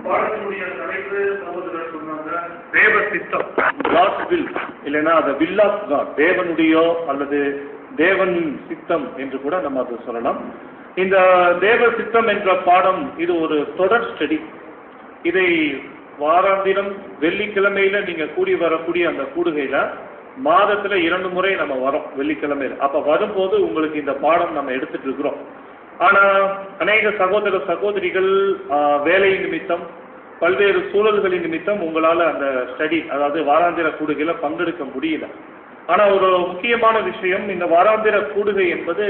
பாடத்தினுடைய தலைப்பு சகோதரர் சொன்னாங்க தேவ சித்தம் காட் வில் இல்லைன்னா the will of God தேவனுடையோ அல்லது தேவன் சித்தம் என்று கூட நம்ம அதை சொல்லலாம் இந்த தேவ சித்தம் என்ற பாடம் இது ஒரு தொடர் ஸ்டடி இதை வாராந்திரம் வெள்ளிக்கிழமையில நீங்க கூடி வரக்கூடிய அந்த கூடுகையில மாதத்துல இரண்டு முறை நம்ம வரோம் வெள்ளிக்கிழமையில அப்ப வரும்போது உங்களுக்கு இந்த பாடம் நம்ம எடுத்துட்டு இருக்கிறோம் ஆனா அநேக சகோதர சகோதரிகள் ஆஹ், வேலை நிமித்தம் பல்வேறு சூழல்களின் நிமித்தம் உங்களால அந்த ஸ்டடி அதாவது வாராந்திர கூடுகையில பங்கெடுக்க முடியல ஆனா ஒரு முக்கியமான விஷயம் இந்த வாராந்திர கூடுகை என்பது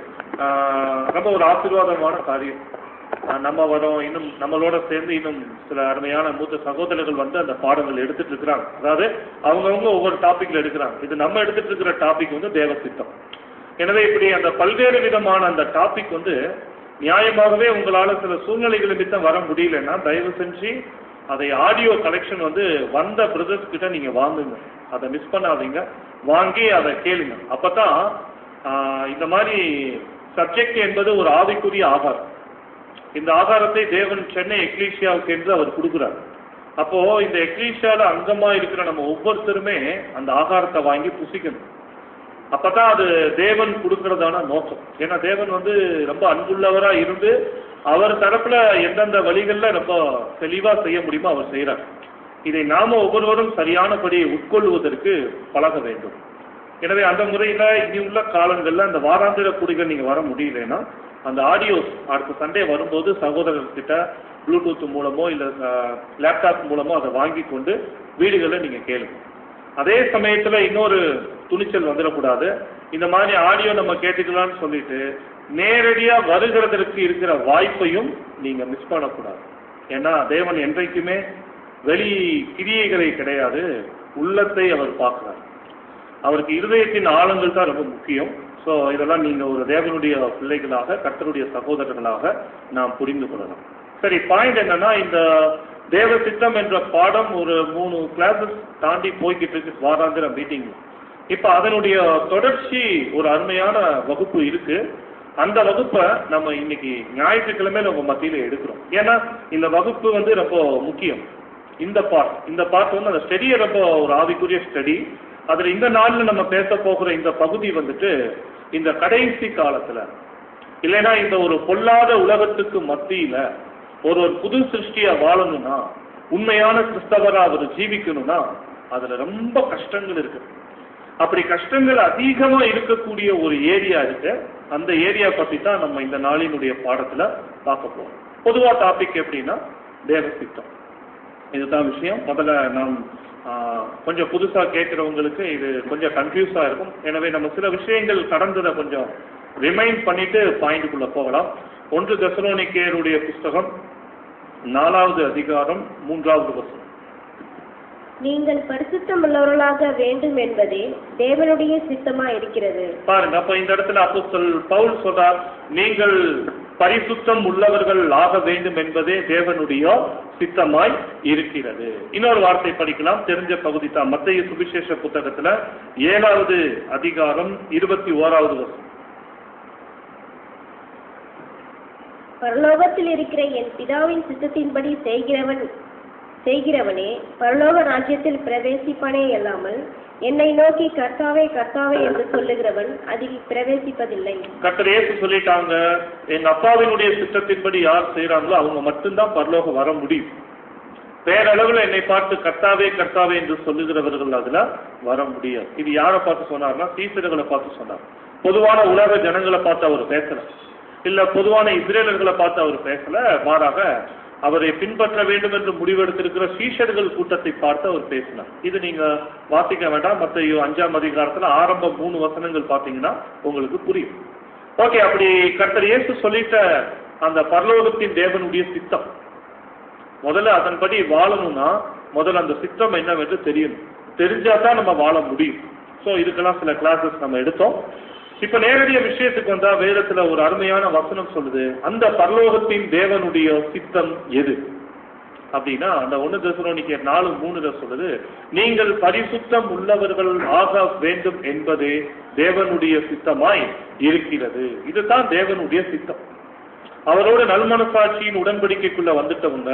ஆஹ், ரொம்ப ஒரு ஆசீர்வாதமான காரியம் ஆஹ், நம்ம வரோம் இன்னும் நம்மளோட சேர்ந்து இன்னும் சில அருமையான மூத்த சகோதரர்கள் வந்து அந்த பாடங்கள் எடுத்துட்டு இருக்கிறாங்க அதாவது அவங்கவுங்க ஒவ்வொரு டாபிக்ல எடுக்கிறாங்க இது நம்ம எடுத்துட்டு இருக்கிற டாபிக் வந்து தேவ சித்தம் எனவே இப்படி அந்த பல்வேறு விதமான அந்த டாபிக் வந்து நியாயமாகவே உங்களால சில சூழ்நிலைகள் நிமித்தம் வர முடியலன்னா தயவு செஞ்சு அதை ஆடியோ கலெக்ஷன் வந்து வந்த பிரதர்ஸ் கிட்ட நீங்க வாங்குங்க அதை மிஸ் பண்ணாதீங்க வாங்கி அதை கேளுங்க அப்பதான் ஆஹ், இந்த மாதிரி சப்ஜெக்ட் என்பது ஒரு ஆவிக்குரிய ஆகாரம் இந்த ஆகாரத்தை தேவன் சென்னை எக்லீஷியாவுக்கு என்று அவர் கொடுக்குறார் அப்போ இந்த எக்லீஷியால அங்கமா இருக்கிற நம்ம ஒவ்வொருத்தருமே அந்த ஆகாரத்தை வாங்கி புசிக்கணும் அப்பதான் அது தேவன் கொடுக்கறதான நோக்கம் ஏன்னா தேவன் வந்து ரொம்ப அன்புள்ளவரா இருந்து அவர் தரப்புல எந்தெந்த வழிகள்ல ரொம்ப தெளிவா செய்ய முடியுமோ அவர் செய்யறார் இதை நாம ஒவ்வொருவரும் சரியானபடி உட்கொள்வதற்கு பழக வேண்டும் எனவே அந்த முறையில இனி உள்ள காலங்கள்ல அந்த வாராந்திர குடிகள் நீங்க வர முடியலன்னா அந்த ஆடியோஸ் அடுத்த சண்டே வரும்போது சகோதரர்கிட்ட ப்ளூடூத் மூலமோ இல்ல லேப்டாப் மூலமோ அதை வாங்கி கொண்டு வீடுகளில் நீங்க கேளுங்க அதே சமயத்துல இன்னொரு துணிச்சல் வந்துடக்கூடாது இந்த மாதிரி ஆடியோ நம்ம கேட்டுக்கலாம்னு சொல்லிட்டு நேரடியா வருகிறதற்கு இருக்கிற வாய்ப்பையும் நீங்க மிஸ் பண்ணக்கூடாது ஏன்னா தேவன் என்றைக்குமே வெளி கிரியைகளை கிடையாது உள்ளத்தை அவர் பார்க்கிறார் அவருக்கு இருதயத்தின் ஆழங்கள் தான் ரொம்ப முக்கியம் ஸோ இதெல்லாம் நீங்க ஒரு தேவனுடைய பிள்ளைகளாக கர்த்தருடைய சகோதரர்களாக நாம் புரிந்து கொள்ளலாம் சரி பாயிண்ட் என்னன்னா இந்த தேவ சித்தம் என்ற பாடம் ஒரு மூணு கிளாஸஸ் தாண்டி போய்கிட்டு இருக்கு வாராந்திர மீட்டிங் இப்ப அதனுடைய தொடர்ச்சி ஒரு அருமையான வகுப்பு இருக்கு அந்த வகுப்பை நம்ம இன்னைக்கு ஞாயிற்றுக்கிழமையில உங்க மத்தியில எடுக்கிறோம் ஏன்னா இந்த வகுப்பு வந்து ரொம்ப முக்கியம் இந்த பார்ட் இந்த பார்ட் வந்து அந்த ஸ்டடியை ரொம்ப ஒரு ஆவிக்குரிய ஸ்டடி அதுல இந்த நாள்ல நம்ம பேச போகிற இந்த பகுதி வந்துட்டு இந்த கடைசி காலத்துல இல்லைன்னா இந்த ஒரு பொல்லாத உலகத்துக்கு மத்தியில ஒரு ஒரு புது சிருஷ்டியா வாழணும்னா உண்மையான கிறிஸ்தவரா அவர் ஜீவிக்கணும்னா அதுல ரொம்ப கஷ்டங்கள் இருக்கு அப்படி கஷ்டங்கள் அதிகமா இருக்கக்கூடிய ஒரு ஏரியா இருக்கு அந்த ஏரியா பத்தி தான் நம்ம இந்த நாளினுடைய பாடத்துல பார்க்க போறோம் பொதுவா டாபிக் எப்படின்னா தேவ சித்தம் இதுதான் விஷயம் முதல்ல நாம் ஆஹ், கொஞ்சம் புதுசா கேட்கிறவங்களுக்கு இது கொஞ்சம் கன்ஃபியூஸா இருக்கும் எனவே நம்ம சில விஷயங்கள் கடந்ததை கொஞ்சம் ரிமைண்ட் பண்ணிட்டு பாயிண்ட்டுக்குள்ள போகலாம் ஒன்று தசரோனிக்கேருடைய புஸ்தகம் நாலாவது அதிகாரம் மூன்றாவது வசனம் நீங்கள் பரிசுத்தம் உள்ளவர்களாக வேண்டும் என்பதே தேவனுடைய சித்தமா இருக்கிறது பாருங்க அப்ப இந்த இடத்துல அப்போஸ்தல் பவுல் சொல்றார் நீங்கள் பரிசுத்தம் உள்ளவர்கள் ஆக வேண்டும் என்பதே தேவனுடைய சித்தமாய் இருக்கிறது இன்னொரு வார்த்தை படிக்கலாம் தெரிஞ்ச பகுதி தான் மத்திய சுவிசேஷ புத்தகத்துல ஏழாவது அதிகாரம் இருபத்தி ஓராவது வருஷம் பரலோகத்தில் இருக்கிற என் பிதாவின் சித்தத்தின்படி செய்கிறவன் செய்கிறவனே பரலோக ராஜ்யத்தில் பிரவேசிப்பானே அல்லாமல் என்னை நோக்கி கர்த்தாவே கர்த்தாவே என்று சொல்லுகிறவன் அதில் பிரவேசிப்பதில்லை கர்த்தர் இயேசு சொல்லிட்டாங்க எங்க அப்பாவினுடைய சித்தத்தின்படி யார் செய்யறாங்களோ அவங்க மட்டும்தான் பரலோகம் வர முடியும் பேரளவுல என்னை பார்த்து கர்த்தாவே கர்த்தாவே என்று சொல்லுகிறவர்கள் அதுல வர முடியாது இது யாரை பார்த்து சொன்னார்னா சீசர்களை பார்த்து சொன்னார் பொதுவான உலக ஜனங்களை பார்த்து அவர் பேசல இல்ல பொதுவான இஸ்ரேலர்களை பார்த்து அவர் பேசல மாறாக அவரை பின்பற்ற வேண்டும் என்று முடிவெடுத்திருக்கிற சீஷர்கள் கூட்டத்தை பார்த்து அவர் பேசினார் இது நீங்க வாசிக்க வேண்டாம் மத்த அஞ்சாம் அதிகாரத்துல ஆரம்ப மூணு வசனங்கள் பாத்தீங்கன்னா உங்களுக்கு புரியும் ஓகே அப்படி கர்த்தர் இயேசு சொல்லிட்ட அந்த பரலோகத்தின் தேவனுடைய சித்தம் முதல்ல அதன்படி வாழணும்னா முதல்ல அந்த சித்தம் என்னவென்று தெரியணும் தெரிஞ்சா தான் நம்ம வாழ முடியும் ஸோ இதுக்கெல்லாம் சில கிளாஸஸ் நம்ம எடுத்தோம் இப்ப நேரடிய விஷயத்துக்கு வந்தா வேதத்துல ஒரு அருமையான வசனம் சொல்லுது அந்த பரலோகத்தின் தேவனுடைய சித்தம் எது அப்படின்னா அந்த ஒண்ணு தசரோனிக்க நாலு மூணுல சொல்லுது நீங்கள் பரிசுத்தம் உள்ளவர்கள் ஆக வேண்டும் என்பதே தேவனுடைய சித்தமாய் இருக்கிறது இதுதான் தேவனுடைய சித்தம் அவரோட நல்மனசாட்சியின் உடன்படிக்கைக்குள்ள வந்துட்டவங்க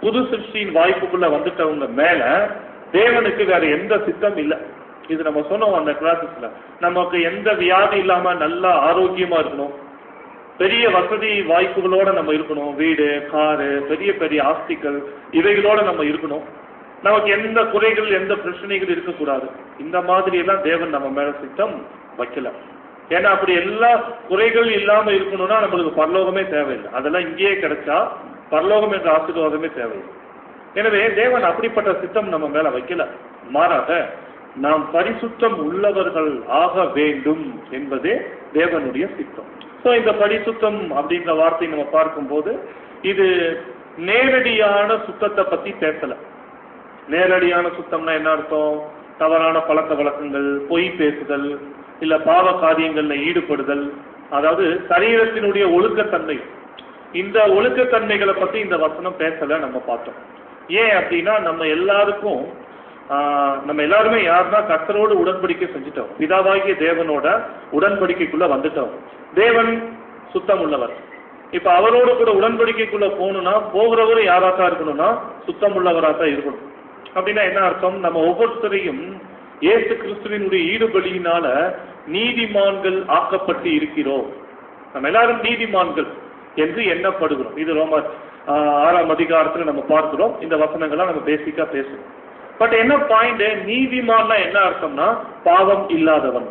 புது சிருஷ்டியின் வாய்ப்புக்குள்ள வந்துட்டவங்க மேல தேவனுக்கு வேற எந்த சித்தம் இல்லை இது நம்ம சொன்னோம் அந்த கிளாஸஸ்ல நமக்கு எந்த வியாதி இல்லாம நல்லா ஆரோக்கியமா இருக்கணும் பெரிய வசதி வாய்ப்புகளோட நம்ம இருக்கணும் வீடு காரு பெரிய பெரிய ஆஸ்திகள் இவைகளோட நம்ம இருக்கணும் நமக்கு எந்த குறைகள் எந்த பிரச்சனைகள் இருக்கக்கூடாது இந்த மாதிரி எல்லாம் தேவன் நம்ம மேல சித்தம் வைக்கல ஏன்னா அப்படி எல்லா குறைகள் இல்லாம இருக்கணும்னா நம்மளுக்கு பரலோகமே தேவையில்லை அதெல்லாம் இங்கேயே கிடைச்சா பரலோகம் என்ற ஆசீர்வாதமே தேவையில்லை எனவே தேவன் அப்படிப்பட்ட சித்தம் நம்ம மேல வைக்கல மாறாக நாம் பரிசுத்தம் உள்ளவர்கள் ஆக வேண்டும் என்பதே தேவனுடைய சித்தம் சோ இந்த பரிசுத்தம் அப்படின்ற வார்த்தை நம்ம பார்க்கும்போது இது நேரடியான சுத்தத்தை பத்தி பேசல நேரடியான சுத்தம்னா என்ன அர்த்தம் தவறான பழக்க வழக்கங்கள் பொய் பேசுதல் இல்ல பாவ காரியங்கள்ல ஈடுபடுதல் அதாவது சரீரத்தினுடைய ஒழுக்கத்தன்மை இந்த ஒழுக்கத்தன்மைகளை பத்தி இந்த வசனம் பேசல நம்ம பார்த்தோம் ஏன் அப்படின்னா நம்ம எல்லாருக்கும் ஆஹ், நம்ம எல்லாருமே யாருன்னா கர்த்தரோடு உடன்படிக்கை செஞ்சுட்டோம் பிதாவாகிய தேவனோட உடன்படிக்கைக்குள்ள வந்துட்டோம் தேவன் சுத்தம் உள்ளவர் இப்ப அவரோடு கூட உடன்படிக்கைக்குள்ள போகணும்னா போகிறவர் யாராத்தான் இருக்கணும்னா சுத்தம் உள்ளவராக தான் இருக்கணும் அப்படின்னா என்ன அர்த்தம் நம்ம ஒவ்வொருத்தரையும் இயேசு கிறிஸ்துவினுடைய ஈடுபலியினால நீதிமான்கள் ஆக்கப்பட்டு இருக்கிறோம் நம்ம எல்லாரும் நீதிமான்கள் என்று எண்ணப்படுகிறோம் இது ரொம்ப ஆஹ், ஆறாம் அதிகாரத்துல நம்ம பார்க்கிறோம் இந்த வசனங்கள்லாம் நம்ம பேசிக்கா பேசுறோம் பட் என்ன பாயிண்ட் நீதிமான்னா என்ன அர்த்தம்னா பாவம் இல்லாதவன்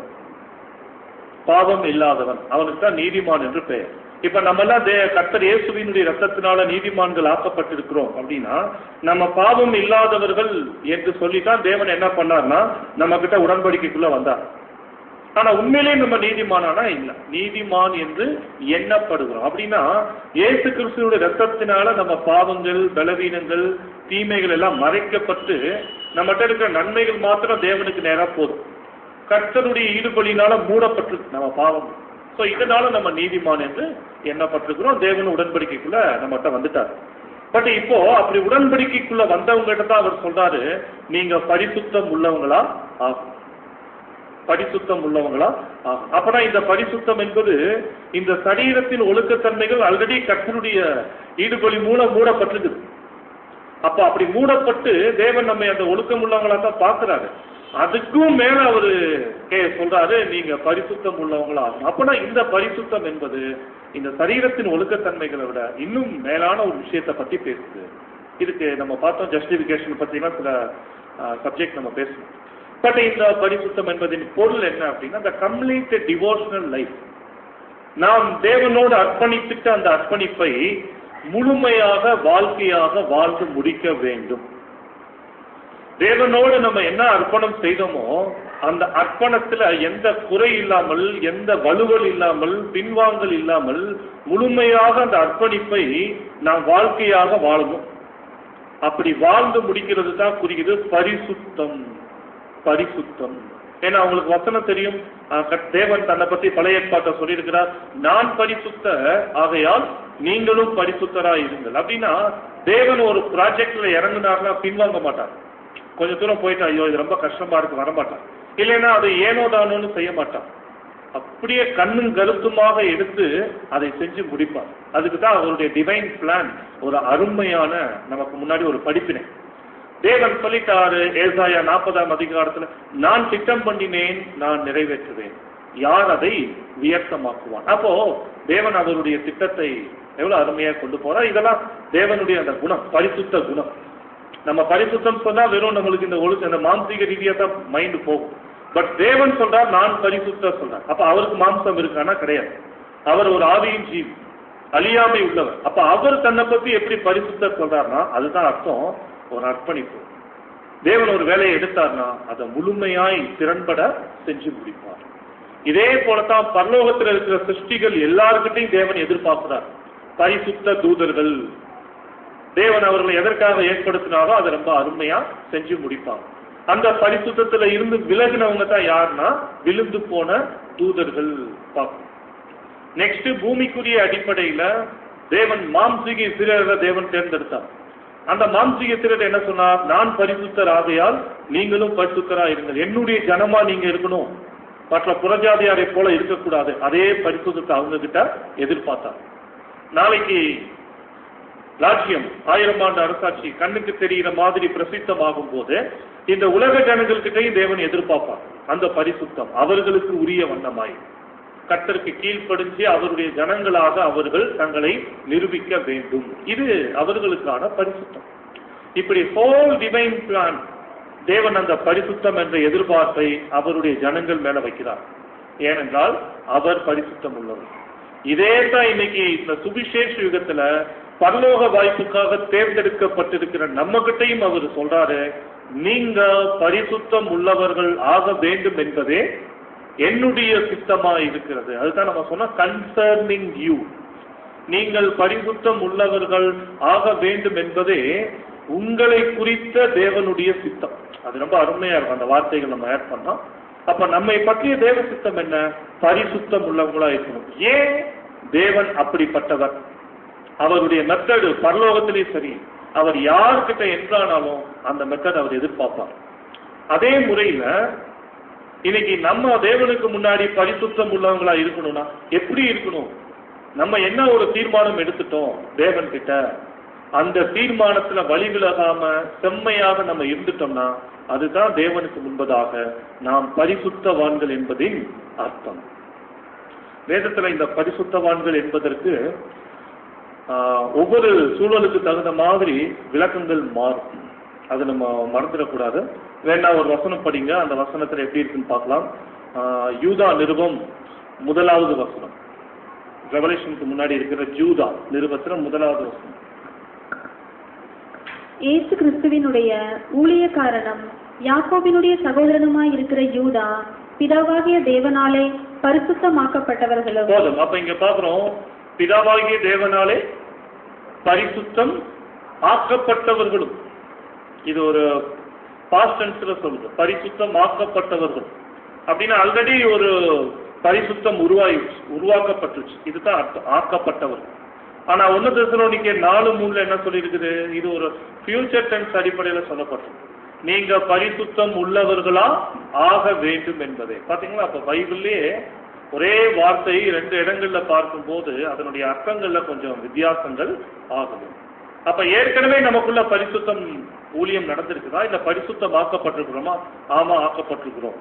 பாவம் இல்லாதவன் அவனுக்கு தான் நீதிமான் என்று பெயர் இப்ப நம்ம எல்லாம் தே- கர்த்தர் இயேசுவினுடைய ரத்தத்தினால நீதிமான்கள் ஆக்கப்பட்டிருக்கிறோம் அப்படின்னா நம்ம பாவம் இல்லாதவர்கள் என்று சொல்லித்தான் தேவன் என்ன பண்ணார்னா நம்ம கிட்ட உடன்படிக்கைக்குள்ள வந்தார் ஆனா உண்மையிலேயே நம்ம நீதிமானானா இல்ல நீதிமான் என்று எண்ணப்படுகிறோம் அப்படின்னா இயேசு கிறிஸ்துவோட ரத்தத்தினால நம்ம பாவங்கள் பலவீனங்கள் தீமைகள் எல்லாம் மறைக்கப்பட்டு நம்மகிட்ட இருக்கிற நன்மைகள் மாத்திரம் தேவனுக்கு நேரா போதும் கர்த்தருடைய ஈடுபடியினால மூடப்பட்டிருக்கு நம்ம பாவம் சோ இதனால நம்ம நீதிமான் என்று எண்ணப்பட்டிருக்கிறோம் தேவன் உடன்படிக்கைக்குள்ள நம்மகிட்ட வந்துட்டார் பட் இப்போ அப்படி உடன்படிக்கைக்குள்ள வந்தவங்க தான் அவர் சொல்றாரு நீங்க பரிசுத்தம் உள்ளவங்களா ஆகும் பரிசுத்தம் உள்ளவங்களா ஆகும் அப்பனா இந்த பரிசுத்தம் என்பது இந்த சரீரத்தின் ஒழுக்கத்தன்மைகள் ஆல்ரெடி கர்த்தருடைய ஈடுபலி மூலம் மூடப்பட்டிருக்குது அப்ப அப்படி மூடப்பட்டு தேவன் நம்மை அந்த ஒழுக்கம் உள்ளவங்களா தான் பாக்குறாரு அதுக்கும் மேல அவரு கே சொல்றாரு நீங்க பரிசுத்தம் உள்ளவங்களா ஆகும் அப்பனா இந்த பரிசுத்தம் என்பது இந்த சரீரத்தின் ஒழுக்கத்தன்மைகளை விட இன்னும் மேலான ஒரு விஷயத்தை பத்தி பேசுது இதுக்கு நம்ம பார்த்தோம் ஜஸ்டிபிகேஷன் பத்திலாம் சில சப்ஜெக்ட் நம்ம பேசணும் பட் இந்த பரிசுத்தம் என்பதின் பொருள் என்ன அப்படின்னா இந்த கம்ப்ளீட் டிவோஷனல் லைஃப் நாம் தேவனோடு அர்ப்பணித்துட்ட அந்த அர்ப்பணிப்பை முழுமையாக வாழ்க்கையாக வாழ்ந்து முடிக்க வேண்டும் தேவனோடு நம்ம என்ன அர்ப்பணம் செய்தோமோ அந்த அர்ப்பணத்துல எந்த குறை இல்லாமல் எந்த வலுவல் இல்லாமல் பின்வாங்கல் இல்லாமல் முழுமையாக அந்த அர்ப்பணிப்பை நாம் வாழ்க்கையாக வாழணும் அப்படி வாழ்ந்து முடிக்கிறது தான் குறிக்குது பரிசுத்தம் பரிசுத்தம் ஏன்னா அவங்களுக்கு வசனம் தெரியும் ஆஹ் கட்- தேவன் தன்னை பத்தி பழைய ஏற்பாட்டை சொல்லியிருக்கிறார் நான் பரிசுத்த ஆகையால் நீங்களும் பரிசுத்தரா இருங்கள் அப்படின்னா தேவன் ஒரு ப்ராஜெக்ட்ல இறங்குனார்னா பின்வாங்க மாட்டார் கொஞ்ச தூரம் போயிட்டு ஐயோ இது ரொம்ப கஷ்டமா இருக்கு வரமாட்டான் இல்லைன்னா அதை ஏனோ தானோன்னு செய்ய மாட்டான் அப்படியே கண்ணும் கருத்துமாக எடுத்து அதை செஞ்சு முடிப்பார் அதுக்கு தான் அவருடைய டிவைன் பிளான் ஒரு அருமையான நமக்கு முன்னாடி ஒரு படிப்பினை தேவன் சொல்லிட்டாரு ஏசாயா நாற்பதாம் அதிகாரத்துல நான் திட்டம் பண்ணினேன் நான் நிறைவேற்றுவேன் யார் அதை வியர்த்தமாக்குவான் அப்போ தேவன் அவருடைய திட்டத்தை எவ்வளவு அருமையா கொண்டு போறார் இதெல்லாம் தேவனுடைய அந்த குணம் பரிசுத்த குணம் நம்ம பரிசுத்தம் சொன்னா வெறும் நம்மளுக்கு இந்த ஒழுக்க இந்த மாம்சீக ரீதியா தான் மைண்ட் போகும் பட் தேவன் சொல்றார் நான் பரிசுத்த சொல்றார் அப்ப அவருக்கு மாம்சம் இருக்கானா கிடையாது அவர் ஒரு ஆவியின் ஜீவி அழியாமை உள்ளவர் அப்ப அவர் தன்னை பத்தி எப்படி பரிசுத்த சொல்றாருன்னா அதுதான் அர்த்தம் ஒரு அர்ப்பணிப்பு தேவன் ஒரு வேலையை எடுத்தார்னா அதை முழுமையாய் திறன்பட செஞ்சு முடிப்பார் இதே போலத்தான் பரலோகத்தில் இருக்கிற சிருஷ்டிகள் எல்லாருக்கிட்டையும் தேவன் எதிர்பார்க்கிறார் பரிசுத்த தூதர்கள் தேவன் அவர்களை எதற்காக ஏற்படுத்தினாரோ அதை ரொம்ப அருமையா செஞ்சு முடிப்பாங்க அந்த பரிசுத்தத்துல இருந்து விலகினவங்க தான் யாருன்னா விழுந்து போன தூதர்கள் பார்ப்போம் நெக்ஸ்ட் பூமிக்குரிய அடிப்படையில தேவன் மாம்சீக சிறரை தேவன் தேர்ந்தெடுத்தார் அந்த மாம்சீக சிறர் என்ன சொன்னார் நான் பரிசுத்தர் ஆகையால் நீங்களும் பரிசுத்தரா இருங்கள் என்னுடைய ஜனமா நீங்க இருக்கணும் மற்ற புறஜாதியாரை போல இருக்கக்கூடாது அதே பரிசுத்தத்தை அவங்க கிட்ட எதிர்பார்த்தார் நாளைக்கு ராஜ்யம் ஆயிரம் ஆண்டு அரசாட்சி கண்ணுக்கு தெரிகிற மாதிரி பிரசித்தமாகும் போது இந்த உலக ஜனங்கள்கிட்டையும் தேவன் எதிர்பார்ப்பார் அந்த பரிசுத்தம் அவர்களுக்கு உரிய வண்ணமாய் கர்த்தருக்கு கீழ்ப்படிஞ்சு அவருடைய ஜனங்களாக அவர்கள் தங்களை நிரூபிக்க வேண்டும் இது அவர்களுக்கான பரிசுத்தம் இப்படி ஹோல் டிவைன் பிளான் தேவன் அந்த பரிசுத்தம் என்ற எதிர்பார்ப்பை அவருடைய ஜனங்கள் மேல வைக்கிறார் ஏனென்றால் அவர் பரிசுத்தம் உள்ளவர் இதே தான் இன்னைக்கு இந்த சுவிசேஷ யுகத்துல பரலோக வாய்ப்புக்காக தேர்ந்தெடுக்கப்பட்டிருக்கிற நம்ம கிட்டையும் அவர் சொல்றாரு நீங்க பரிசுத்தம் உள்ளவர்கள் ஆக வேண்டும் என்பதே என்னுடைய சித்தமா இருக்கிறது அதுதான் நம்ம சொன்ன கன்சர்னிங் யூ நீங்கள் பரிசுத்தம் உள்ளவர்கள் ஆக வேண்டும் என்பதே உங்களை குறித்த தேவனுடைய சித்தம் அது ரொம்ப அருமையா இருக்கும் அந்த வார்த்தைகள் நம்ம ஆட் பண்ணோம் அப்ப நம்மை பற்றிய தேவ சித்தம் என்ன பரிசுத்தம் உள்ளவங்களா இருக்கணும் ஏன் தேவன் அப்படிப்பட்டவர் அவருடைய மெத்தடு பரலோகத்திலேயும் சரி அவர் யார்கிட்ட என்றானாலும் அந்த மெத்தட் அவர் எதிர்பார்ப்பார் அதே முறையில இன்னைக்கு நம்ம தேவனுக்கு முன்னாடி பரிசுத்தம் உள்ளவங்களா இருக்கணும்னா எப்படி இருக்கணும் நம்ம என்ன ஒரு தீர்மானம் எடுத்துட்டோம் தேவன் கிட்ட அந்த தீர்மானத்துல வழி விலகாம செம்மையாக நம்ம இருந்துட்டோம்னா அதுதான் தேவனுக்கு முன்பதாக நாம் பரிசுத்தவான்கள் என்பதின் அர்த்தம் வேதத்துல இந்த பரிசுத்தவான்கள் என்பதற்கு ஆஹ், ஒவ்வொரு சூழலுக்கு தகுந்த மாதிரி விளக்கங்கள் மாறும் அது நம்ம மறந்துடக்கூடாது வேணா ஒரு வசனம் படிங்க அந்த வசனத்துல எப்படி இருக்குன்னு பார்க்கலாம் ஆஹ், யூதா நிருபம் முதலாவது வசனம் ரெவலேஷனுக்கு முன்னாடி இருக்கிற ஜூதா நிருபத்துல முதலாவது வசனம் இயேசு கிறிஸ்துவினுடைய ஊழிய காரணம் யாக்கோபினுடைய சகோதரனுமாய் இருக்கிற யூதா பிதாவாகிய தேவனாலே பரிசுத்தமாக்கப்பட்டவர்களும் போதும் அப்ப இங்க பாக்குறோம் பிதாவாகிய தேவனாலே பரிசுத்தம் ஆக்கப்பட்டவர்களும் இது ஒரு பாஸ்ட் டென்ஸ்ல சொல்லுது பரிசுத்தம் ஆக்கப்பட்டவர்கள் அப்படின்னா ஆல்ரெடி ஒரு பரிசுத்தம் உருவாயிடுச்சு உருவாக்கப்பட்டுச்சு இதுதான் அர்த்தம் ஆக்கப்பட்டவர்கள் ஆனா ஒன்னு தெசலோனிக்க நாலு மூணுல என்ன சொல்லியிருக்குது இது ஒரு ஃபியூச்சர் டென்ஸ் அடிப்படையில சொல்லப்பட்டிருக்கு நீங்க பரிசுத்தம் உள்ளவர்களா ஆக வேண்டும் என்பதே பாத்தீங்களா அப்ப பைபிள்லயே ஒரே வார்த்தை ரெண்டு இடங்கள்ல பார்க்கும்போது அதனுடைய அர்த்தங்கள்ல கொஞ்சம் வித்தியாசங்கள் ஆகுது அப்ப ஏற்கனவே நமக்குள்ள பரிசுத்தம் ஊழியம் நடந்திருக்குதா இல்ல பரிசுத்தம் ஆக்கப்பட்டிருக்கிறோமா ஆமா ஆக்கப்பட்டிருக்கிறோம்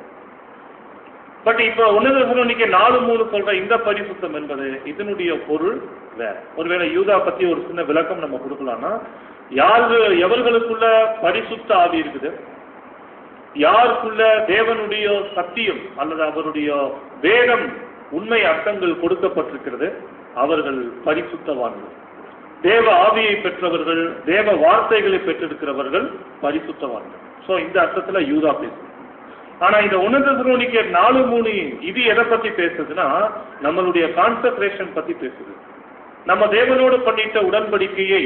பட் இப்ப ஒன்னு இன்னைக்கு நாலு மூணு சொல்ற இந்த பரிசுத்தம் என்பது இதனுடைய பொருள் வேற ஒருவேளை யூதா பத்தி ஒரு சின்ன விளக்கம் நம்ம கொடுக்கலாம்னா யாரு எவர்களுக்குள்ள பரிசுத்த ஆவி இருக்குது யாருக்குள்ள தேவனுடைய சத்தியம் அல்லது அவருடைய வேதம் உண்மை அர்த்தங்கள் கொடுக்கப்பட்டிருக்கிறது அவர்கள் பரிசுத்தவான்கள் தேவ ஆவியை பெற்றவர்கள் தேவ வார்த்தைகளை பெற்றிருக்கிறவர்கள் பரிசுத்தவான்கள் சோ இந்த அர்த்தத்துல யூதா பேசுது ஆனா இந்த உணர்ந்த நாலு மூணு இது எதை பத்தி பேசுதுன்னா நம்மளுடைய கான்சன்ட்ரேஷன் பத்தி பேசுது நம்ம தேவனோடு பண்ணிட்ட உடன்படிக்கையை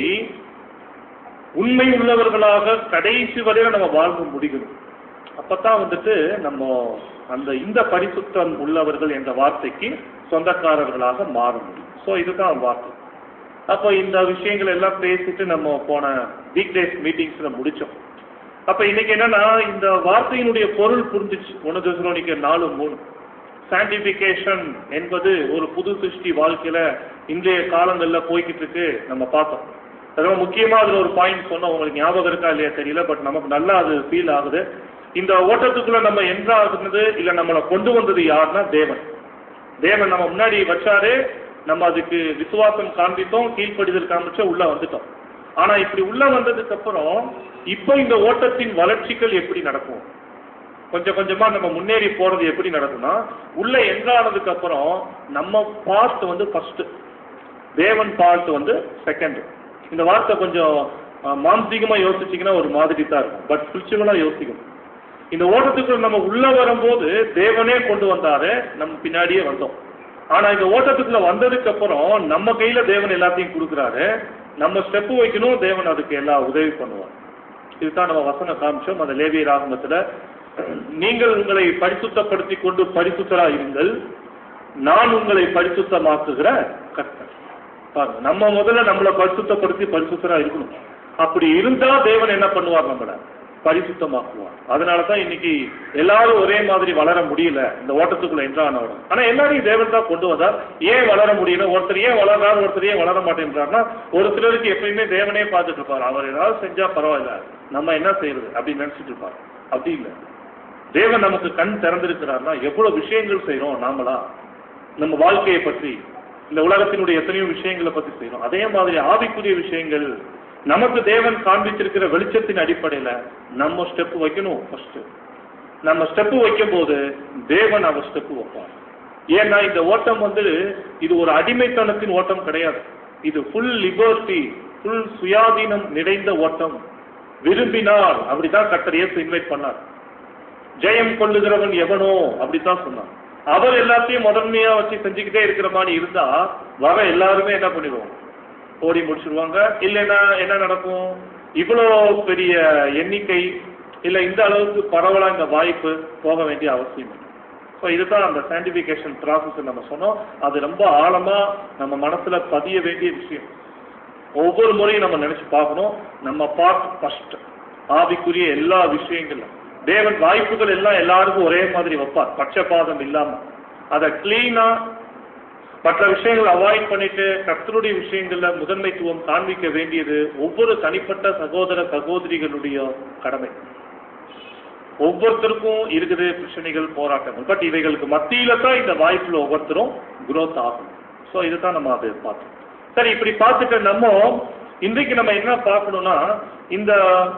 உண்மை உள்ளவர்களாக கடைசி வரையில நம்ம வாழ்ந்து முடிக்கணும் அப்பதான் வந்துட்டு நம்ம அந்த இந்த பரிசுத்தம் உள்ளவர்கள் என்ற வார்த்தைக்கு சொந்தக்காரர்களாக மாற முடியும் ஸோ இதுதான் வார்த்தை அப்போ இந்த விஷயங்கள் எல்லாம் பேசிட்டு நம்ம போன வீக் டேஸ் மீட்டிங்ஸ்ல முடிச்சோம் அப்ப இன்னைக்கு என்னன்னா இந்த வார்த்தையினுடைய பொருள் புரிஞ்சிச்சு ஒன்று தசரோனிக்க நாலு மூணு சாண்டிபிகேஷன் என்பது ஒரு புது சிருஷ்டி வாழ்க்கையில இன்றைய காலங்கள்ல போய்கிட்டு இருக்கு நம்ம பார்த்தோம் அதனால முக்கியமா அதுல ஒரு பாயிண்ட் சொன்னோம் உங்களுக்கு ஞாபகம் இருக்கா இல்லையா தெரியல பட் நமக்கு நல்லா அது ஃபீல் ஆகுது இந்த ஓட்டத்துக்குள்ள நம்ம என்ற ஆகுனது இல்ல நம்மளை கொண்டு வந்தது யாருன்னா தேவன் தேவன் நம்ம முன்னாடி வச்சாரு நம்ம அதுக்கு விசுவாசம் காண்பித்தோம் கீழ்ப்படிதல் காமிச்ச உள்ள வந்துட்டோம் ஆனா இப்படி உள்ள வந்ததுக்கு அப்புறம் இப்போ இந்த ஓட்டத்தின் வளர்ச்சிகள் எப்படி நடக்கும் கொஞ்சம் கொஞ்சமா நம்ம முன்னேறி போறது எப்படி நடக்கும்னா உள்ள என்ட்ரானதுக்கு அப்புறம் நம்ம பார்ட் வந்து ஃபர்ஸ்ட் தேவன் பார்ட் வந்து செகண்ட் இந்த வார்த்தை கொஞ்சம் அஹ், மானசீகமா யோசிச்சீங்கன்னா ஒரு மாதிரி தான் இருக்கும் பட் ஸ்பிரிச்சுவலா யோசிக்கணும் இந்த ஓட்டத்துக்குள்ள நம்ம உள்ள வரும்போது தேவனே கொண்டு வந்தாரு நம்ம பின்னாடியே வந்தோம் ஆனா இந்த ஓட்டத்துக்குள்ள வந்ததுக்கு அப்புறம் நம்ம கையில தேவன் எல்லாத்தையும் கொடுக்குறாரு நம்ம ஸ்டெப் வைக்கணும் தேவன் அதுக்கு எல்லா உதவி பண்ணுவார் இதுதான் நம்ம வசனம் காமிச்சோம் அந்த லேவிய ராகமத்துல நீங்கள் உங்களை பரிசுத்தப்படுத்திக் கொண்டு பரிசுத்தரா இருங்கள் நான் உங்களை பரிசுத்தமாக்குகிற கர்த்தர் பாருங்க நம்ம முதல்ல நம்மளை பரிசுத்தப்படுத்தி பரிசுத்தரா இருக்கணும் அப்படி இருந்தா தேவன் என்ன பண்ணுவார் நம்மள பரிசுத்தமாக்குவார் அதனால தான் இன்னைக்கு எல்லாரும் ஒரே மாதிரி வளர முடியல இந்த ஓட்டத்துக்குள்ள என்றானோட ஆனா எல்லாரையும் தேவன் தான் கொண்டு வந்தார் ஏன் வளர முடியல ஒருத்தர் ஏன் வளர்றாரு ஒருத்தர் ஏன் வளர மாட்டேன்றாருன்னா ஒரு சிலருக்கு எப்பயுமே தேவனே பார்த்துட்டு இருப்பார் அவர் ஏதாவது செஞ்சா பரவாயில்ல நம்ம என்ன செய்யறது அப்படின்னு நினைச்சிட்டு இருப்பார் அப்படி இல்லை தேவன் நமக்கு கண் திறந்திருக்கிறார்னா எவ்வளவு விஷயங்கள் செய்றோம் நாமளா நம்ம வாழ்க்கையை பற்றி இந்த உலகத்தினுடைய எத்தனையோ விஷயங்களை பத்தி செய்றோம் அதே மாதிரி ஆவிக்குரிய விஷயங்கள் நமக்கு தேவன் காண்பித்திருக்கிற வெளிச்சத்தின் அடிப்படையில நம்ம ஸ்டெப் வைக்கணும் ஃபர்ஸ்ட் நம்ம ஸ்டெப் வைக்கும் போது தேவன் அவர் ஸ்டெப் வைப்பார் ஏன்னா இந்த ஓட்டம் வந்து இது ஒரு அடிமைத்தனத்தின் ஓட்டம் கிடையாது இது ஃபுல் லிபர்ட்டி ஃபுல் சுயாதீனம் நிறைந்த ஓட்டம் விரும்பினார் அப்படிதான் கர்த்தர் இயேசு இன்வைட் பண்ணார் ஜெயம் கொள்ளுகிறவன் எவனோ அப்படித்தான் சொன்னான் அவர் எல்லாத்தையும் முதன்மையா வச்சு செஞ்சுக்கிட்டே இருக்கிற மாதிரி இருந்தா வர எல்லாருமே என்ன பண்ணிடுவோம் ஓடி முடிச்சிருவாங்க இல்லைன்னா என்ன நடக்கும் இவ்வளோ பெரிய எண்ணிக்கை இல்ல இந்த அளவுக்கு பரவலா இந்த வாய்ப்பு போக வேண்டிய அவசியம் இல்லை ஸோ இதுதான் அந்த சாண்டிஃபிகேஷன் ப்ராசஸ் நம்ம சொன்னோம் அது ரொம்ப ஆழமா நம்ம மனசுல பதிய வேண்டிய விஷயம் ஒவ்வொரு முறையும் நம்ம நினைச்சு பார்க்கணும் நம்ம பார்ட் ஃபர்ஸ்ட் ஆவிக்குரிய எல்லா விஷயங்களும் தேவன் வாய்ப்புகள் எல்லாம் எல்லாருக்கும் ஒரே மாதிரி வைப்பார் பட்சபாதம் இல்லாம அதை கிளீனா மற்ற விஷயங்களை அவாய்ட் பண்ணிட்டு கர்த்தருடைய விஷயங்கள்ல முதன்மைத்துவம் காண்பிக்க வேண்டியது ஒவ்வொரு தனிப்பட்ட சகோதர சகோதரிகளுடைய கடமை ஒவ்வொருத்தருக்கும் இருக்குது பிரச்சனைகள் போராட்டங்கள் பட் இவைகளுக்கு மத்தியில தான் இந்த வாய்ப்புல ஒவ்வொருத்தரும் growth ஆகும் ஸோ இதுதான் நம்ம அதை பார்த்தோம் சரி இப்படி பார்த்துட்டு நம்ம இன்றைக்கு நம்ம என்ன பார்க்கணும்னா இந்த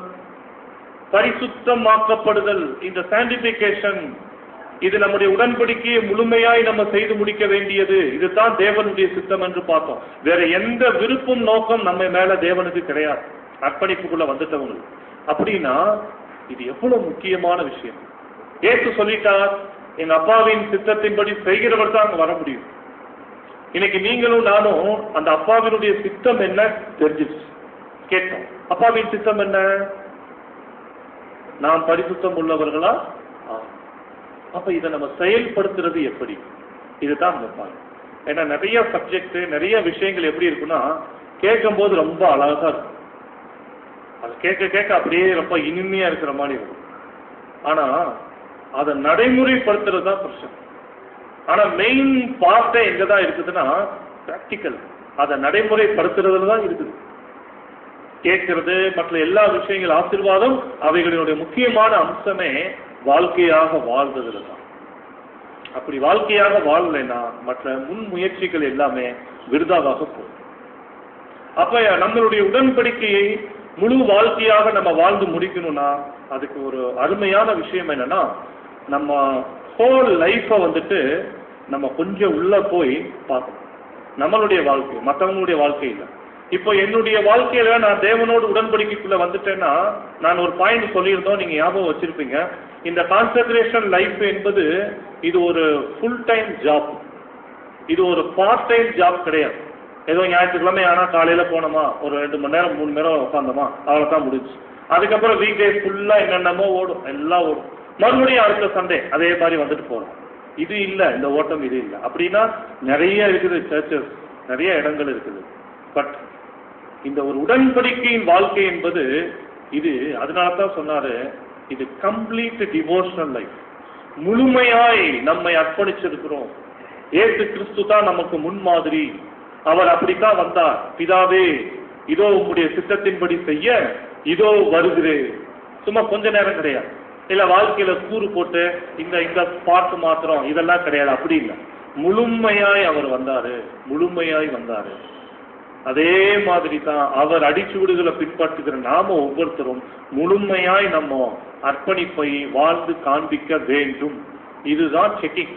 பரிசுத்தமாக்கப்படுதல் இந்த சாண்டிபிகேஷன் இது நம்முடைய உடன்படிக்கையை முழுமையாய் நம்ம செய்து முடிக்க வேண்டியது இதுதான் தேவனுடைய சித்தம் என்று பார்த்தோம் வேற எந்த விருப்பம் நோக்கம் நம்ம மேல தேவனுக்கு கிடையாது அர்ப்பணிப்புக்குள்ள வந்துட்டவங்க அப்படின்னா இது எவ்வளவு முக்கியமான விஷயம் ஏசு சொல்லிட்டார் எங்க அப்பாவின் சித்தத்தின்படி செய்கிறவர் தான் அங்க வர முடியும் இன்னைக்கு நீங்களும் நானும் அந்த அப்பாவினுடைய சித்தம் என்ன தெரிஞ்சிச்சு கேட்டோம் அப்பாவின் சித்தம் என்ன நாம் பரிசுத்தம் உள்ளவர்களா ஆம். அப்ப இதை நம்ம செயல்படுத்துறது எப்படி இதுதான் நம்ம பாருங்க ஏன்னா நிறைய சப்ஜெக்ட் நிறைய விஷயங்கள் எப்படி இருக்குன்னா கேட்கும் போது ரொம்ப அழகா இருக்கும் அது கேட்க கேட்க அப்படியே ரொம்ப இனிமையா இருக்கிற மாதிரி இருக்கும் ஆனா அதை நடைமுறைப்படுத்துறது தான் பிரச்சனை ஆனா மெயின் பார்ட்டே எங்க தான் இருக்குதுன்னா பிராக்டிக்கல் அதை நடைமுறைப்படுத்துறதுல தான் இருக்குது கேட்கிறது மற்ற எல்லா விஷயங்கள் ஆசீர்வாதம் அவைகளினுடைய முக்கியமான அம்சமே வாழ்க்கையாக வாழ்வதில் தான் அப்படி வாழ்க்கையாக வாழலைன்னா மற்ற முன் முயற்சிகள் எல்லாமே விருதாவாக போகும் அப்ப நம்மளுடைய உடன்படிக்கையை முழு வாழ்க்கையாக நம்ம வாழ்ந்து முடிக்கணும்னா அதுக்கு ஒரு அருமையான விஷயம் என்னன்னா நம்ம ஹோல் லைஃப்பை வந்துட்டு நம்ம கொஞ்சம் உள்ள போய் பார்க்கணும் நம்மளுடைய வாழ்க்கை மற்றவங்களுடைய வாழ்க்கை இல்லை இப்போ என்னுடைய வாழ்க்கையில நான் தேவனோடு உடன்படிக்கைக்குள்ள வந்துட்டேன்னா நான் ஒரு பாயிண்ட் சொல்லியிருந்தோம் நீங்க ஞாபகம் வச்சிருப்பீங்க இந்த கான்சென்ட்ரேஷன் லைஃப் என்பது இது ஒரு ஃபுல் டைம் ஜாப் இது ஒரு பார்ட் டைம் ஜாப் கிடையாது ஏதோ ஞாயிற்றுக்கிழமை ஆனா காலையில போனோமா ஒரு ரெண்டு மணி நேரம் மூணு மணி நேரம் உட்காந்தோமா அவ்வளவுதான் முடிஞ்சு அதுக்கப்புறம் வீக் டேஸ் ஃபுல்லா என்னென்னமோ ஓடும் எல்லாம் ஓடும் மறுபடியும் அடுத்த சண்டே அதே மாதிரி வந்துட்டு போறோம் இது இல்ல இந்த ஓட்டம் இது இல்ல அப்படின்னா நிறைய இருக்குது சர்ச்சஸ் நிறைய இடங்கள் இருக்குது பட் இந்த ஒரு உடன்படிக்கையின் வாழ்க்கை என்பது இது அதனால தான் சொன்னாரு இது கம்ப்ளீட் டிவோஷனல் லைஃப் முழுமையாய் நம்மை அர்ப்பணிச்சிருக்கிறோம் ஏசு கிறிஸ்து தான் நமக்கு முன்மாதிரி அவர் அப்படித்தான் வந்தார் பிதாவே இதோ உம்முடைய சித்தத்தின்படி செய்ய இதோ வருகிறேன் சும்மா கொஞ்ச நேரம் கிடையாது இல்ல வாழ்க்கையில கூறு போட்டு இந்த இந்த பாட்டு மாத்திரம் இதெல்லாம் கிடையாது அப்படி இல்லை முழுமையாய் அவர் வந்தாரு முழுமையாய் வந்தாரு அதே மாதிரி தான் அவர் அடிச்சுவடுகளை பின்பற்றுகிற நாம ஒவ்வொருத்தரும் முழுமையாய் நம்ம அர்ப்பணிப்பை வாழ்ந்து காண்பிக்க வேண்டும் இதுதான் செக்கிங்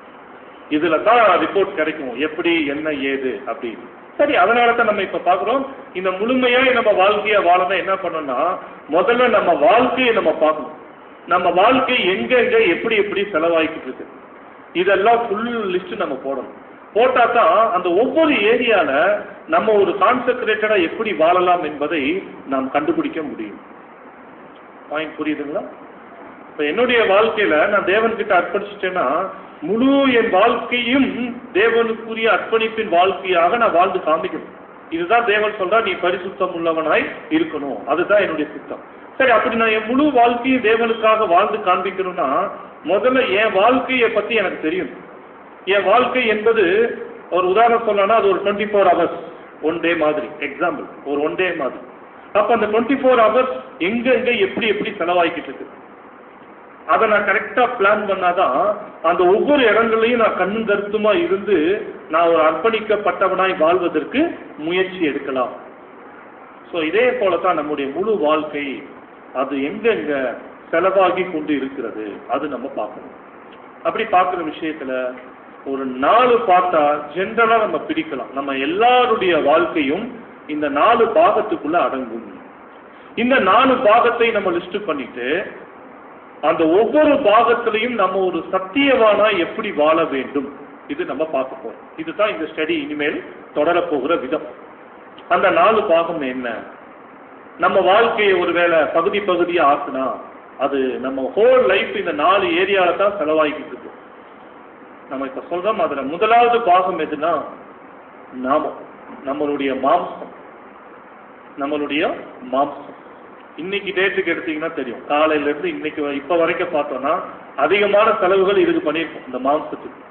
இதுல தான் ரிப்போர்ட் கிடைக்கும் எப்படி என்ன ஏது அப்படின்னு சரி அதனால தான் நம்ம இப்ப பாக்குறோம் இந்த முழுமையாய் நம்ம வாழ்க்கைய வாழணும் என்ன பண்ணணும்னா முதல்ல நம்ம வாழ்க்கையை நம்ம பார்க்கணும் நம்ம வாழ்க்கை எங்க எங்க எப்படி எப்படி செலவாய்க்கிட்டு இருக்கு இதெல்லாம் ஃபுல் லிஸ்ட் நம்ம போடணும் போட்டா தான் அந்த ஒவ்வொரு ஏரியால நம்ம ஒரு கான்சென்ட்ரேட்டடா எப்படி வாழலாம் என்பதை நாம் கண்டுபிடிக்க முடியும் பாயிண்ட் புரியுதுங்களா இப்ப என்னுடைய வாழ்க்கையில நான் தேவன்கிட்ட அர்ப்பணிச்சிட்டேன்னா முழு என் வாழ்க்கையும் தேவனுக்குரிய அர்ப்பணிப்பின் வாழ்க்கையாக நான் வாழ்ந்து காமிக்கணும் இதுதான் தேவன் சொல்றா நீ பரிசுத்தம் உள்ளவனாய் இருக்கணும் அதுதான் என்னுடைய சித்தம் சரி அப்படி நான் என் முழு வாழ்க்கையும் தேவனுக்காக வாழ்ந்து காண்பிக்கணும்னா முதல்ல என் வாழ்க்கையை பத்தி எனக்கு தெரியும் என் வாழ்க்கை என்பது ஒரு உதாரணம் சொல்லணும்னா அது ஒரு twenty four hours one day மாதிரி எக்ஸாம்பிள் ஒரு ஒன் டே மாதிரி அப்ப அந்த டுவெண்ட்டி ஃபோர் ஹவர்ஸ் எங்க எங்க எப்படி எப்படி செலவாகிக்கிட்டு இருக்கு அதை நான் கரெக்டா பிளான் பண்ணாதான் அந்த ஒவ்வொரு இடங்களையும் நான் கண்ணும் கருத்துமா இருந்து நான் ஒரு அர்ப்பணிக்கப்பட்டவனாய் வாழ்வதற்கு முயற்சி எடுக்கலாம் சோ இதே போலதான் நம்முடைய முழு வாழ்க்கை அது எங்கெங்க செலவாகி கொண்டு இருக்கிறது அது நம்ம பார்க்கணும் அப்படி பார்க்குற விஷயத்துல ஒரு நாலு பார்த்தா ஜென்ரலா நம்ம பிரிக்கலாம் நம்ம எல்லாருடைய வாழ்க்கையும் இந்த நாலு பாகத்துக்குள்ள அடங்கும் இந்த நாலு பாகத்தை நம்ம லிஸ்ட் பண்ணிட்டு அந்த ஒவ்வொரு பாகத்திலையும் நம்ம ஒரு சத்தியவானா எப்படி வாழ வேண்டும் இது நம்ம பார்க்க போறோம் இதுதான் இந்த ஸ்டடி இனிமேல் தொடரப் போகிற விதம் அந்த நாலு பாகம் என்ன நம்ம வாழ்க்கையை ஒருவேளை பகுதி பகுதியா ஆக்குனா அது நம்ம ஹோல் லைஃப் இந்த நாலு ஏரியால தான் செலவாகிக்கிட்டு இருக்கு நம்ம இப்ப சொல்றோம் அதுல முதலாவது பாகம் எதுனா நாமம் நம்மளுடைய மாம்சம் நம்மளுடைய மாம்சம் இன்னைக்கு டேட்டுக்கு எடுத்தீங்கன்னா தெரியும் காலையில இருந்து இன்னைக்கு வ- இப்ப வரைக்கும் பார்த்தோம்னா அதிகமான செலவுகள் இதுக்கு பண்ணியிருக்கோம் இந்த மாம்சத்துக்கு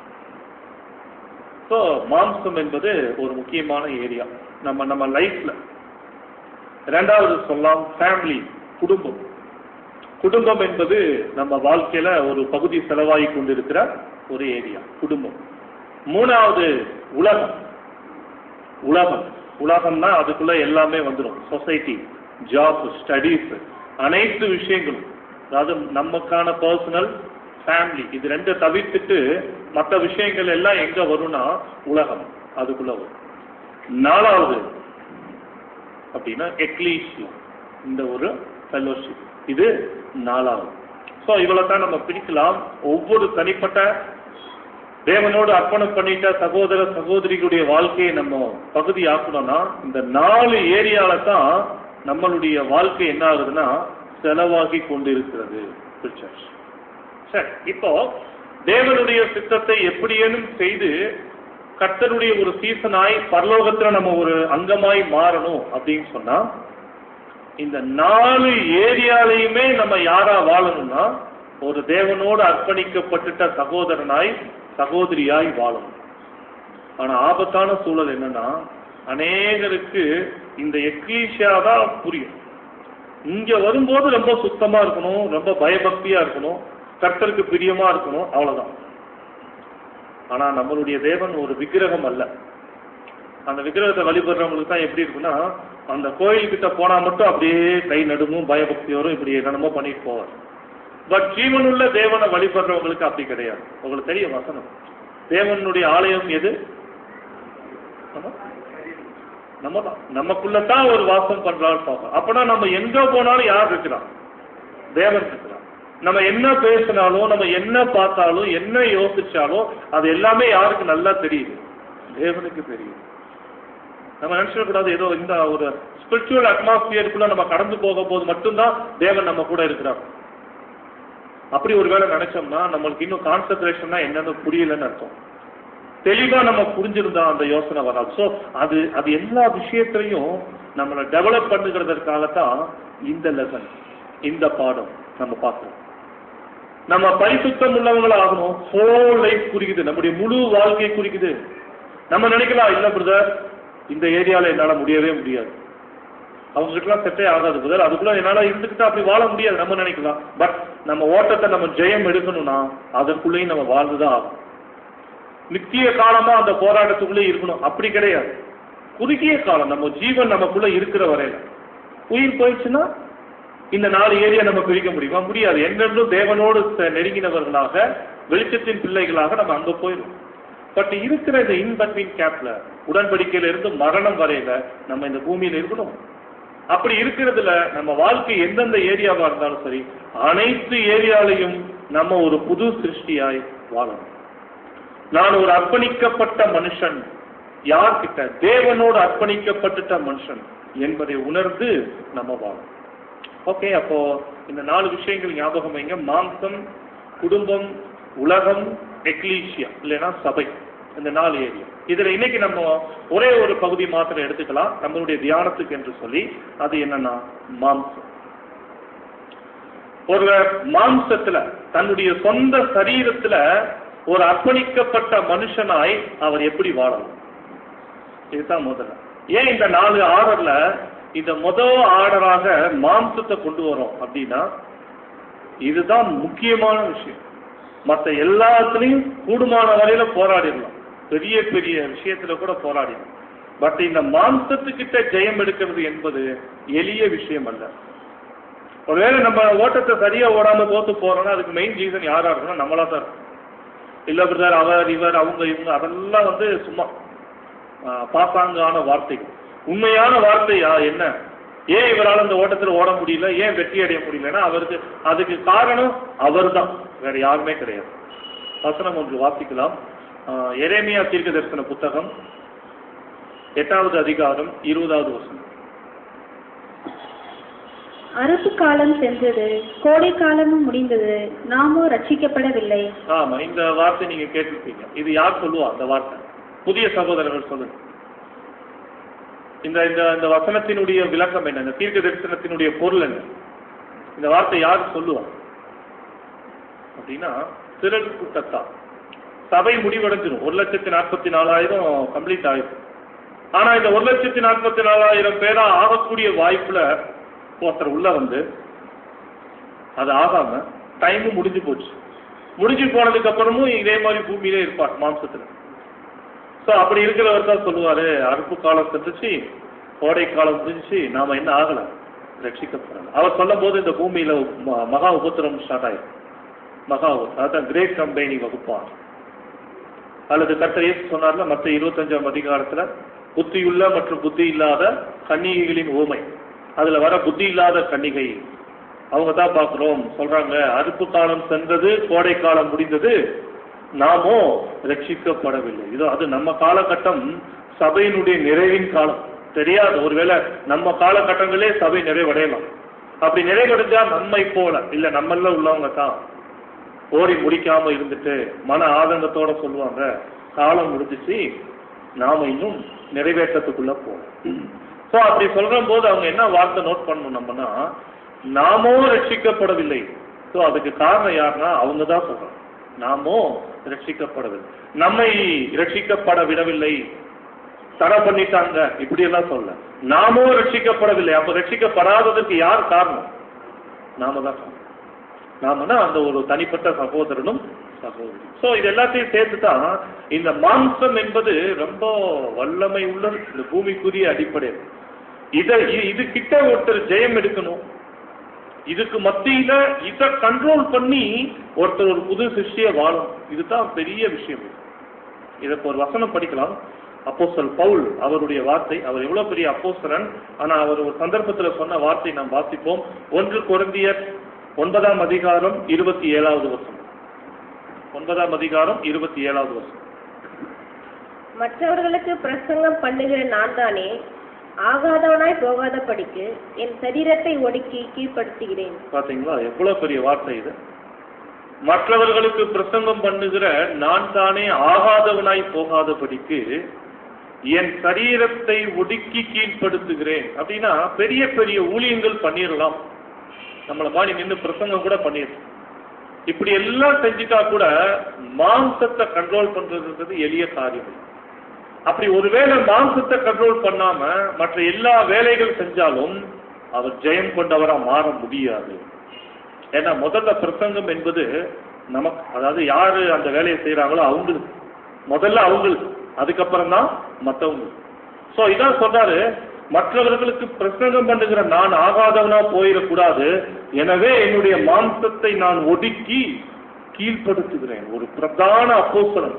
ஸோ மாம்சம் என்பது ஒரு முக்கியமான ஏரியா நம்ம நம்ம லைஃப்ல ரெண்டாவது சொல்லலாம் ஃபேமிலி குடும்பம் குடும்பம் என்பது நம்ம வாழ்க்கையில ஒரு பகுதி செலவாகி கொண்டிருக்கிற ஒரு ஏரியா குடும்பம் மூணாவது உலகம் உலகம் உலகம்னா அதுக்குள்ள எல்லாமே வந்துடும் சொசைட்டி ஜாப் ஸ்டடீஸ் அனைத்து விஷயங்களும் அதாவது நமக்கான பர்சனல் ஃபேமிலி இது ரெண்டை தவிர்த்துட்டு மற்ற விஷயங்கள் எல்லாம் எங்க வரும்னா உலகம் அதுக்குள்ள வரும் நாலாவது அப்படின்னா எக்லீஷியம் இந்த ஒரு ஃபெலோஷிப் இது நாலாவது ஸோ இவ்வளவு தான் நம்ம பிரிக்கலாம் ஒவ்வொரு தனிப்பட்ட தேவனோடு அர்ப்பணம் பண்ணிட்ட சகோதர சகோதரிகளுடைய வாழ்க்கையை நம்ம பகுதி ஆக்கணும்னா இந்த நாலு ஏரியால தான் நம்மளுடைய வாழ்க்கை என்ன ஆகுதுன்னா செலவாகி கொண்டிருக்கிறது பிரிச்சாச்சு சரி இப்போ தேவனுடைய சித்தத்தை எப்படியேனும் செய்து கர்த்தருடைய ஒரு சீசனாய் பரலோகத்துல நம்ம ஒரு அங்கமாய் மாறணும் அப்படின்னு சொன்னா இந்த நாலு ஏரியாலையுமே நம்ம யாரா வாழணும்னா ஒரு தேவனோடு அர்ப்பணிக்கப்பட்டுட்ட சகோதரனாய் சகோதரியாய் வாழணும் ஆனா ஆபத்தான சூழல் என்னன்னா அநேகருக்கு இந்த எக்லீஷியா தான் புரியும் இங்க வரும்போது ரொம்ப சுத்தமா இருக்கணும் ரொம்ப பயபக்தியா இருக்கணும் கர்த்தருக்கு பிரியமா இருக்கணும் அவ்வளவுதான் ஆனா நம்மளுடைய தேவன் ஒரு விக்கிரகம் அல்ல அந்த விக்கிரகத்தை வழிபடுறவங்களுக்கு தான் எப்படி இருக்குன்னா அந்த கோயில்கிட்ட போனா மட்டும் அப்படியே கை நடுங்கும் பயபக்தியோரும் இப்படி என்னென்னமோ பண்ணிட்டு போவார் பட் ஜீவனுள்ள தேவனை வழிபடுறவங்களுக்கு அப்படி கிடையாது உங்களுக்கு தெரியும் வசனம் தேவனுடைய ஆலயம் எது ஆமா? நம்ம தான் நமக்குள்ளதான் ஒரு வாசம் பண்றான்னு பார்க்கணும் அப்பனா நம்ம எங்க போனாலும் யார் இருக்கிறான் தேவன் இருக்கிறான் நம்ம என்ன பேசினாலும் நம்ம என்ன பார்த்தாலும் என்ன யோசிச்சாலும் அது எல்லாமே யாருக்கு நல்லா தெரியுது தேவனுக்கு தெரியும் நம்ம நினைச்சிடக்கூடாது ஏதோ இந்த ஒரு ஸ்பிரிச்சுவல் அட்மாஸ்பியருக்குள்ள நம்ம கடந்து போக போது மட்டும்தான் தேவன் நம்ம கூட இருக்கிறார் அப்படி ஒருவேளை நினைச்சோம்னா நம்மளுக்கு இன்னும் கான்சென்ட்ரேஷன்னா என்னன்னு புரியலன்னு அர்த்தம் தெளிவா நம்ம புரிஞ்சிருந்தா அந்த யோசனை வராது ஸோ அது அது எல்லா விஷயத்திலையும் நம்மளை டெவலப் பண்ணுகிறதற்காகத்தான் இந்த லெசன் இந்த பாடம் நம்ம பார்க்கணும் நம்ம பரிசுத்தம் உள்ளவங்களா ஆகணும் ஹோல் லைஃப் குறிக்குது நம்முடைய முழு வாழ்க்கை குறிக்குது நம்ம நினைக்கலாம் இல்ல பிரதர் இந்த ஏரியால என்னால முடியவே முடியாது அவங்க கிட்டலாம் செட்டே ஆகாது பிரதர் அதுக்குள்ள என்னால இருந்துக்கிட்டு அப்படி வாழ முடியாது நம்ம நினைக்கலாம் பட் நம்ம ஓட்டத்தை நம்ம ஜெயம் எடுக்கணும்னா அதற்குள்ளேயும் நம்ம வாழ்ந்துதான் ஆகும் நித்திய காலமா அந்த போராட்டத்துக்குள்ளே இருக்கணும் அப்படி கிடையாது குறுகிய காலம் நம்ம ஜீவன் நமக்குள்ள இருக்கிற வரையில உயிர் போயிடுச்சுன்னா இந்த நாலு ஏரியா நம்ம பிரிக்க முடியுமா முடியாது என்றென்றும் தேவனோடு ச- நெருங்கினவர்களாக வெளிச்சத்தின் பிள்ளைகளாக நம்ம அங்க போயிடும் பட் இருக்கிற இந்த இன்பத்வின் கேப்ல உடன்படிக்கையில இருந்து மரணம் வரையில நம்ம இந்த பூமியில இருக்கணும் அப்படி இருக்கிறதுல நம்ம வாழ்க்கை எந்தெந்த ஏரியாவா இருந்தாலும் சரி அனைத்து ஏரியாலையும் நம்ம ஒரு புது சிருஷ்டியாய் வாழணும் நான் ஒரு அர்ப்பணிக்கப்பட்ட மனுஷன் யார்கிட்ட தேவனோடு அர்ப்பணிக்கப்பட்டுட்ட மனுஷன் என்பதை உணர்ந்து நம்ம வாழணும் ஓகே அப்போ இந்த நாலு விஷயங்கள் ஞாபகம் வைங்க மாம்சம் குடும்பம் உலகம் எக்லீஷியா இல்லைன்னா சபை இந்த நாலு ஏரியா இதுல இன்னைக்கு நம்ம ஒரே ஒரு பகுதி மாத்திரம் எடுத்துக்கலாம் நம்மளுடைய தியானத்துக்கு என்று சொல்லி அது என்னன்னா மாம்சம் ஒருவர் மாம்சத்துல தன்னுடைய சொந்த சரீரத்துல ஒரு அர்ப்பணிக்கப்பட்ட மனுஷனாய் அவர் எப்படி வாழலாம் இதுதான் முதல்ல ஏன் இந்த நாலு ஆர்டர்ல இந்த முதல் ஆர்டராக மாம்சத்தை கொண்டு வரோம் அப்படின்னா இதுதான் முக்கியமான விஷயம் மற்ற எல்லாத்துலயும் கூடுமான வரையில போராடிடலாம் பெரிய பெரிய விஷயத்துல கூட போராடிடலாம் பட் இந்த மாம்சத்துக்கிட்ட ஜெயம் எடுக்கிறது என்பது எளிய விஷயம் அல்ல ஒருவேளை நம்ம ஓட்டத்தை சரியா ஓடாம தோத்து போறோம்னா அதுக்கு மெயின் ரீசன் யாரா இருக்குன்னா நம்மளா தான் இருக்கும் இல்ல பிரதர் அவர் இவர் அவங்க இவங்க அதெல்லாம் வந்து சும்மா ஆ, பாசாங்கான வார்த்தைகள் உண்மையான வார்த்தை யா- என்ன ஏன் இவரால் இந்த ஓட்டத்தில் ஓட முடியல ஏன் வெற்றி அடைய முடியலன்னா அவருக்கு அதுக்கு காரணம் அவர்தான் வேற யாருமே கிடையாது வசனம் ஒன்று வாசிக்கலாம் ஆ, எரேமியா தீர்க்க தரிசன புத்தகம் எட்டாவது அதிகாரம் இருபதாவது வசனம் அரசு காலம் சென்றது கோடை காலமும் முடிந்தது நாமோ ரட்சிக்கப்படவில்லை ஆமா இந்த வார்த்தை நீங்க கேட்டிருப்பீங்க இது யார் சொல்லுவா அந்த வார்த்தை புதிய சகோதரர்கள் சொல்லுங்க இந்த இந்த இந்த வசனத்தினுடைய விளக்கம் என்ன இந்த தீர்க்க தரிசனத்தினுடைய பொருள் என்ன இந்த வார்த்தை யார் சொல்லுவா அப்படின்னா திரள் கூட்டத்தா சபை முடிவடைஞ்சிடும் ஒரு லட்சத்தி நாற்பத்தி நாலாயிரம் கம்ப்ளீட் ஆயிடும் ஆனா இந்த ஒரு லட்சத்தி நாற்பத்தி நாலாயிரம் பேரா ஆகக்கூடிய வாய்ப்புல ஒருத்தர் உள்ள வந்து அது ஆகாம டைமும் முடிஞ்சு போச்சு முடிஞ்சு போனதுக்கு அப்புறமும் இதே மாதிரி பூமியிலே இருப்பார் மாம்சத்துல சோ அப்படி இருக்கிறவர் தான் சொல்லுவாரு அறுப்பு காலம் சென்றுச்சு கோடை காலம் முடிஞ்சுச்சு நாம என்ன ஆகல ரட்சிக்கப்படல அவர் சொல்லும் போது இந்த பூமியில ம- மகா உபத்திரம் ஸ்டார்ட் ஆயிடும் மகா உபத்திரம் அதான் கிரேட் கம்பெனி வகுப்பார் அல்லது கர்த்தர் இயேசு சொன்னார்ல மற்ற இருபத்தஞ்சாம் அதிகாரத்துல புத்தியுள்ள மற்றும் புத்தி இல்லாத கன்னிகைகளின் ஓமை அதுல வர புத்தி இல்லாத கன்னிகை அவங்க தான் பார்க்கிறோம் சொல்றாங்க அறுப்பு காலம் சென்றது கோடை காலம் முடிந்தது நாமோ ரட்சிக்கப்படவில்லை இதோ அது நம்ம காலகட்டம் சபையினுடைய நிறைவின் காலம் தெரியாது ஒருவேளை நம்ம காலகட்டங்களே சபை நிறைவடையலாம் அப்படி நிறைவடைஞ்சா நம்மை போல இல்ல நம்மள உள்ளவங்க தான் ஓடி முடிக்காம இருந்துட்டு மன ஆதங்கத்தோட சொல்லுவாங்க காலம் முடிஞ்சிச்சு நாம இன்னும் நிறைவேற்றத்துக்குள்ள போறோம் சோ அப்படி சொல்ற போது அவங்க என்ன வார்த்தை நோட் பண்ணணும் நம்மனா நாமோ ரட்சிக்கப்படவில்லை சோ அதுக்கு காரணம் யாருன்னா அவங்க தான் சொல்றாங்க நாமோ ரட்சிக்கப்படவில்லை நம்மை ரட்சிக்கப்பட விடவில்லை தடை பண்ணிட்டாங்க இப்படி எல்லாம் சொல்ல நாமோ ரட்சிக்கப்படவில்லை அப்ப ரட்சிக்கப்படாததற்கு யார் காரணம் நாம தான் காரணம் நாமனா அந்த ஒரு தனிப்பட்ட சகோதரனும் சகோதரி சோ இது எல்லாத்தையும் சேர்த்து தான் இந்த மாம்சம் என்பது ரொம்ப வல்லமை உள்ள இந்த பூமிக்குரிய அடிப்படை இத இ- இது கிட்ட ஒருத்தர் ஜெயம் எடுக்கணும் இதுக்கு மத்தியில இத கண்ட்ரோல் பண்ணி ஒருத்தர் ஒரு புது சிருஷ்டிய வாழும் இதுதான் பெரிய விஷயம் இதை இப்ப ஒரு வசனம் படிக்கலாம் அப்போஸ்தலர் பவுல் அவருடைய வார்த்தை அவர் எவ்வளவு பெரிய அப்போஸ்தலன் ஆனா அவர் ஒரு சந்தர்ப்பத்துல சொன்ன வார்த்தை நாம் வாசிப்போம் ஒன்று கொரிந்தியர் ஒன்பதாம் அதிகாரம் இருபத்தி ஏழாவது வசனம் ஒன்பதாம் அதிகாரம் இருபத்தி ஏழாவது வசனம் மற்றவர்களுக்கு பிரசங்கம் பண்ணுகிற நான் தானே ஆகாதவனாய் போகாதபடிக்கு என் சரீரத்தை ஒடுக்கி கீழ்ப்படுத்துகிறேன் பாத்தீங்களா எவ்வளவு பெரிய வார்த்தை இது மற்றவர்களுக்கு பிரசங்கம் பண்ணுகிற நான் தானே ஆகாதவனாய் போகாதபடிக்கு என் சரீரத்தை ஒடுக்கி கீழ்ப்படுத்துகிறேன் அப்படின்னா பெரிய பெரிய ஊழியங்கள் பண்ணிடலாம் நம்மளை மாதிரி நின்று பிரசங்கம் கூட பண்ணிடலாம் இப்படி எல்லாம் செஞ்சுட்டா கூட மாம்சத்தை கண்ட்ரோல் பண்றதுன்றது எளிய காரியம் இல்லை. அப்படி ஒருவேளை மாம்சத்தை கண்ட்ரோல் பண்ணாம மற்ற எல்லா வேலைகள் செஞ்சாலும் அவர் ஜெயம் கொண்டவரா மாற முடியாது ஏன்னா முதல்ல பிரசங்கம் என்பது நமக்கு அதாவது யாரு அந்த வேலையை செய்யறாங்களோ அவங்களுக்கு முதல்ல அவங்களுக்கு அதுக்கப்புறம் தான் மற்றவங்க சோ இதான் சொல்றாரு மற்றவர்களுக்கு பிரசங்கம் பண்ணுகிற நான் ஆகாதவனா போயிடக்கூடாது எனவே என்னுடைய மாம்சத்தை நான் ஒடுக்கி கீழ்ப்படுத்துகிறேன் ஒரு பிரதான அப்போஸ்தலன்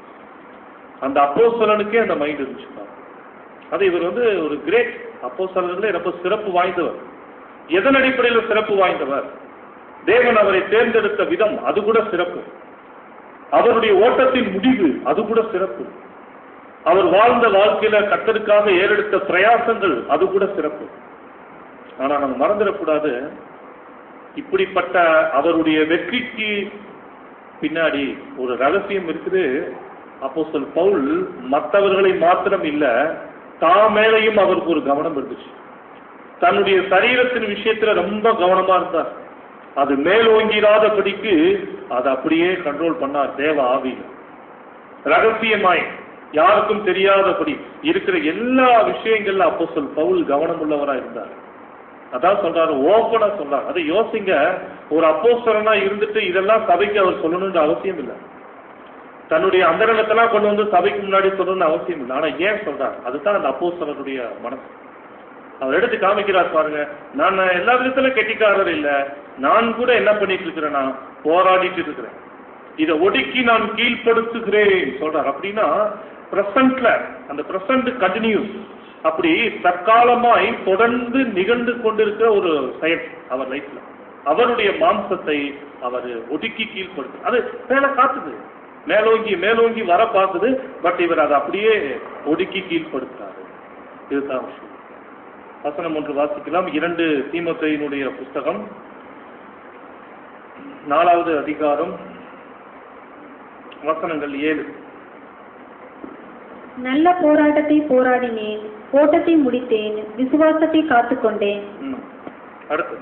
அந்த அப்போஸ்தலனுக்கே அந்த மைண்ட் இருந்துச்சு அது இவர் வந்து ஒரு கிரேட் அப்போஸ்தலர்களே ரொம்ப சிறப்பு வாய்ந்தவர் எதன் அடிப்படையில் சிறப்பு வாய்ந்தவர் தேவன் அவரை தேர்ந்தெடுத்த விதம் அது கூட சிறப்பு அவருடைய ஓட்டத்தின் முடிவு அது கூட சிறப்பு அவர் வாழ்ந்த வாழ்க்கையில கத்தருக்காக ஏறெடுத்த பிரயாசங்கள் அது கூட சிறப்பு ஆனா நம்ம மறந்துடக்கூடாது இப்படிப்பட்ட அவருடைய வெற்றிக்கு பின்னாடி ஒரு ரகசியம் இருக்குது அப்போஸ்தலன் பவுல் மற்றவர்களை மாத்திரம் இல்ல தான் மேலையும் அவருக்கு ஒரு கவனம் இருந்துச்சு தன்னுடைய சரீரத்தின் விஷயத்துல ரொம்ப கவனமா இருந்தார் அது மேலோங்கிராதபடிக்கு அதை அப்படியே கண்ட்ரோல் பண்ணார் தேவ ஆவியில ரகசியமாய் யாருக்கும் தெரியாதபடி இருக்கிற எல்லா விஷயங்கள்ல அப்போ சொல் பவுல் கவனம் உள்ளவரா இருந்தார் அதான் சொல்றாரு ஓப்பனா சொல்றாரு அதை யோசிங்க ஒரு அப்போஸ்தலனா இருந்துட்டு இதெல்லாம் சபைக்கு அவர் சொல்லணும்ன்ற அவசியம் இல்லை தன்னுடைய அந்தரங்கத்தெல்லாம் கொண்டு வந்து சபைக்கு முன்னாடி சொல்லணும்னு அவசியம் இல்லை ஆனா ஏன் சொல்றாரு அதுதான் அந்த அப்போஸ்தலருடைய மனசு அவர் எடுத்து காமிக்கிறார் பாருங்க நான் எல்லா விதத்துல கெட்டிக்காரர் இல்ல நான் கூட என்ன பண்ணிட்டு இருக்கிறேன்னா போராடிட்டு இருக்கிறேன் இதை ஒடுக்கி நான் கீழ்ப்படுத்துகிறேன் சொல்றார் அப்படின்னா பிரசன்ட்ல அந்த பிரசன்ட் கண்டினியூஸ் அப்படி தற்காலமாய் தொடர்ந்து நிகழ்ந்து கொண்டிருக்கிற ஒரு செயல் அவர் லைஃப்ல அவருடைய மாம்சத்தை அவர் ஒடுக்கி கீழ்ப்படுத்து அது மேல காத்துது மேலோங்கி மேலோங்கி வர பார்க்குது பட் இவர் அதை அப்படியே ஒடுக்கி கீழ்ப்படுத்துறாரு இதுதான் விஷயம் வசனம் ஒன்று வாசிக்கலாம் இரண்டு தீமத்தையினுடைய புஸ்தகம் நாலாவது அதிகாரம் வசனங்கள் ஏழு நல்ல போராட்டத்தை போராடினேன் ஓட்டத்தை முடித்தேன் விசுவாசத்தை காத்துக்கொண்டேன் ம். அடுத்து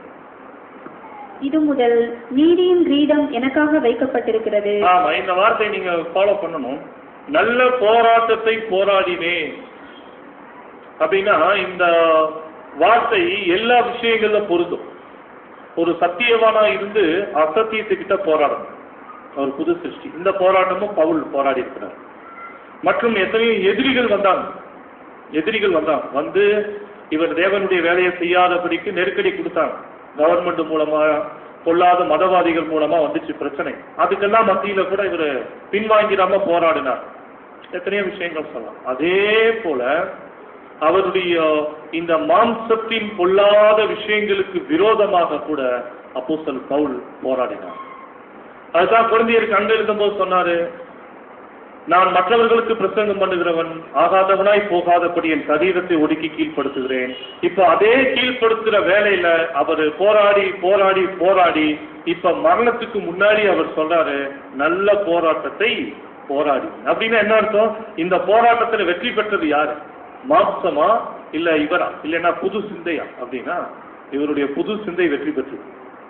இது முதல் நீதியின் கிரீடம் எனக்காக வைக்கப்பட்டிருக்கிறது ஆமா இந்த வார்த்தையை நீங்க ஃபாலோ பண்ணணும் நல்ல போராட்டத்தை போராடினேன் அப்படின்னா இந்த வார்த்தை எல்லா விஷயங்கள்ல பொருந்தும் ஒரு சத்தியவானா இருந்து அசத்தியத்துக்கிட்ட போராடணும் ஒரு புது சிருஷ்டி இந்த போராட்டமும் பவுல் போராடி இருக்கிறார் மற்றும் எத்தனையோ எதிரிகள் வந்தாங்க எதிரிகள் வந்தாங்க வந்து இவர் தேவனுடைய வேலையை செய்யாதபடிக்கு நெருக்கடி கொடுத்தாங்க கவர்மெண்ட் மூலமா பொல்லாத மதவாதிகள் மூலமா வந்துச்சு பிரச்சனை அதுக்கெல்லாம் மத்தியில கூட இவர் பின்வாங்கிடாம போராடினார் எத்தனையோ விஷயங்கள் சொல்லலாம் அதே போல அவருடைய இந்த மாம்சத்தின் பொல்லாத விஷயங்களுக்கு விரோதமாக கூட அப்போஸ்தலன் பவுல் போராடினார் அதுதான் குழந்தையருக்கு அங்க இருக்கும்போது சொன்னாரு நான் மற்றவர்களுக்கு பிரசங்கம் பண்ணுகிறவன் ஆகாதவனாய் போகாதபடி என் சரீரத்தை ஒடுக்கி கீழ்ப்படுத்துகிறேன் இப்ப அதே கீழ்ப்படுத்துற வேலையில அவர் போராடி போராடி போராடி இப்ப மரணத்துக்கு முன்னாடி அவர் சொல்றாரு நல்ல போராட்டத்தை போராடி அப்படின்னா என்ன அர்த்தம் இந்த போராட்டத்துல வெற்றி பெற்றது யாரு மாம்சமா இல்ல இவரா இல்லைன்னா புது சிந்தையா அப்படின்னா இவருடைய புது சிந்தை வெற்றி பெற்றது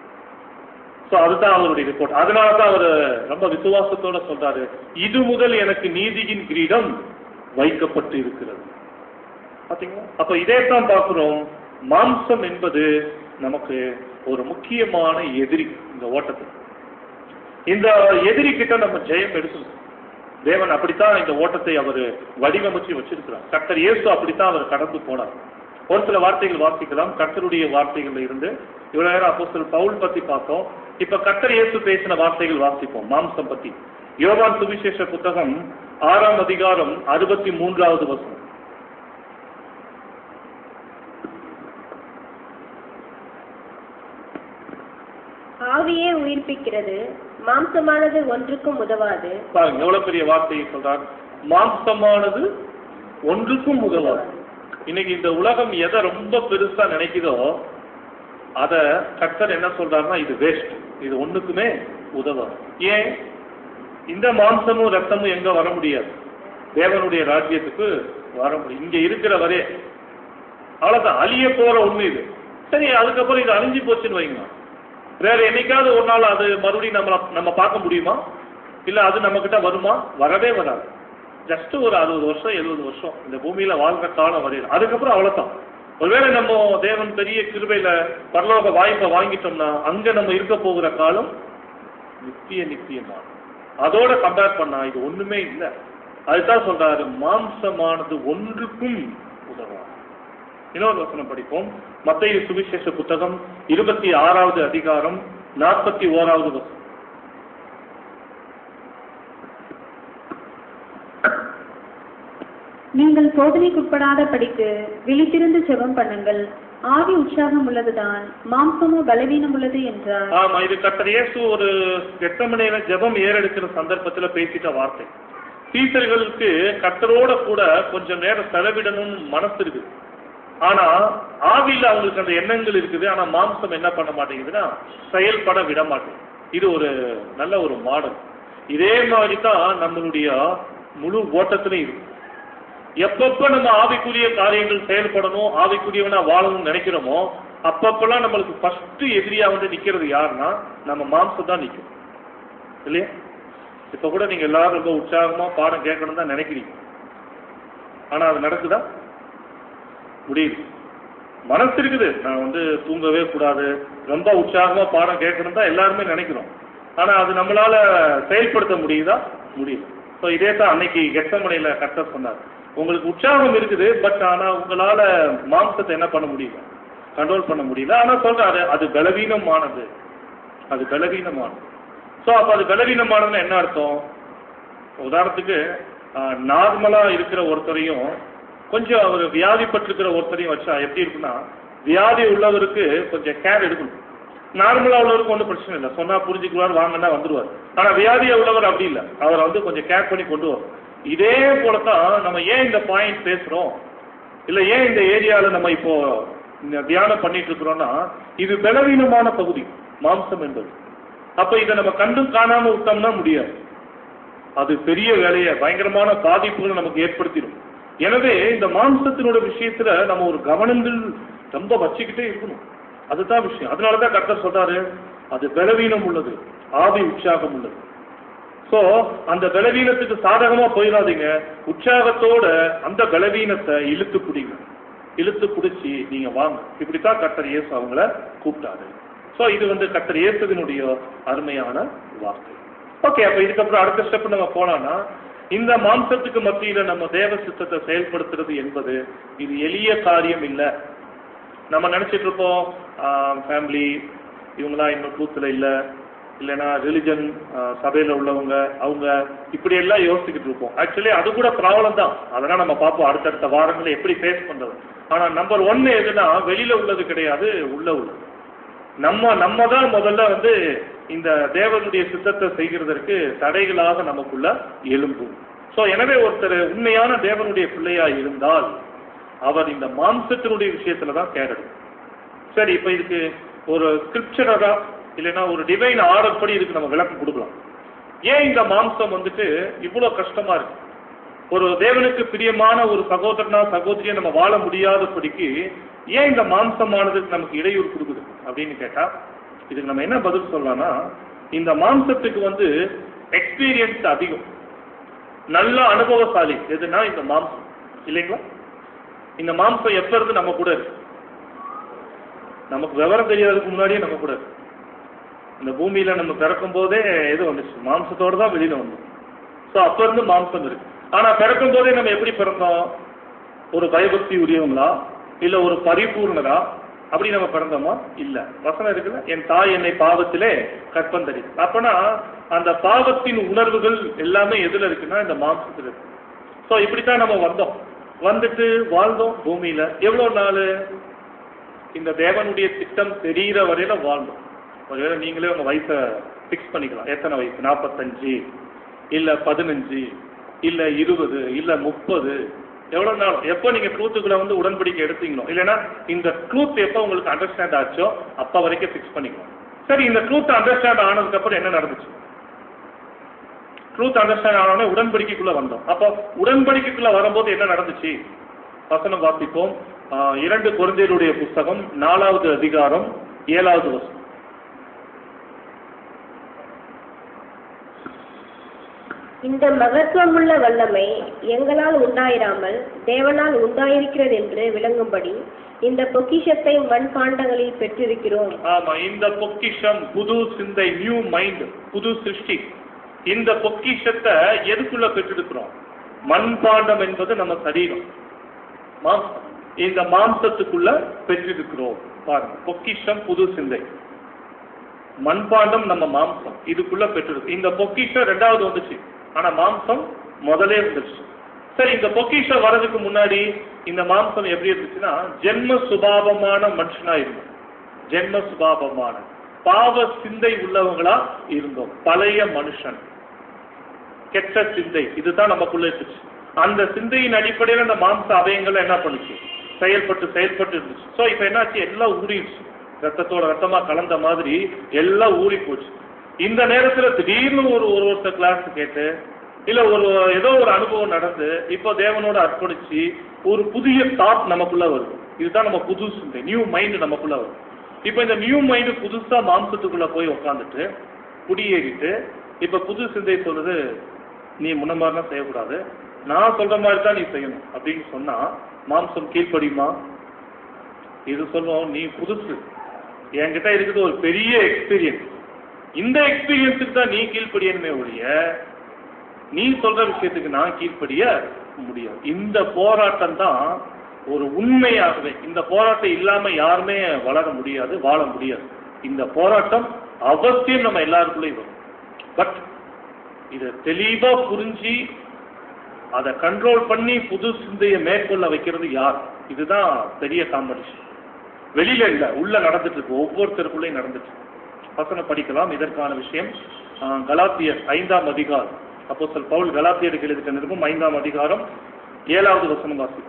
சோ அதுதான் அவருடைய ரிப்போர்ட் அதனால தான் அவர் ரொம்ப விசுவாசத்தோட சொல்றாரு இது முதல் எனக்கு நீதியின் கிரீடம் வைக்கப்பட்டு இருக்கிறது பாத்தீங்களா அப்ப இதே தான் பார்க்கிறோம் மாம்சம் என்பது நமக்கு ஒரு முக்கியமான எதிரி இந்த ஓட்டத்துக்கு இந்த எதிரி கிட்ட நம்ம ஜெயம் எடுக்கணும் தேவன் அப்படித்தான் இந்த ஓட்டத்தை அவர் வடிவமைச்சு வச்சிருக்கிறார் கர்த்தர் இயேசு அப்படித்தான் அவர் கடந்து போனார் ஒரு சில வார்த்தைகள் வாசிக்கலாம் கர்த்தருடைய வார்த்தைகள்ல இருந்து இவ்வளவு நேரம் அப்போ பவுல் பத்தி பார்த்தோம் இப்ப கர்த்தர் இயேசு பேசின வார்த்தைகள் வாசிப்போம் மாம்சம் பத்தி யோவான் சுவிசேஷ புத்தகம் ஆறாம் அதிகாரம் அறுபத்தி மூன்றாவது வசனம் ஆவியே உயிர்ப்பிக்கிறது மாம்சமானது ஒன்றுக்கும் உதவாது பாருங்க எவ்வளவு பெரிய வார்த்தையை சொல்றார் மாம்சமானது ஒன்றுக்கும் உதவாது இன்னைக்கு இந்த உலகம் எதை ரொம்ப பெருசா நினைக்குதோ அத கர்த்தர் என்ன சொல்றாருன்னா இது வேஸ்ட் இது ஒண்ணுக்குமே உதவாது ஏன் இந்த மாம்சமும் ரத்தமும் எங்க வர முடியாது தேவனுடைய ராஜ்யத்துக்கு வர முடியும் இங்க இருக்கிற வரை அவ்வளவுதான் அழிய போற ஒண்ணு இது சரி அதுக்கப்புறம் இது அழிஞ்சு போச்சுன்னு வைங்க வேற என்னைக்காவது ஒரு நாள் அது மறுபடியும் நம்ம நம்ம பார்க்க முடியுமா இல்ல அது நம்ம கிட்ட வருமா வரவே வராது ஜஸ்ட் ஒரு அறுபது வருஷம் எழுபது வருஷம் இந்த பூமியில வாழ்ற காலம் வரையும் அதுக்கப்புறம் அவ்வளவுதான் ஒருவேளை நம்ம தேவன் பெரிய கிருபையில பரலோக வாய்ப்பை வாங்கிட்டோம்னா அங்க நம்ம இருக்க போகிற காலம் நித்திய நித்தியமா அதோட கம்பேர் பண்ணா இது ஒண்ணுமே இல்லை அதுதான் சொல்றாரு மாம்சமானது ஒன்றுக்கும் உதவாது இன்னொரு வசனம் படிப்போம் மத்திய சுவிசேஷ புத்தகம் இருபத்தி ஆறாவது அதிகாரம் நாற்பத்தி ஓராவது வசனம் நீங்கள் சோதனைக்குட்படாத படிக்கு விழித்திருந்து ஜெபம் பண்ணுங்கள் ஆவி உற்சாகம் உள்ளதுதான் மாம்சமோ பலவீனம் உள்ளது என்றார் ஆமா இது கர்த்தர் இயேசு ஒரு எட்டமனையில ஜெபம் ஏறெடுக்கிற சந்தர்ப்பத்துல பேசிட்ட வார்த்தை டீச்சர்களுக்கு கர்த்தரோட கூட கொஞ்சம் நேரம் செலவிடணும்னு மனசு இருக்குது ஆனா ஆவியில அவங்களுக்கு அந்த எண்ணங்கள் இருக்குது ஆனா மாம்சம் என்ன பண்ண மாட்டேங்குதுன்னா செயல்பட விட மாட்டேங்குது இது ஒரு நல்ல ஒரு மாடல் இதே மாதிரி தான் நம்மளுடைய முழு ஓட்டத்திலையும் இருக்கு எப்பப்ப நம்ம ஆவிக்குரிய காரியங்கள் செயல்படணும் ஆவிக்குரியவனா வாழணும்னு நினைக்கிறோமோ அப்பப்பெல்லாம் நம்மளுக்கு ஃபர்ஸ்ட் எதிரியா வந்து நிக்கிறது யாருன்னா நம்ம மாம்சம் தான் நிக்கும் இல்லையா இப்ப கூட நீங்க எல்லாரும் ரொம்ப உற்சாகமா பாடம் கேட்கணும் தான் நினைக்கிறீங்க ஆனா அது நடக்குதா முடியுது மனசு இருக்குது நான் வந்து தூங்கவே கூடாது ரொம்ப உற்சாகமா பாடம் கேட்கணும் தான் எல்லாருமே நினைக்கிறோம் ஆனா அது நம்மளால செயல்படுத்த முடியுதா முடியல ஸோ இதே தான் அன்னைக்கு கெட்டமனையில கர்த்தர் சொன்னார் உங்களுக்கு உற்சாகம் இருக்குது பட் ஆனா உங்களால மாம்சத்தை என்ன பண்ண முடியல கண்ட்ரோல் பண்ண முடியல ஆனா சொல்றாரு அது பலவீனமானது அது பலவீனமானது ஸோ அப்ப அது பலவீனமானதுன்னு என்ன அர்த்தம் உதாரணத்துக்கு நார்மலா இருக்கிற ஒருத்தரையும் கொஞ்சம் அவர் வியாதிப்பட்டிருக்கிற ஒருத்தரையும் வச்சா எப்படி இருக்குன்னா வியாதி உள்ளவருக்கு கொஞ்சம் கேர் எடுக்கணும் நார்மலா உள்ளவருக்கு ஒன்றும் பிரச்சனை இல்லை சொன்னா புரிஞ்சுக்குவார் வாங்கன்னா வந்துருவார் ஆனா வியாதியா உள்ளவர் அப்படி இல்லை அவரை வந்து கொஞ்சம் கேர் பண்ணி கொண்டு வரும் இதே போலதான் நம்ம ஏன் இந்த பாயிண்ட் பேசுறோம் இல்ல ஏன் இந்த ஏரியால நம்ம இப்போ இந்த தியானம் பண்ணிட்டு இருக்கிறோம்னா இது பலவீனமான பகுதி மாம்சம் என்பது அப்ப இதை நம்ம கண்டும் காணாம விட்டோம்னா முடியாது அது பெரிய வேலையை பயங்கரமான பாதிப்புகளை நமக்கு ஏற்படுத்திடும் எனவே இந்த மாம்சத்தினோட விஷயத்துல நம்ம ஒரு கவனங்கள் ரொம்ப வச்சுக்கிட்டே இருக்கணும் அதுதான் விஷயம் அதனாலதான் கர்த்தர் சொல்றாரு அது பலவீனம் உள்ளது ஆவி உற்சாகம் உள்ளது சோ அந்த பலவீனத்துக்கு சாதகமா போயிடாதீங்க உற்சாகத்தோட அந்த பலவீனத்தை இழுத்து பிடிங்க இழுத்து பிடிச்சி நீங்க வாங்க இப்படித்தான் கர்த்தர் இயேசு அவங்கள கூப்பிட்டாரு சோ இது வந்து கர்த்தர் இயேசுவினுடைய அருமையான வார்த்தை ஓகே அப்ப இதுக்கப்புறம் அடுத்த ஸ்டெப் நம்ம போனோம்னா இந்த மாம்சத்துக்கு மத்தியில நம்ம தேவ சித்தத்தை செயல்படுத்துறது என்பது இது எளிய காரியம் இல்லை நம்ம நினைச்சிட்டு இருப்போம் ஃபேமிலி இவங்களாம் இன்னும் ட்ரூத்தில் இல்லை இல்லைன்னா ரிலிஜன் சபையில் உள்ளவங்க அவங்க இப்படி எல்லாம் யோசிச்சுக்கிட்டு இருப்போம் ஆக்சுவலி அது கூட ப்ராப்ளம் தான் அதெல்லாம் நம்ம பார்ப்போம் அடுத்தடுத்த வாரங்களில் எப்படி ஃபேஸ் பண்றது ஆனா நம்பர் ஒன்னு எதுனா வெளியில உள்ளது கிடையாது உள்ள உள்ளது நம்ம நம்ம தான் முதல்ல வந்து இந்த தேவனுடைய சித்தத்தை செய்கிறதற்கு தடைகளாக நமக்குள்ள எழும்பும் சோ எனவே ஒருத்தர் உண்மையான தேவனுடைய பிள்ளையா இருந்தால் அவர் இந்த மாம்சத்தினுடைய விஷயத்துல தான் கேரடும் சரி இப்ப இதுக்கு ஒரு ஸ்கிரிப்சரா இல்லைன்னா ஒரு டிவைன் ஆர்டர் படி இதுக்கு நம்ம விளக்கம் கொடுக்கலாம் ஏன் இந்த மாம்சம் வந்துட்டு இவ்வளவு கஷ்டமா இருக்கு ஒரு தேவனுக்கு பிரியமான ஒரு சகோதரனா சகோதரியா நம்ம வாழ முடியாதபடிக்கு ஏன் இந்த மாம்சமானது நமக்கு இடையூறு கொடுக்குது அப்படின்னு கேட்டா இதுக்கு நம்ம என்ன பதில் சொல்லலாம்னா இந்த மாம்சத்துக்கு வந்து எக்ஸ்பீரியன்ஸ் அதிகம் நல்ல அனுபவசாலி எதுனா இந்த மாம்சம் இல்லைங்களா இந்த மாம்சம் எப்ப இருந்து நம்ம கூட இருக்கு நமக்கு விவரம் தெரியாததுக்கு முன்னாடியே நம்ம கூட இருக்கு இந்த பூமியில நம்ம பிறக்கும் போதே எது வந்துச்சு மாம்சத்தோட தான் வெளியில வந்தோம் ஸோ அப்ப இருந்து மாம்சம் இருக்கு ஆனா பிறக்கும் போதே நம்ம எப்படி பிறந்தோம் ஒரு பயபக்தி உரியவங்களா இல்ல ஒரு பரிபூர்ணரா அப்படி நம்ம பிறந்தோமா இல்ல வசனம் இருக்குல்ல என் தாய் என்னை பாவத்திலே கற்பந்தடி அப்பனா அந்த பாவத்தின் உணர்வுகள் எல்லாமே எதுல இருக்குன்னா இந்த மாம்சத்துல இருக்கு ஸோ இப்படித்தான் நம்ம வந்தோம் வந்துட்டு வாழ்ந்தோம் பூமியில எவ்வளவு நாள் இந்த தேவனுடைய திட்டம் தெரிகிற வரையில வாழ்ந்தோம் ஒருவேளை நீங்களே உங்க வயசை ஃபிக்ஸ் பண்ணிக்கலாம் எத்தனை வயசு நாற்பத்தஞ்சு இல்ல பதினஞ்சு இல்ல இருபது இல்ல முப்பது எவ்வளவு நாள் எப்போ நீங்க ட்ரூத்துக்குள்ள வந்து உடன்படிக்கை எடுத்தீங்களோ இல்லைன்னா இந்த ட்ரூத் எப்போ உங்களுக்கு அண்டர்ஸ்டாண்ட் ஆச்சோ அப்ப வரைக்கும் ஃபிக்ஸ் பண்ணிக்கலாம் சரி இந்த ட்ரூத் அண்டர்ஸ்டாண்ட் ஆனதுக்கு அப்புறம் என்ன நடந்துச்சு ட்ரூத் அண்டர்ஸ்டாண்ட் ஆனோடனே உடன்படிக்கைக்குள்ள வந்தோம் அப்போ உடன்படிக்கைக்குள்ள வரும்போது என்ன நடந்துச்சு வசனம் வாசிப்போம் ஆஹ், இரண்டு குழந்தைகளுடைய புஸ்தகம் நாலாவது அதிகாரம் ஏழாவது வசனம் இந்த மகத்துவமுள்ள வல்லமை எங்களால் உண்டாயிராமல் தேவனால் உண்டாயிருக்கிறது என்று விளங்கும்படி இந்த பொக்கிஷத்தை மண்பாண்டங்களில் பெற்றிருக்கிறோம் ஆமா இந்த பொக்கிஷம் புது சிந்தை நியூ மைண்ட் புது சிருஷ்டி இந்த பொக்கிஷத்தை எதுக்குள்ள பெற்றிருக்கிறோம் மண்பாண்டம் என்பது நம்ம சரீரம் மாம்சம் இந்த மாம்சத்துக்குள்ள பெற்றிருக்கிறோம் பாருங்க பொக்கிஷம் புது சிந்தை மண்பாண்டம் நம்ம மாம்சம் இதுக்குள்ள பெற்றிருக்கு இந்த பொக்கிஷம் ரெண்டாவது வந்துச்சு ஆனா மாம்சம் முதலே இருந்துச்சு சரி இந்த பொக்கிஷம் வர்றதுக்கு முன்னாடி இந்த மாம்சம் எப்படி இருந்துச்சுன்னா ஜென்ம சுபாவமான மனுஷனா இருந்தோம் ஜென்ம சுபாவமான பாவ சிந்தை உள்ளவங்களா இருந்தோம் பழைய மனுஷன் கெட்ட சிந்தை இதுதான் நமக்குள்ள இருந்துச்சு அந்த சிந்தையின் அடிப்படையில் அந்த மாம்ச அவயங்கள் என்ன பண்ணுச்சு செயல்பட்டு செயல்பட்டு இருந்துச்சு ஸோ இப்போ என்னாச்சு எல்லாம் ஊறிடுச்சு ரத்தத்தோட ரத்தமா கலந்த மாதிரி எல்லாம் ஊறி போச்சு இந்த நேரத்துல திடீர்னு ஒரு ஒரு ஒருத்தர் கிளாஸ் கேட்டு இல்ல ஒரு ஏதோ ஒரு அனுபவம் நடந்து இப்போ தேவனோட அர்ப்பணிச்சு ஒரு புதிய தாட் நமக்குள்ள வருது இதுதான் நம்ம புது சிந்தை நியூ மைண்ட் நமக்குள்ள வரும் இப்போ இந்த நியூ மைண்ட் புதுசா மாம்சத்துக்குள்ள போய் உட்காந்துட்டு குடியேறிட்டு இப்ப புது சிந்தை சொல்றது நீ முன்ன மாதிரிலாம் செய்யக்கூடாது நான் சொல்ற மாதிரி தான் நீ செய்யணும் அப்படின்னு சொன்னா மாம்சம் கீழ்ப்படியுமா இது சொல்லுவோம் நீ புதுசு என்கிட்ட இருக்குது ஒரு பெரிய எக்ஸ்பீரியன்ஸ் இந்த எக்ஸ்பீரியன்ஸுக்கு தான் நீ கீழ்ப்படியணுமே ஒழிய நீ சொல்ற விஷயத்துக்கு நான் கீழ்ப்படிய முடியாது இந்த போராட்டம் தான் ஒரு உண்மையாகவே இந்த போராட்டம் இல்லாம யாருமே வளர முடியாது வாழ முடியாது இந்த போராட்டம் அவசியம் நம்ம எல்லாருக்குள்ளேயும் வரும் பட் இதை தெளிவா புரிஞ்சு அதை கண்ட்ரோல் பண்ணி புது சிந்தையை மேற்கொள்ள வைக்கிறது யார் இதுதான் பெரிய காம்படிஷன் வெளியில இல்ல உள்ள நடந்துட்டு இருக்கு ஒவ்வொருத்தருக்குள்ளேயும் நடந்துட்டு இருக்கு வசனம் படிக்கலாம் இதற்கான விஷயம் ஆஹ், கலாத்தியர் ஐந்தாம் அதிகாரம் அப்போ சொல் பவுல் கலாத்தியருக்கு எழுதிட்ட நிருபம் ஐந்தாம் அதிகாரம் ஏழாவது வசனம் வாசி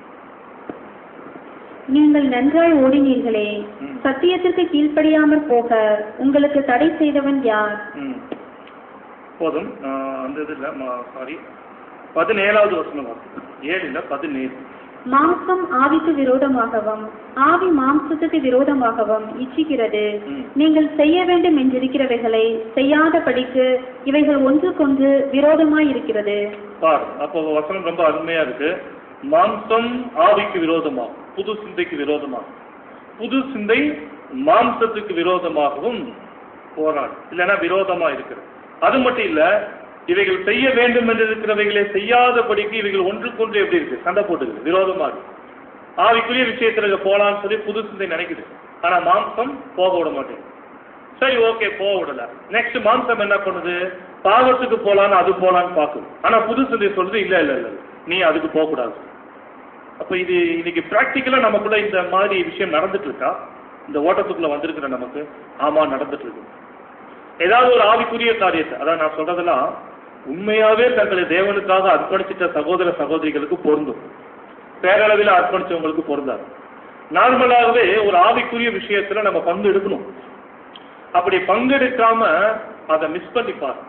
நீங்கள் நன்றாய் ஓடினீர்களே ம். சத்தியத்திற்கு கீழ்ப்படியாமற் போக உங்களுக்கு தடை செய்தவன் யார் ம். போதும் ஆஹ், அந்த இது இல்ல சாரி பதினேழாவது வசனம் வாசி ஏழு இல்ல பதினேழு மாம்சம் ஆவிக்கு விரோதமாகவும் ஆவி மாம்சத்துக்கு விரோதமாகவும் இச்சிக்கிறது ம். நீங்கள் செய்ய வேண்டும் என்றிருக்கிறவைகளை செய்யாதபடிக்கு இவைகள் ஒன்றுக்கொன்று விரோதமாய் இருக்கிறது பாரு அப்போ வசனம் ரொம்ப அருமையா இருக்கு மாம்சம் ஆவிக்கு விரோதமாகும் புது சிந்தைக்கு விரோதமாகும் புது சிந்தை மாம்சத்துக்கு விரோதமாகவும் போராடும் இல்லைன்னா விரோதமா இருக்கிறது அது மட்டும் இல்ல இவைகள் செய்ய வேண்டும் என்று இருக்கிறவைகளை செய்யாதபடிக்கு இவைகள் ஒன்றுக்கொன்று எப்படி இருக்கு சண்டை போட்டுக்குது விரோதமா இருக்கு ஆவிக்குரிய விஷயத்துல இங்க போலாம்னு சொல்லி புது சிந்தை நினைக்குது ஆனா மாம்சம் போக விட மாட்டேங்குது சரி ஓகே போக விடல நெக்ஸ்ட் மாம்சம் என்ன பண்ணுது பாவத்துக்கு போலான்னு அது போலான்னு பாக்குது ஆனா புது சிந்தை சொல்றது இல்ல இல்ல இல்ல நீ அதுக்கு போக கூடாது அப்ப இது இன்னைக்கு பிராக்டிக்கலா நமக்குள்ள இந்த மாதிரி விஷயம் நடந்துட்டு இருக்கா இந்த ஓட்டத்துக்குள்ள வந்திருக்கிற நமக்கு ஆமா நடந்துட்டு இருக்கு ஏதாவது ஒரு ஆவிக்குரிய காரியத்தை அதான் நான் சொல்றதெல்லாம் உண்மையாவே தங்களை தேவனுக்காக அர்ப்பணிச்சிட்ட சகோதர சகோதரிகளுக்கு பொருந்தும் பேரளவில் அர்ப்பணிச்சவங்களுக்கு பொருந்தாது நார்மலாகவே ஒரு ஆவிக்குரிய விஷயத்துல நம்ம பங்கு எடுக்கணும் அப்படி பங்கெடுக்காம அதை மிஸ் பண்ணி பாரு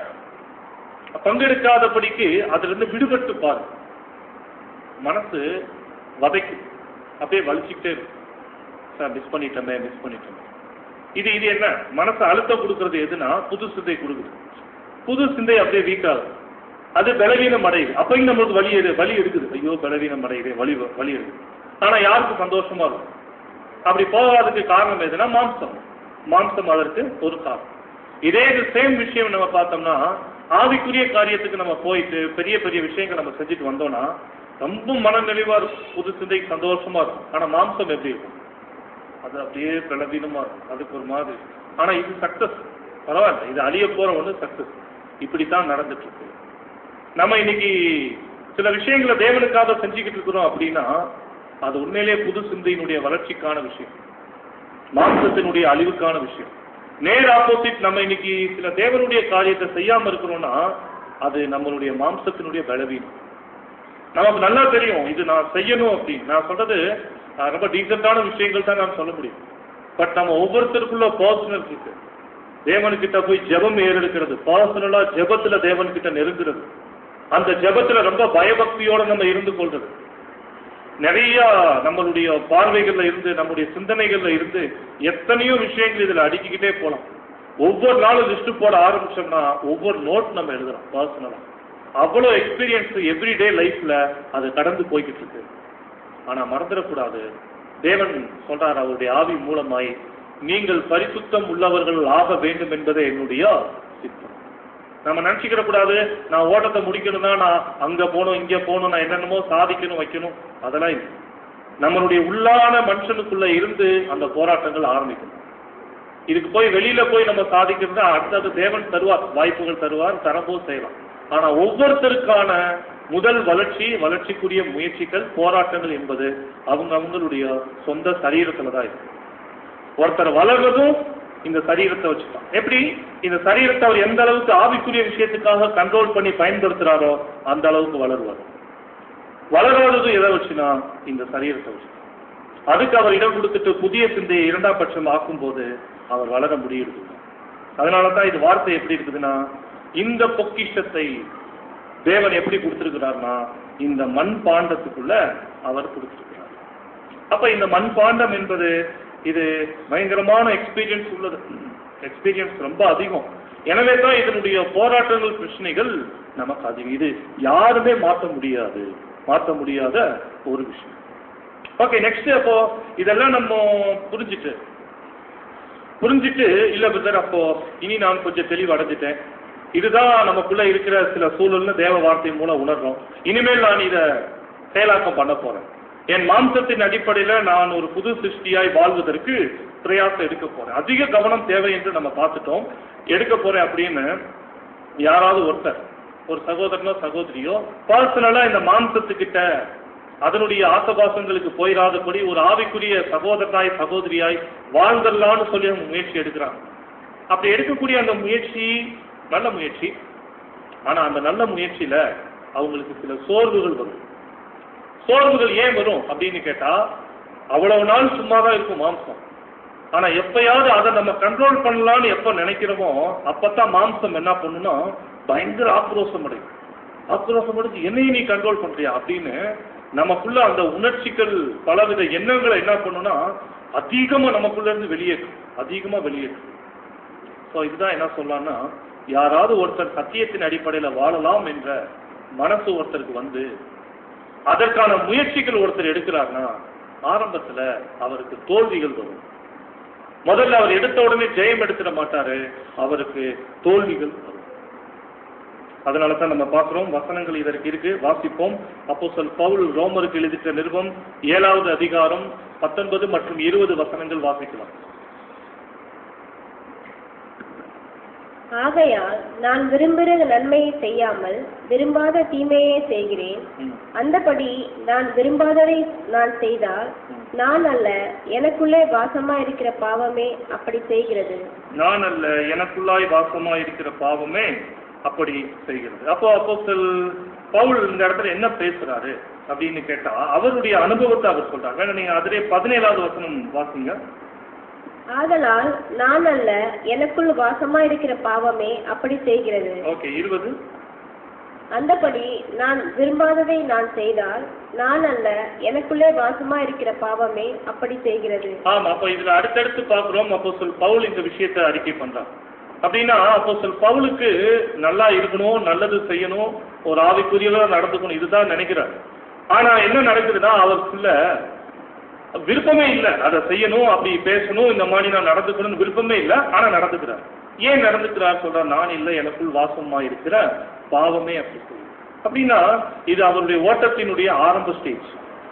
பங்கெடுக்காதபடிக்கு அதுல இருந்து விடுபட்டு பாரு மனசு வதைக்கும் அப்படியே வலிச்சுக்கிட்டே இருக்கும் சார் மிஸ் பண்ணிட்டோமே மிஸ் பண்ணிட்டோமே இது இது என்ன மனசு அழுத்தம் கொடுக்கறது எதுனா புது சிந்தை கொடுக்குது புது சிந்தை அப்படியே வீக் ஆகுது அது பலவீனம் அடையுது அப்பயும் நம்மளுக்கு வலி எடு வலி எடுக்குது ஐயோ பலவீனம் அடையுது வலி வலி எடுக்குது ஆனா யாருக்கு சந்தோஷமா இருக்கும் அப்படி போகாததுக்கு காரணம் எதுனா மாம்சம் மாம்சம் அதற்கு ஒரு காரணம் இதே இது சேம் விஷயம் நம்ம பார்த்தோம்னா ஆவிக்குரிய காரியத்துக்கு நம்ம போயிட்டு பெரிய பெரிய விஷயங்கள் நம்ம செஞ்சுட்டு வந்தோம்னா ரொம்ப மனநிறைவா இருக்கும் புது சிந்தைக்கு சந்தோஷமா இருக்கும் ஆனா மாம்சம் எப்படி இருக்கும் அது அப்படியே பலவீனமா இருக்கும் அதுக்கு ஒரு மாதிரி ஆனா இது சக்சஸ் பரவாயில்ல இது அழிய போற ஒண்ணு சக்சஸ் இப்படித்தான் நடந்துட்டு இருக்கு நம்ம இன்னைக்கு சில விஷயங்களை தேவனுக்காக செஞ்சுக்கிட்டு இருக்கிறோம் அப்படின்னா அது உண்மையிலேயே புது சிந்தையினுடைய வளர்ச்சிக்கான விஷயம் மாம்சத்தினுடைய அழிவுக்கான விஷயம் நேர் ஆப்போசிட் நம்ம இன்னைக்கு சில தேவனுடைய காரியத்தை செய்யாம இருக்கிறோம்னா அது நம்மளுடைய மாம்சத்தினுடைய பலவீனம் நமக்கு நல்லா தெரியும் இது நான் செய்யணும் அப்படின்னு நான் சொல்றது அஹ், ரொம்ப டீசென்டான விஷயங்கள் தான் நான் சொல்ல முடியும் பட் நம்ம ஒவ்வொருத்தருக்குள்ள பர்சனல் இருக்கு தேவன்கிட்ட போய் ஜெபம் ஏறெடுக்கிறது பர்சனலா ஜெபத்துல தேவன்கிட்ட நெருங்குறது அந்த ஜெபத்துல ரொம்ப பயபக்தியோட நம்ம இருந்து கொள்றது நிறைய நம்மளுடைய பார்வைகள்ல இருந்து நம்முடைய சிந்தனைகள்ல இருந்து எத்தனையோ விஷயங்கள் இதுல அடுக்கிக்கிட்டே போலாம் ஒவ்வொரு நாளும் லிஸ்ட் போட ஆரம்பிச்சோம்னா ஒவ்வொரு நோட் நம்ம எழுதுறோம் பர்சனலா அவ்வளோ எக்ஸ்பீரியன்ஸ் எவ்ரிடே லைஃப்ல அது கடந்து போய்கிட்டு இருக்கு ஆனா மறந்துடக்கூடாது தேவன் சொல்றார் அவருடைய ஆவி மூலமாய் நீங்கள் பரிசுத்தம் உள்ளவர்கள் ஆக வேண்டும் என்பதே என்னுடைய சித்தம் நம்ம நினைச்சுக்கிட கூடாது நான் ஓட்டத்தை முடிக்கணும்னா நான் அங்க போகணும் இங்க போகணும் நான் என்னென்னமோ சாதிக்கணும் வைக்கணும் அதெல்லாம் இல்லை நம்மளுடைய உள்ளான மனுஷனுக்குள்ள இருந்து அந்த போராட்டங்கள் ஆரம்பிக்கணும் இதுக்கு போய் வெளியில போய் நம்ம சாதிக்கிறது அடுத்தது தேவன் தருவார் வாய்ப்புகள் தருவார் தரவும் செய்யலாம் ஆனா ஒவ்வொருத்தருக்கான முதல் வளர்ச்சி வளர்ச்சிக்குரிய முயற்சிகள் போராட்டங்கள் என்பது அவங்க அவங்களுடைய சொந்த சரீரத்துல தான் இருக்கு ஒருத்தர் வளர்றதும் இந்த சரீரத்தை வச்சுதான் எப்படி இந்த சரீரத்தை அவர் எந்த அளவுக்கு ஆவிக்குரிய விஷயத்துக்காக கண்ட்ரோல் பண்ணி பயன்படுத்துறாரோ அந்த அளவுக்கு வளருவார் வளராதது எதை வச்சுனா இந்த சரீரத்தை வச்சு அதுக்கு அவர் இடம் கொடுத்துட்டு புதிய சிந்தையை இரண்டாம் பட்சம் ஆக்கும்போது அவர் வளர முடியுது அதனால தான் இது வார்த்தை எப்படி இருக்குதுன்னா இந்த பொக்கிஷத்தை தேவன் எப்படி கொடுத்திருக்கிறார்னா இந்த மண் பாண்டத்துக்குள்ள அவர் கொடுத்திருக்கிறார் அப்ப இந்த மண்பாண்டம் என்பது இது பயங்கரமான எக்ஸ்பீரியன்ஸ் உள்ளது எக்ஸ்பீரியன்ஸ் ரொம்ப அதிகம் எனவே தான் இதனுடைய போராட்டங்கள் பிரச்சனைகள் நமக்கு அதிகம் இது யாருமே மாற்ற முடியாது மாற்ற முடியாத ஒரு விஷயம் ஓகே நெக்ஸ்ட் அப்போ இதெல்லாம் நம்ம புரிஞ்சுட்டு புரிஞ்சுட்டு இல்ல பிரதர் அப்போ இனி நான் கொஞ்சம் தெளிவு அடைஞ்சிட்டேன் இதுதான் நமக்குள்ள இருக்கிற சில சூழல்னு தேவ வார்த்தை மூலம் உணர்றோம் இனிமேல் நான் இத செயலாக்கம் பண்ண போறேன் என் மாம்சத்தின் அடிப்படையில நான் ஒரு புது சிருஷ்டியாய் வாழ்வதற்கு பிரயாசம் எடுக்க போறேன் அதிக கவனம் தேவை என்று நம்ம பார்த்துட்டோம் எடுக்க போறேன் அப்படின்னு யாராவது ஒருத்தர் ஒரு சகோதரனோ சகோதரியோ பர்சனலா இந்த மாம்சத்துக்கிட்ட அதனுடைய ஆசபாசங்களுக்கு போயிடாதபடி ஒரு ஆவிக்குரிய சகோதரனாய் சகோதரியாய் வாழ்ந்துடலாம்னு சொல்லி அவங்க முயற்சி எடுக்கிறாங்க அப்படி எடுக்கக்கூடிய அந்த முயற்சி நல்ல முயற்சி ஆனா அந்த நல்ல முயற்சியில அவங்களுக்கு சில சோர்வுகள் வரும் சோர்வுகள் ஏன் வரும் அப்படின்னு கேட்டா அவ்வளவு நாள் சும்மா தான் இருக்கும் மாம்சம் ஆனா எப்பயாவது அதை நம்ம கண்ட்ரோல் பண்ணலாம்னு எப்ப நினைக்கிறோமோ அப்பதான் மாம்சம் என்ன பண்ணுன்னா பயங்கர ஆக்ரோஷம் அடையும் ஆக்ரோஷம் அடைஞ்சு என்னையும் நீ கண்ட்ரோல் பண்றியா அப்படின்னு நமக்குள்ள அந்த உணர்ச்சிகள் பலவித எண்ணங்களை என்ன பண்ணுனா அதிகமா நமக்குள்ள இருந்து வெளியேற்றும் அதிகமா வெளியேற்றும் ஸோ இதுதான் என்ன சொல்லலாம்னா யாராவது ஒருத்தர் சத்தியத்தின் அடிப்படையில வாழலாம் என்ற மனசு ஒருத்தருக்கு வந்து அதற்கான முயற்சிகள் ஒருத்தர் எடுக்கிறார்னா ஆரம்பத்துல அவருக்கு தோல்விகள் வரும் முதல்ல அவர் எடுத்த உடனே ஜெயம் எடுத்துட மாட்டாரு அவருக்கு தோல்விகள் வரும் அதனால தான் நம்ம பார்க்கிறோம் வசனங்கள் இதற்கு இருக்கு வாசிப்போம் அப்போ சொல் பவுல் ரோமருக்கு எழுதிட்ட நிருபம் ஏழாவது அதிகாரம் பத்தொன்பது மற்றும் இருபது வசனங்கள் வாசிக்கலாம் ஆகையால் நான் விரும்புகிற நன்மையை செய்யாமல் விரும்பாத தீமையே செய்கிறேன் ம். அந்தபடி நான் விரும்பாததை நான் செய்தால் நான் அல்ல எனக்குள்ளே வாசமா இருக்கிற பாவமே அப்படி செய்கிறது நான் அல்ல எனக்குள்ளாய் வாசமா இருக்கிற பாவமே அப்படி செய்கிறது அப்போ அப்போ பவுல் இந்த இடத்துல என்ன பேசுறாரு அப்படின்னு கேட்டா அவருடைய அனுபவத்தை அவர் சொல்றாங்க வேணா நீங்க அதிலே பதினேழாவது வசனம் வாசிங்க ஆதலால் நான் அல்ல எனக்குள் வாசமா இருக்கிற பாவமே அப்படி செய்கிறது ஓகே இருபது அந்தபடி நான் விரும்பாததை நான் செய்தால் நான் அல்ல எனக்குள்ளே வாசமா இருக்கிற பாவமே அப்படி செய்கிறது ஆமா அப்ப இதுல அடுத்தடுத்து பாக்குறோம் அப்போ சொல் பவுல் இந்த விஷயத்தை அறிக்கை பண்றான் அப்படின்னா அப்போ சொல் பவுலுக்கு நல்லா இருக்கணும் நல்லது செய்யணும் ஒரு ஆவிக்குரியவரா நடந்துக்கணும் இதுதான் நினைக்கிறார் ஆனா என்ன நடக்குதுன்னா அவருக்குள்ள விருப்பமே இல்லை அதை செய்யணும் அப்படி பேசணும் இந்த மாதிரி நான் நடந்துக்கணும்னு விருப்பமே இல்லை ஆனா நடந்துக்கிறார் ஏன் நடந்துக்கிறார் சொல்றார் நான் இல்லை எனக்குள் வாசமா இருக்கிற பாவமே அப்படி சொல்லுது அப்படின்னா இது அவருடைய ஓட்டத்தினுடைய ஆரம்ப ஸ்டேஜ்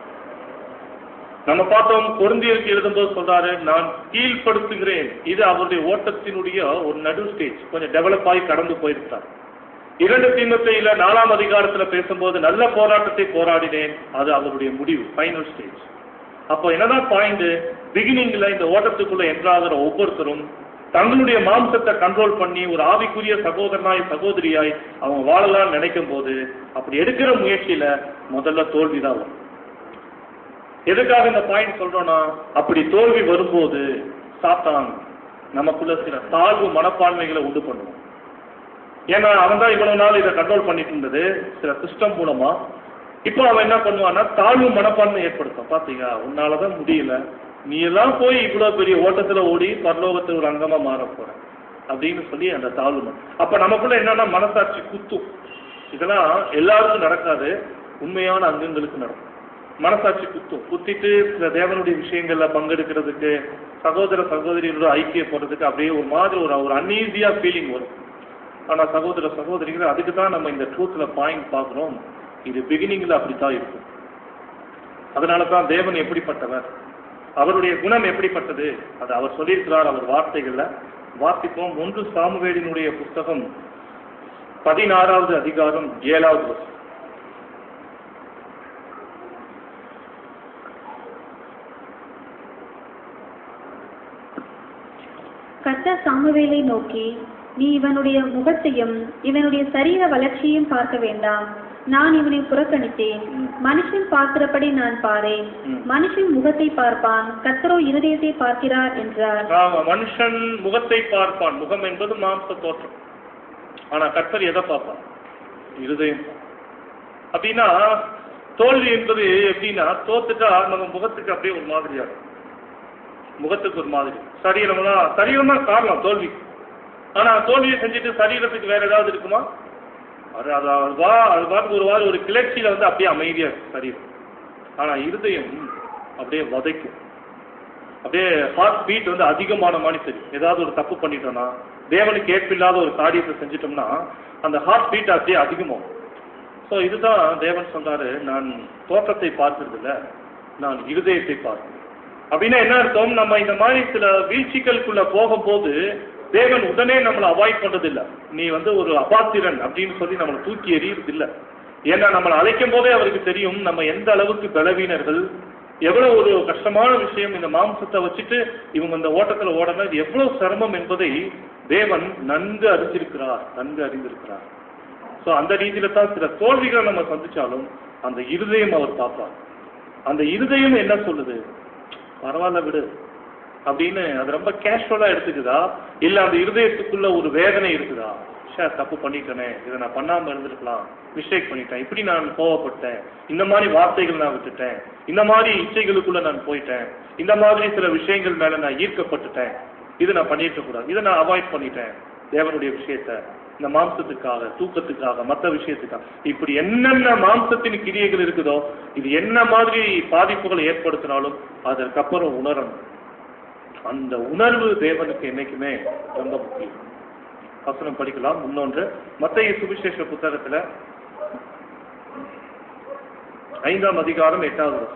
நம்ம பார்த்தோம் பொருந்தியருக்கு எழுதும்போது சொல்றாரு நான் கீழ்ப்படுத்துகிறேன் இது அவருடைய ஓட்டத்தினுடைய ஒரு நடு ஸ்டேஜ் கொஞ்சம் டெவலப் ஆகி கடந்து போயிருக்கார் இரண்டு தீமத்தையில நாலாம் அதிகாரத்துல பேசும்போது நல்ல போராட்டத்தை போராடினேன் அது அவருடைய முடிவு ஃபைனல் ஸ்டேஜ் அப்போ என்னதான் பாயிண்ட் பிகினிங்ல இந்த ஓட்டத்துக்குள்ள என்றாகிற ஒவ்வொருத்தரும் தங்களுடைய மாம்சத்தை கண்ட்ரோல் பண்ணி ஒரு ஆவிக்குரிய சகோதரனாய் சகோதரியாய் அவங்க வாழலாம்னு நினைக்கும் போது அப்படி எடுக்கிற முயற்சியில முதல்ல தோல்விதான் வரும் எதுக்காக இந்த பாயிண்ட் சொல்றோம்னா அப்படி தோல்வி வரும்போது சாத்தான் நமக்குள்ள சில தாழ்வு மனப்பான்மைகளை உண்டு பண்ணுவோம் ஏன்னா அவன் தான் இவ்வளவு நாள் இதை கண்ட்ரோல் பண்ணிட்டு இருந்தது சில சிஸ்டம் மூலமா இப்போ அவன் என்ன பண்ணுவான்னா தாழ்வு மனப்பான்மை ஏற்படுத்தும் பாத்தீங்க உன்னாலதான் முடியல நீ எல்லாம் போய் இவ்வளவு பெரிய ஓட்டத்துல ஓடி பரலோகத்துல ஒரு அங்கமா மாற போற அப்படின்னு சொல்லி அந்த தாழ்வு மன- அப்ப நமக்குள்ள என்னன்னா மனசாட்சி குத்தும் இதெல்லாம் எல்லாருக்கும் நடக்காது உண்மையான அங்கங்களுக்கு நடக்கும் மனசாட்சி குத்தும் குத்திட்டு சில தேவனுடைய விஷயங்கள்ல பங்கெடுக்கிறதுக்கு சகோதர சகோதரிகளோட ஐக்கியப்படுறதுக்கு அப்படியே ஒரு மாதிரி ஒரு ஒரு அன்ஈஸியா ஃபீலிங் வரும் ஆனா சகோதர சகோதரிகள் அதுக்கு தான் நம்ம இந்த ட்ரூத்ல பாயிண்ட் பார்க்கிறோம் இது பிகினிங்ல அப்படித்தான் இருக்கும் அதனால தான் தேவன் எப்படிப்பட்டவர் அவருடைய குணம் எப்படிப்பட்டது அது அவர் சொல்லியிருக்கிறார் அவர் வார்த்தைகள்ல வாசிப்போம் ஒன்று சாமுவேலினுடைய புஸ்தகம் பதினாறாவது அதிகாரம் ஏழாவது வசனம் கர்த்தர் சாமுவேலை நோக்கி நீ இவனுடைய முகத்தையும் இவனுடைய சரீர வளர்ச்சியையும் பார்க்க வேண்டாம் நான் இவனை புறக்கணித்தேன் மனுஷன் பார்க்கிறபடி நான் பாரேன் ம். மனுஷன் முகத்தை பார்ப்பான் கர்த்தரோ இருதயத்தை பார்க்கிறார் என்றார் ஆமா, மனுஷன் முகத்தை பார்ப்பான் முகம் என்பது மாம்ச தோற்றம் ஆனா கர்த்தர் எதை பார்ப்பான் இருதயம் அப்படின்னா தோல்வி என்பது எப்படின்னா தோத்துட்டா நம்ம முகத்துக்கு அப்படியே ஒரு மாதிரியா இருக்கும். முகத்துக்கு ஒரு மாதிரி சரீரம்லாம் சரீரம் தான் காரணம் தோல்வி ஆனா தோல்வியை செஞ்சுட்டு சரீரத்துக்கு வேற ஏதாவது இருக்குமா அது அது அது வா அது பாட்டுக்கு ஒரு வாரம் ஒரு கிளர்ச்சியில வந்து அப்படியே அமைதியா இருக்கும் சரீரம் ஆனா இருதயம் அப்படியே வதைக்கும் அப்படியே ஹார்ட் பீட் வந்து அதிகமான மாதிரி தெரியும் ஏதாவது ஒரு தப்பு பண்ணிட்டோம்னா தேவனுக்கு ஏற்பில்லாத ஒரு காரியத்தை செஞ்சிட்டோம்னா அந்த ஹார்ட் பீட் அப்படியே அதிகமாகும் ஸோ இதுதான் தேவன் சொல்றாரு நான் தோற்றத்தை பார்க்கறது இல்ல நான் இருதயத்தை பார்க்கிறேன் அப்படின்னா என்ன அர்த்தம் நம்ம இந்த மாதிரி சில வீழ்ச்சிகளுக்குள்ள போகும்போது தேவன் உடனே நம்மளை அவாய்ட் பண்றது இல்ல நீ வந்து ஒரு அபாத்திரன் அப்படின்னு சொல்லி நம்மளை தூக்கி எறியறது இல்ல ஏன்னா நம்மளை அழைக்கும் போதே அவருக்கு தெரியும் நம்ம எந்த அளவுக்கு பலவீனர்கள் எவ்வளவு ஒரு கஷ்டமான விஷயம் இந்த மாம்சத்தை வச்சுட்டு இவங்க இந்த ஓட்டத்துல ஓடணும் இது எவ்வளவு சிரமம் என்பதை தேவன் நன்கு அறிந்திருக்கிறார் நன்கு அறிந்திருக்கிறார் சோ அந்த ரீதியில தான் சில தோல்விகளை நம்ம சந்திச்சாலும் அந்த இருதயம் அவர் பார்ப்பார் அந்த இருதயம் என்ன சொல்லுது பரவாயில்ல விடு அப்படின்னு அது ரொம்ப கேஷுவலா எடுத்துக்குதா இல்ல அந்த இருதயத்துக்குள்ள ஒரு வேதனை இருக்குதா ஷே தப்பு பண்ணிட்டேனே இதை நான் பண்ணாம இருந்திருக்கலாம் மிஸ்டேக் பண்ணிட்டேன் இப்படி நான் கோவப்பட்டேன் இந்த மாதிரி வார்த்தைகள் நான் விட்டுட்டேன் இந்த மாதிரி இச்சைகளுக்குள்ள நான் போயிட்டேன் இந்த மாதிரி சில விஷயங்கள் மேல நான் ஈர்க்கப்பட்டுட்டேன் இதை நான் பண்ணிருக்க கூடாது இதை நான் அவாய்ட் பண்ணிட்டேன் தேவனுடைய விஷயத்த இந்த மாம்சத்துக்காக தூக்கத்துக்காக மற்ற விஷயத்துக்காக இப்படி என்னென்ன மாம்சத்தின் கிரியைகள் இருக்குதோ இது என்ன மாதிரி பாதிப்புகளை ஏற்படுத்தினாலும் அதற்கப்புறம் உணரணும் அந்த உணர்வு தேவனுக்கு என்னைக்குமே ரொம்ப முக்கியம் வசனம் படிக்கலாம் இன்னொன்று மத்திய சுவிசேஷ புத்தகத்துல ஐந்தாம் அதிகாரம் எட்டாவது வசனம்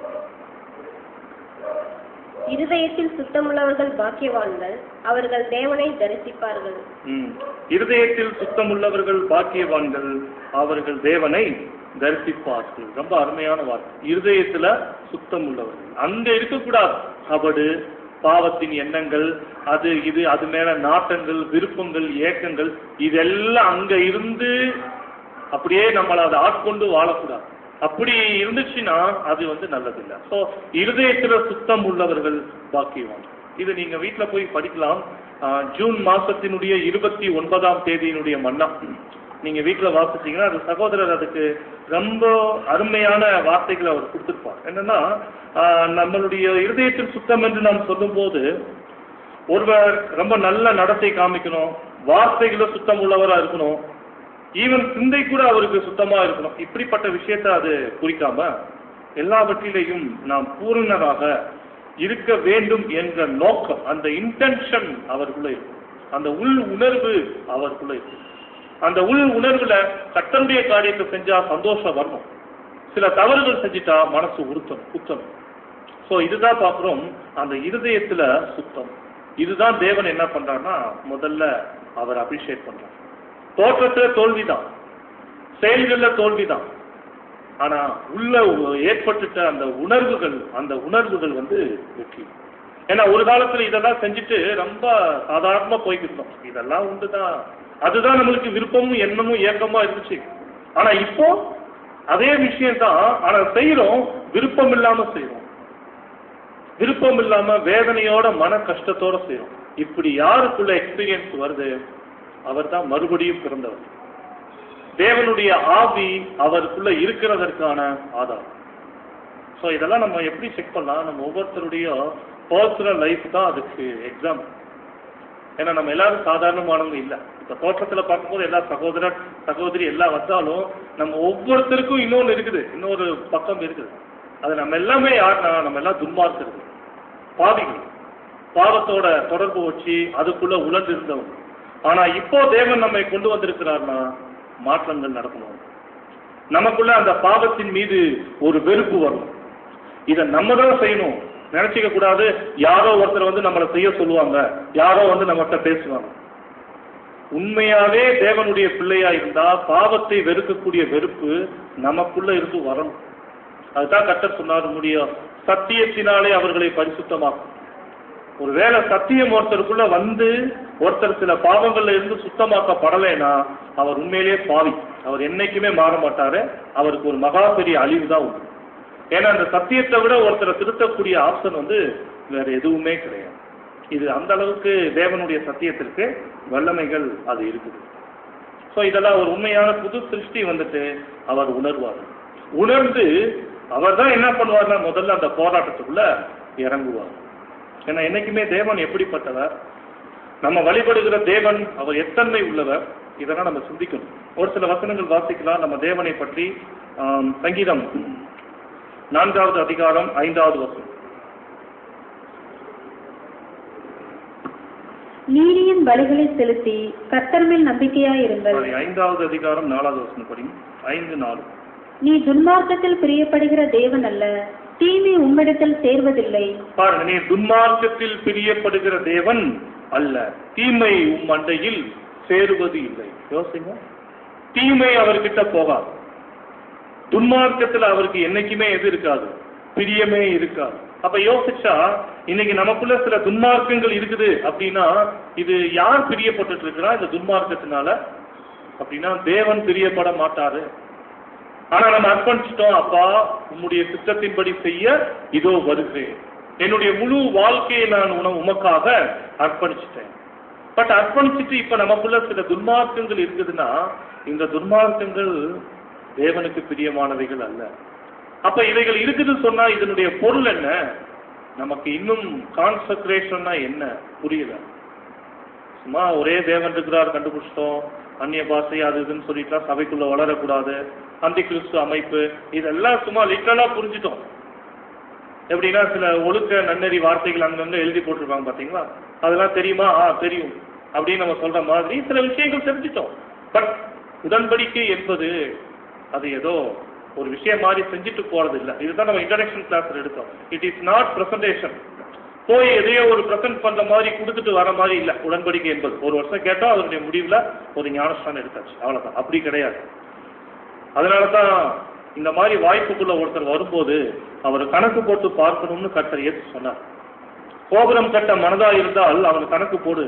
இருதயத்தில் சுத்தமுள்ளவர்கள் பாக்கியவான்கள் அவர்கள் தேவனை தரிசிப்பார்கள் ம். இருதயத்தில் சுத்தமுள்ளவர்கள் பாக்கியவான்கள் அவர்கள் தேவனை தரிசிப்பார்கள் ரொம்ப அருமையான வார்த்தை இருதயத்துல சுத்தம் உள்ளவர்கள் அங்க இருக்கக்கூடாது கபடு பாவத்தின் எண்ணங்கள் அது இது அது மேல நாட்டங்கள் விருப்பங்கள் ஏக்கங்கள் இதெல்லாம் அங்க இருந்து அப்படியே நம்மளை அதை ஆட்கொண்டு வாழக்கூடாது அப்படி இருந்துச்சுன்னா அது வந்து நல்லதில்லை ஸோ இருதயத்துல சுத்தம் உள்ளவர்கள் பாக்கியவான் இது நீங்க வீட்ல போய் படிக்கலாம் ஆஹ், ஜூன் மாசத்தினுடைய இருபத்தி ஒன்பதாம் தேதியினுடைய மன்னா நீங்க வீட்ல வாசிச்சீங்கன்னா அது சகோதரர் அதுக்கு ரொம்ப அருமையான வார்த்தைகளை அவர் கொடுத்திருப்பார் என்னன்னா ஆஹ், நம்மளுடைய இருதயத்தில் சுத்தம் என்று நாம் சொல்லும்போது ஒருவர் ரொம்ப நல்ல நடத்தை காமிக்கணும் வார்த்தைகள சுத்தம் உள்ளவரா இருக்கணும் ஈவன் சிந்தை கூட அவருக்கு சுத்தமா இருக்கணும் இப்படிப்பட்ட விஷயத்தை அது குறிக்காம எல்லாவற்றிலேயும் நாம் பூரணராக இருக்க வேண்டும் என்ற நோக்கம் அந்த இன்டென்ஷன் அவருக்குள்ள இருக்கும் அந்த உள் உணர்வு அவருக்குள்ள இருக்கும் அந்த உள் உணர்வுல கர்த்தருடைய காரியத்தை செஞ்சா சந்தோஷம் வரணும் சில தவறுகள் செஞ்சிட்டா மனசு உறுத்தணும் குத்தணும் சோ இதுதான் பார்க்கிறோம் அந்த இருதயத்துல சுத்தம் இதுதான் தேவன் என்ன பண்றாருன்னா முதல்ல அவர் அபிஷேக் பண்றார் தோற்றத்துல தோல்விதான் செயல்கள்ல தோல்விதான் ஆனா உள்ள உ- ஏற்பட்டுட்ட அந்த உணர்வுகள் அந்த உணர்வுகள் வந்து வெற்றி ஏன்னா ஒரு காலத்துல இதெல்லாம் செஞ்சுட்டு ரொம்ப சாதாரணமா போய்கிட்டு இருந்தோம் இதெல்லாம் உண்டுதான் அதுதான் நம்மளுக்கு விருப்பமும் எண்ணமும் ஏக்கமா இருந்துச்சு ஆனா இப்போ அதே விஷயம் தான் ஆனா செய்யறோம் விருப்பம் இல்லாம செய்யறோம் விருப்பம் இல்லாம வேதனையோட மன கஷ்டத்தோட செய்யறோம் இப்படி யாருக்குள்ள எக்ஸ்பீரியன்ஸ் வருது அவர் தான் மறுபடியும் பிறந்தவர் தேவனுடைய ஆவி அவருக்குள்ள இருக்கிறதற்கான ஆதாரம் ஸோ இதெல்லாம் நம்ம எப்படி செக் பண்ணலாம் நம்ம ஒவ்வொருத்தருடைய பர்சனல் லைஃப் தான் அதுக்கு எக்ஸாம் ஏன்னா நம்ம எல்லாரும் சாதாரணமானவங்க இல்லை இப்போ தோற்றத்தில் பார்க்கும்போது எல்லா சகோதரர் சகோதரி எல்லாம் வந்தாலும் நம்ம ஒவ்வொருத்தருக்கும் இன்னொன்று இருக்குது இன்னொரு பக்கம் இருக்குது அது நம்ம எல்லாமே யாருன்னா நம்ம எல்லாம் துன்மார்க்கிறது பாவிகள் பாவத்தோட தொடர்பு வச்சு அதுக்குள்ள உழந்து இருந்தவங்க ஆனா இப்போ தேவன் நம்மை கொண்டு வந்திருக்கிறார்னா மாற்றங்கள் நடக்கணும் நமக்குள்ள அந்த பாவத்தின் மீது ஒரு வெறுப்பு வரும் இதை நம்ம தான் செய்யணும் நினைச்சுக்க கூடாது யாரோ ஒருத்தர் வந்து நம்மளை செய்ய சொல்லுவாங்க யாரோ வந்து நம்மகிட்ட பேசுவாங்க உண்மையாவே தேவனுடைய பிள்ளையா இருந்தா பாவத்தை வெறுக்கக்கூடிய வெறுப்பு நமக்குள்ள இருந்து வரணும் அதுதான் கர்த்தர் சொன்னார் முடியும் சத்தியத்தினாலே அவர்களை பரிசுத்தமாக்கும் ஒருவேளை சத்தியம் ஒருத்தருக்குள்ள வந்து ஒருத்தர் சில பாவங்கள்ல இருந்து சுத்தமாக்கப்படலைன்னா அவர் உண்மையிலேயே பாவி அவர் என்னைக்குமே மாற மாட்டாரு அவருக்கு ஒரு மகா பெரிய அழிவு தான் உண்டு ஏன்னா அந்த சத்தியத்தை விட ஒருத்தரை திருத்தக்கூடிய ஆப்ஷன் வந்து வேற எதுவுமே கிடையாது இது அந்த அளவுக்கு தேவனுடைய சத்தியத்திற்கு வல்லமைகள் அது இருக்குது ஸோ இதெல்லாம் ஒரு உண்மையான புது சிருஷ்டி வந்துட்டு அவர் உணர்வார் உணர்ந்து அவர் தான் என்ன பண்ணுவார்னா முதல்ல அந்த போராட்டத்துக்குள்ள இறங்குவார் ஏன்னா என்னைக்குமே தேவன் எப்படிப்பட்டவர் நம்ம வழிபடுகிற தேவன் அவர் எத்தன்மை உள்ளவர் இதெல்லாம் நம்ம சிந்திக்கணும் ஒரு சில வசனங்கள் வாசிக்கலாம் நம்ம தேவனை பற்றி ஆம், சங்கீதம் நான்காவது அதிகாரம் ஐந்தாவது வசனம் நீதியின் பலிகளை செலுத்தி கர்த்தர் மேல் நம்பிக்கையாயிருங்கள் சாரி, ஐந்தாவது அதிகாரம் நாலாவது வசனம் படிங்க ஐந்து நாலு நீ துன்மார்க்கத்தில் பிரியப்படுகிற தேவன் அல்ல தீமை உம்மிடத்தில் சேர்வதில்லை பாருங்க நீ துன்மார்க்கத்தில் பிரியப்படுகிற தேவன் அல்ல தீமை உம் மண்டையில் சேருவது இல்லை யோசிங்க தீமை அவர்கிட்ட போகாது துன்மார்க்கத்துல அவருக்கு என்னைக்குமே எது இருக்காது பிரியமே இருக்காது அப்ப யோசிச்சா இன்னைக்கு நமக்குள்ள சில துன்மார்க்கங்கள் இருக்குது அப்படின்னா இது யார் பிரியப்பட்டுட்டு இருக்கிறா இந்த துன்மார்க்கத்தினால அப்படின்னா தேவன் பிரியப்பட மாட்டாரு ஆனா நம்ம அர்ப்பணிச்சிட்டோம் அப்பா உம்முடைய சித்தத்தின்படி செய்ய இதோ வருகிறேன் என்னுடைய முழு வாழ்க்கையை நான் உன உமக்காக அர்ப்பணிச்சிட்டேன் பட் அர்ப்பணிச்சிட்டு இப்ப நமக்குள்ள சில துன்மார்க்கங்கள் இருக்குதுன்னா இந்த துன்மார்க்கங்கள் தேவனுக்கு பிரியமானவைகள் அல்ல அப்ப இவைகள் இருக்குதுன்னு சொன்னா இதனுடைய பொருள் என்ன நமக்கு இன்னும் கான்சக்ரேஷன்னா என்ன புரியல சும்மா ஒரே தேவன் இருக்கிறார் கண்டுபிடிச்சிட்டோம் அந்நிய பாஷை அது இதுன்னு சொல்லிட்டுலாம் சபைக்குள்ள வளரக்கூடாது அந்தி கிறிஸ்து அமைப்பு இதெல்லாம் சும்மா லிட்டரலா புரிஞ்சிட்டோம் எப்படின்னா சில ஒழுக்க நன்னெறி வார்த்தைகள் அங்கங்க எழுதி போட்டிருப்பாங்க பாத்தீங்களா அதெல்லாம் தெரியுமா ஆ தெரியும் அப்படின்னு நம்ம சொல்ற மாதிரி சில விஷயங்கள் தெரிஞ்சிட்டோம் பட் உடன்படிக்கை என்பது அது ஏதோ ஒரு விஷயம் மாதிரி செஞ்சுட்டு போறது இல்ல இதுதான் நம்ம இன்ட்ரடக்ஷன் கிளாஸ்ல எடுத்தோம் இட் இஸ் நாட் பிரசன்டேஷன் போய் எதையோ ஒரு பிரசன்ட் பண்ற மாதிரி கொடுத்துட்டு வர மாதிரி இல்ல உடன்படிக்கை என்பது ஒரு வருஷம் கேட்டா அதனுடைய முடிவுல ஒரு ஞானஸ்தானம் எடுத்தாச்சு அவ்வளவுதான் அப்படி கிடையாது அதனால தான் இந்த மாதிரி வாய்ப்புக்குள்ள ஒருத்தர் வரும்போது அவர் கணக்கு போட்டு பார்க்கணும்னு கர்த்தர் ஏற்று சொன்னார் கோபுரம் கட்ட மனதா இருந்தால் அவன் கணக்கு போடு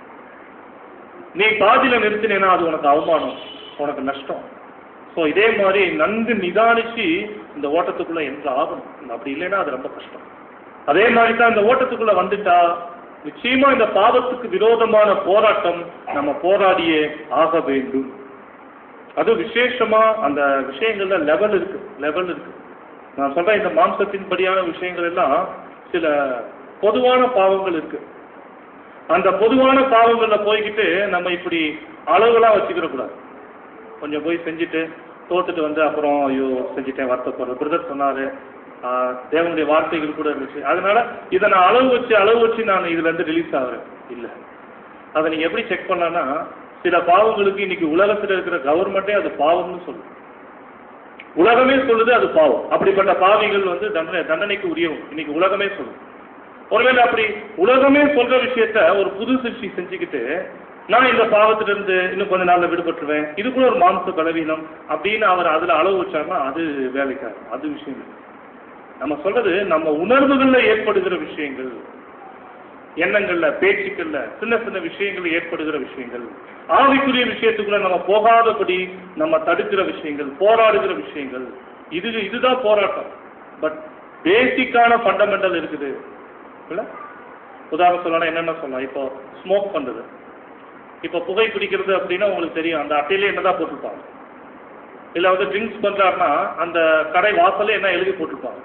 நீ பாதியில நிறுத்தினேன்னா அது உனக்கு அவமானம் உனக்கு நஷ்டம் ஸோ இதே மாதிரி நன்கு நிதானிச்சு இந்த ஓட்டத்துக்குள்ள எந்த ஆகணும் அப்படி இல்லைன்னா அது ரொம்ப கஷ்டம் அதே மாதிரி தான் இந்த ஓட்டத்துக்குள்ள வந்துட்டா நிச்சயமா இந்த பாவத்துக்கு விரோதமான போராட்டம் நம்ம போராடியே ஆக வேண்டும் அது விசேஷமா அந்த விஷயங்கள்ல லெவல் இருக்கு லெவல் இருக்கு நான் சொல்றேன் இந்த மாம்சத்தின்படியான விஷயங்கள் எல்லாம் சில பொதுவான பாவங்கள் இருக்கு அந்த பொதுவான பாவங்கள்ல போய்கிட்டு நம்ம இப்படி அளவுகளா வச்சுக்கிற கூடாது கொஞ்சம் போய் செஞ்சுட்டு தோத்துட்டு வந்து அப்புறம் ஐயோ செஞ்சுட்டேன் வருத்தப்படுற பிரதர் சொன்னாரு ஆஹ், தேவனுடைய வார்த்தைகள் கூட இருந்துச்சு அதனால இதை நான் அளவு வச்சு அளவு வச்சு நான் இதுல இருந்து ரிலீஸ் ஆகுறேன் இல்ல அதை நீங்க எப்படி செக் பண்ணலாம்னா சில பாவங்களுக்கு இன்னைக்கு உலகத்துல இருக்கிற கவர்மெண்டே அது பாவம்னு சொல்லுது உலகமே சொல்லுது அது பாவம் அப்படிப்பட்ட பாவிகள் வந்து தண்டனை தண்டனைக்கு உரியவும் இன்னைக்கு உலகமே சொல்லுது ஒருவேளை அப்படி உலகமே சொல்ற விஷயத்த ஒரு புது சிருஷ்டி செஞ்சுக்கிட்டு நான் இந்த பாவத்துல இருந்து இன்னும் கொஞ்ச நாள்ல விடுபட்டுருவேன் இது கூட ஒரு மாம்ச பலவீனம் அப்படின்னு அவர் அதுல அளவு வச்சாருன்னா அது வேலைக்காரு அது விஷயம் இல்லை. நம்ம சொல்றது நம்ம உணர்வுகள்ல ஏற்படுகிற விஷயங்கள் எண்ணங்கள்ல பேச்சுக்கள்ல சின்ன சின்ன விஷயங்கள் ஏற்படுகிற விஷயங்கள் ஆவிக்குரிய விஷயத்துக்குள்ள நம்ம போகாதபடி நம்ம தடுக்கிற விஷயங்கள் போராடுகிற விஷயங்கள் இது இதுதான் போராட்டம் பட் பேசிக்கான ஃபண்டமெண்டல் இருக்குது இல்ல உதாரணம் சொல்லலாம் என்னென்ன சொல்லலாம் இப்போ ஸ்மோக் பண்றது இப்போ புகை பிடிக்கிறது அப்படின்னா உங்களுக்கு தெரியும் அந்த அட்டையிலே என்னதான் போட்டிருப்பாங்க இல்ல வந்து ட்ரிங்க்ஸ் பண்றாருன்னா அந்த கடை வாசல்ல என்ன எழுதி போட்டிருப்பாங்க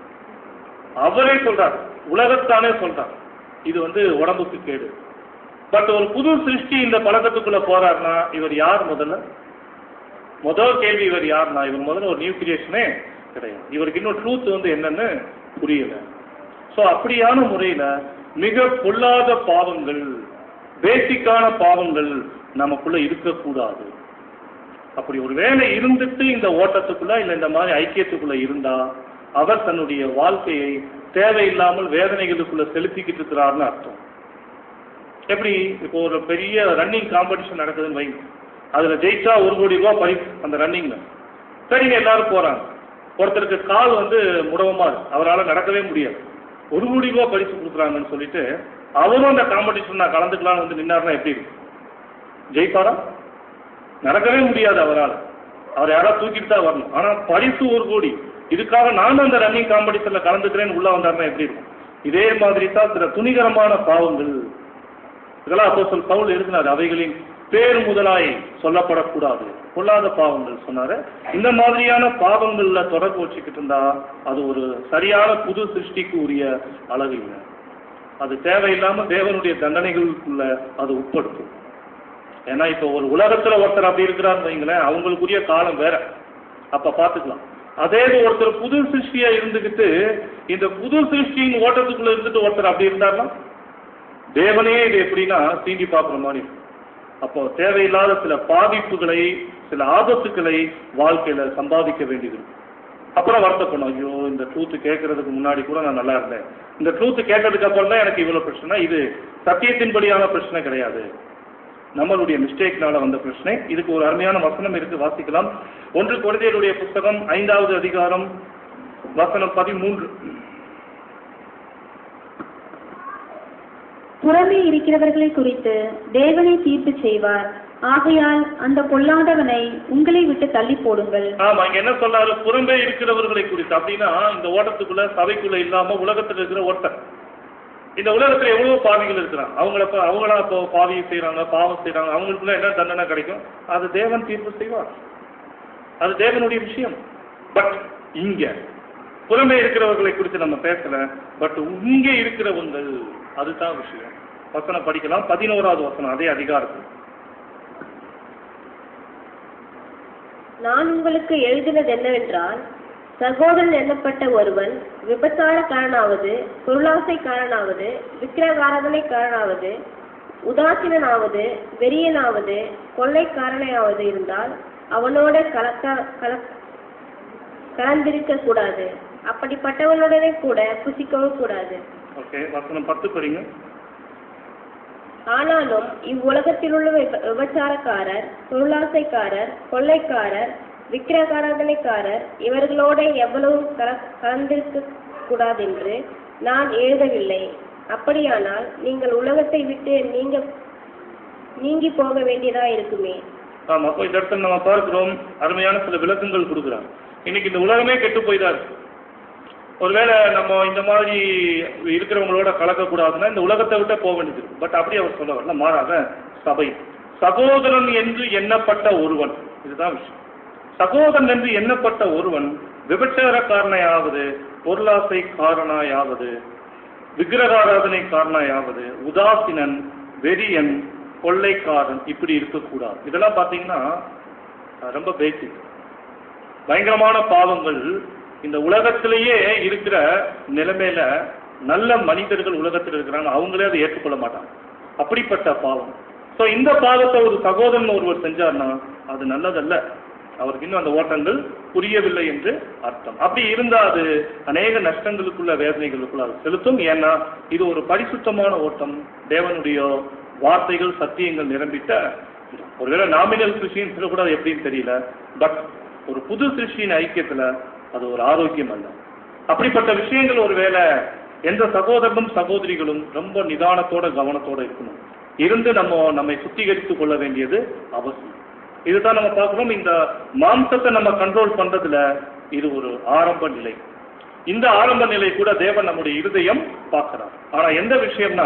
அவரே சொல்றார் உலகத்தானே சொல்றார் இது வந்து உடம்புக்கு கேடு பட் ஒரு புது சிருஷ்டி இந்த பழக்கத்துக்குள்ள போறாருன்னா இவர் யார் முதல்ல முதல் கேள்வி இவர் யாருன்னா இவர் முதல்ல ஒரு நியூ கிரியேஷனே கிடையாது இவருக்கு இன்னும் ட்ரூத் வந்து என்னன்னு புரியல சோ அப்படியான முறையில மிக பொல்லாத பாவங்கள் பேசிக்கான பாவங்கள் நமக்குள்ள இருக்கக்கூடாது அப்படி ஒரு வேலை இருந்துட்டு இந்த ஓட்டத்துக்குள்ள இல்ல இந்த மாதிரி ஐக்கியத்துக்குள்ள இருந்தா அவர் தன்னுடைய வாழ்க்கையை தேவையில்லாமல் வேதனைகளுக்குள்ள செலுத்திக்கிட்டு இருக்கிறார்னு அர்த்தம் எப்படி இப்போ ஒரு பெரிய ரன்னிங் காம்படிஷன் நடக்குதுன்னு வைங்க அதுல ஜெயிச்சா ஒரு கோடி ரூபாய் பரிசு அந்த ரன்னிங்ல சரிங்க எல்லாரும் போறாங்க ஒருத்தருக்கு கால் வந்து முடவமா இருக்கு அவரால் நடக்கவே முடியாது ஒரு கோடி ரூபாய் பரிசு கொடுக்குறாங்கன்னு சொல்லிட்டு அவரும் அந்த காம்படிஷன் நான் கலந்துக்கலாம்னு வந்து நின்னாருன்னா எப்படி இருக்கும் ஜெயிப்பாரா நடக்கவே முடியாது அவரால் அவர் யாராவது தூக்கிட்டு தான் வரணும் ஆனா பரிசு ஒரு கோடி இதுக்காக நானும் அந்த ரன்னிங் காம்படிஷன்ல கலந்துக்கிறேன்னு உள்ள வந்தாருன்னா எப்படி இருக்கும் இதே மாதிரி தான் சில துணிகரமான பாவங்கள் இதெல்லாம் அப்போ சொல் பவுல் எழுதினார் அவைகளின் பேர் முதலாய் சொல்லப்படக்கூடாது பொல்லாத பாவங்கள் சொன்னாரு இந்த மாதிரியான பாவங்கள்ல தொடர்பு வச்சுக்கிட்டு இருந்தா அது ஒரு சரியான புது சிருஷ்டிக்கு உரிய அழகு இல்லை அது தேவையில்லாம தேவனுடைய தண்டனைகளுக்குள்ள அது உட்படுத்தும் ஏன்னா இப்போ ஒரு உலகத்துல ஒருத்தர் அப்படி இருக்கிறாருன்னு வைங்களேன் அவங்களுக்குரிய காலம் வேற அப்ப பாத்துக்கலாம் அதே இது ஒருத்தர் புது சிருஷ்டியா இருந்துகிட்டு இந்த புது சிருஷ்டியின் ஓட்டத்துக்குள்ள இருந்துட்டு ஒருத்தர் அப்படி இருந்தாருன்னா தேவனே இது எப்படின்னா தீண்டி பார்க்குற மாதிரி இருக்கும். அப்போ தேவையில்லாத சில பாதிப்புகளை சில ஆபத்துக்களை வாழ்க்கையில சம்பாதிக்க வேண்டியது இருக்கும். அப்புறம் வருத்தப்படும் ஐயோ இந்த ட்ரூத் கேட்கறதுக்கு முன்னாடி கூட நான் நல்லா இருந்தேன் இந்த ட்ரூத் கேட்டதுக்கு அப்புறம் தான் எனக்கு இவ்வளவு பிரச்சனை இது சத்தியத்தின்படியான பிரச்சனை கிடையாது நம்மளுடைய மிஸ்டேக்னால வந்த பிரச்சனை இதுக்கு ஒரு அருமையான வசனம் இருக்கு வாசிக்கலாம் ஒன்று குழந்தைகளுடைய புஸ்தகம் ஐந்தாவது அதிகாரம் வசனம் பதிமூன்று புறமே இருக்கிறவர்களை குறித்து தேவனை தீர்ப்பு செய்வார் ஆகையால் அந்த பொல்லாதவனை உங்களை விட்டு தள்ளி போடுங்கள் ஆமா இங்க என்ன சொல்றாரு புறம்பே இருக்கிறவர்களை குறித்து அப்படின்னா இந்த ஓட்டத்துக்குள்ள சபைக்குள்ள இல்லாம உலகத்துல இருக்கிற ஒருத்தர் இந்த உலகத்துல எவ்வளவு பாவிகள் இருக்கிறாங்க அவங்கள இப்ப- அவங்களா இப்போ பாவியை செய்றாங்க பாவம் செய்றாங்க அவங்களுக்குள்ள என்ன தண்டனை கிடைக்கும் அது தேவன் தீர்ப்பு செய்வார் அது தேவனுடைய விஷயம் பட் இங்க புறமே இருக்கிறவர்களை குறித்து நம்ம பேசல பட் இங்கே இருக்கிறவங்கள் அதுதான் விஷயம் வசனம் படிக்கலாம் பதினோராவது வசனம் அதே அதிகாரத்தில் நான் உங்களுக்கு எழுதினது என்னவென்றால் சகோதரன் எண்ணப்பட்ட ஒருவன் விபச்சாரக்காரனாவது பொருளாசைக்காரனாவது விக்கிரகாராதனைக்காரனாவது உதாசீனாவது வெறியனாவது கொள்ளைக்காரனையாவது இருந்தால் அவனோட கலக்க கல கலந்திருக்க கூடாது அப்படிப்பட்டவனுடனே கூட புசிக்கவும் கூடாது ஓகே வசனம் பத்து படிங்க ஆனாலும் இவ்வுலகத்திலுள்ள விப- விபச்சாரக்காரர் பொருளாசைக்காரர் கொள்ளைக்காரர் விக்கிரகாராதனைக்காரர் இவர்களோட எவ்வளவு கல கலந்திருக்க கூடாதென்று நான் எழுதவில்லை அப்படியானால் நீங்கள் உலகத்தை விட்டு நீங்க நீங்கி போக வேண்டியதா இருக்குமே ஆமா அப்போ இந்த இடத்துல நம்ம பார்க்கிறோம் அருமையான சில விளக்கங்கள் கொடுக்குறாங்க இன்னைக்கு இந்த உலகமே கெட்டு போய் தான் இருக்கு ஒருவேளை நம்ம இந்த மாதிரி இருக்கிறவங்களோட கலக்கக்கூடாதுன்னா இந்த உலகத்தை விட்டு போக வேண்டியது இருக்கு பட் அப்படி அவர் சொல்ல வரல மாறாக சபை சகோதரன் என்று எண்ணப்பட்ட ஒருவன் இதுதான் விஷயம் சகோதரன் என்று எண்ணப்பட்ட ஒருவன் விபச்சாரக்காரனையாவது பொருளாசை காரனாயாவது விக்கிரகாராதனை காரனாயாவது உதாசீனன் வெறியன் கொள்ளைக்காரன் இப்படி இருக்கக்கூடாது இதெல்லாம் பார்த்தீங்கன்னா அஹ், ரொம்ப பேசிக் பயங்கரமான பாவங்கள் இந்த உலகத்திலேயே இருக்கிற நிலைமையில நல்ல மனிதர்கள் உலகத்தில் இருக்கிறாங்க அவங்களே அதை ஏற்றுக்கொள்ள மாட்டாங்க அப்படிப்பட்ட பாவம் ஸோ இந்த பாவத்தை ஒரு சகோதரன் ஒருவர் செஞ்சார்னா அது நல்லதல்ல அவருக்கு இன்னும் அந்த ஓட்டங்கள் புரியவில்லை என்று அர்த்தம் அப்படி இருந்தா அது அநேக நஷ்டங்களுக்குள்ள வேதனைகளுக்குள்ள அது செலுத்தும் ஏன்னா இது ஒரு பரிசுத்தமான ஓட்டம் தேவனுடைய வார்த்தைகள் சத்தியங்கள் நிரம்பிட்ட இடம். ஒருவேளை நாமினல் கிறிஸ்டியன் சொல்லக்கூடாது எப்படின்னு தெரியல பட் ஒரு புது சிருஷ்டியின் ஐக்கியத்துல அது ஒரு ஆரோக்கியம் அல்ல அப்படிப்பட்ட விஷயங்கள் ஒருவேளை எந்த சகோதரனும் சகோதரிகளும் ரொம்ப நிதானத்தோட கவனத்தோட இருக்கணும் இருந்து நம்ம நம்மை சுத்திகரித்துக் கொள்ள வேண்டியது அவசியம் இதுதான் நம்ம பார்க்கிறோம் இந்த மாம்சத்தை நம்ம கண்ட்ரோல் பண்றதுல இது ஒரு ஆரம்ப நிலை இந்த ஆரம்ப நிலை கூட தேவன் நம்முடைய இருதயம் பார்க்கிறார் ஆனா எந்த விஷயம்னா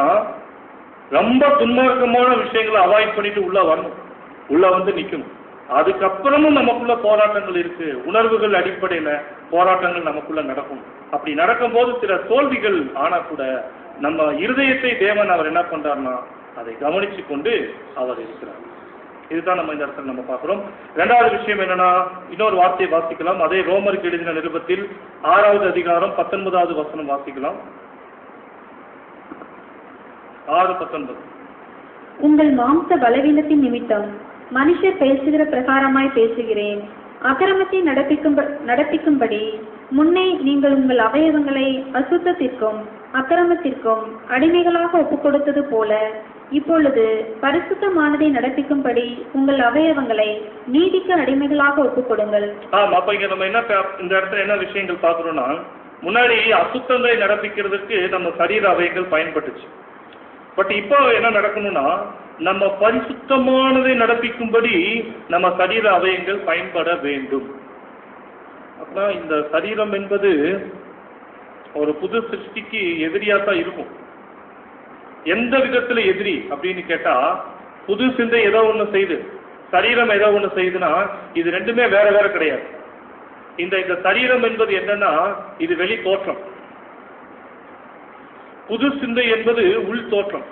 ரொம்ப துன்மார்க்கமான விஷயங்களை அவாய்ட் பண்ணிட்டு உள்ள வரணும் உள்ள வந்து நிக்கணும் அதுக்கப்புறமும் நமக்குள்ள போராட்டங்கள் இருக்கு உணர்வுகள் அடிப்படையில போராட்டங்கள் நமக்குள்ள நடக்கும் அப்படி நடக்கும்போது சில தோல்விகள் ஆனா கூட நம்ம இருதயத்தை தேவன் அவர் என்ன பண்றாருன்னா அதை கவனிச்சு கொண்டு அவர் இருக்கிறார் இதுதான் நம்ம இந்த இடத்துல நம்ம பார்க்கிறோம் இரண்டாவது விஷயம் என்னன்னா இன்னொரு வார்த்தையை வாசிக்கலாம் அதே ரோமருக்கு எழுதின நிருபத்தில் ஆறாவது அதிகாரம் பத்தொன்பதாவது வசனம் வாசிக்கலாம் ஆறு பத்தொன்பது உங்கள் மாம்ச பலவீனத்தின் நிமித்தம் மனுஷர் பேசுகிற பிரகாரமாய் பேசுகிறேன் அக்கிரமத்தை நடப்பிக்கும் நடப்பிக்கும்படி முன்னே நீங்கள் உங்கள் அவயவங்களை அசுத்தத்திற்கும் அக்கிரமத்திற்கும் அடிமைகளாக ஒப்புக் கொடுத்தது போல இப்பொழுது பரிசுத்தமானதை நடப்பிக்கும்படி உங்கள் அவயவங்களை நீதிக்கு அடிமைகளாக ஒப்புக் கொடுங்கள் ஆமா அப்ப இங்க நம்ம என்ன பா- இந்த இடத்துல என்ன விஷயங்கள் பார்க்கிறோம்னா முன்னாடி அசுத்தங்களை நடப்பிக்கிறதுக்கு நம்ம சரீர அவயங்கள் பயன்பட்டுச்சு பட் இப்போ என்ன நடக்கணும்னா நம்ம பரிசுத்தமானதை நடப்பிக்கும்படி நம்ம சரீர அவயங்கள் பயன்பட வேண்டும் அப்படின்னா இந்த சரீரம் என்பது ஒரு புது சிருஷ்டிக்கு எதிரியா தான் இருக்கும் எந்த விதத்துல எதிரி அப்படின்னு கேட்டா புது சிந்தை ஏதோ ஒண்ணு செய்யுது சரீரம் ஏதோ ஒண்ணு செய்யுதுன்னா இது ரெண்டுமே வேற வேற கிடையாது இந்த இந்த சரீரம் என்பது என்னன்னா இது வெளி தோற்றம் புது சிந்தை என்பது உள் தோற்றம்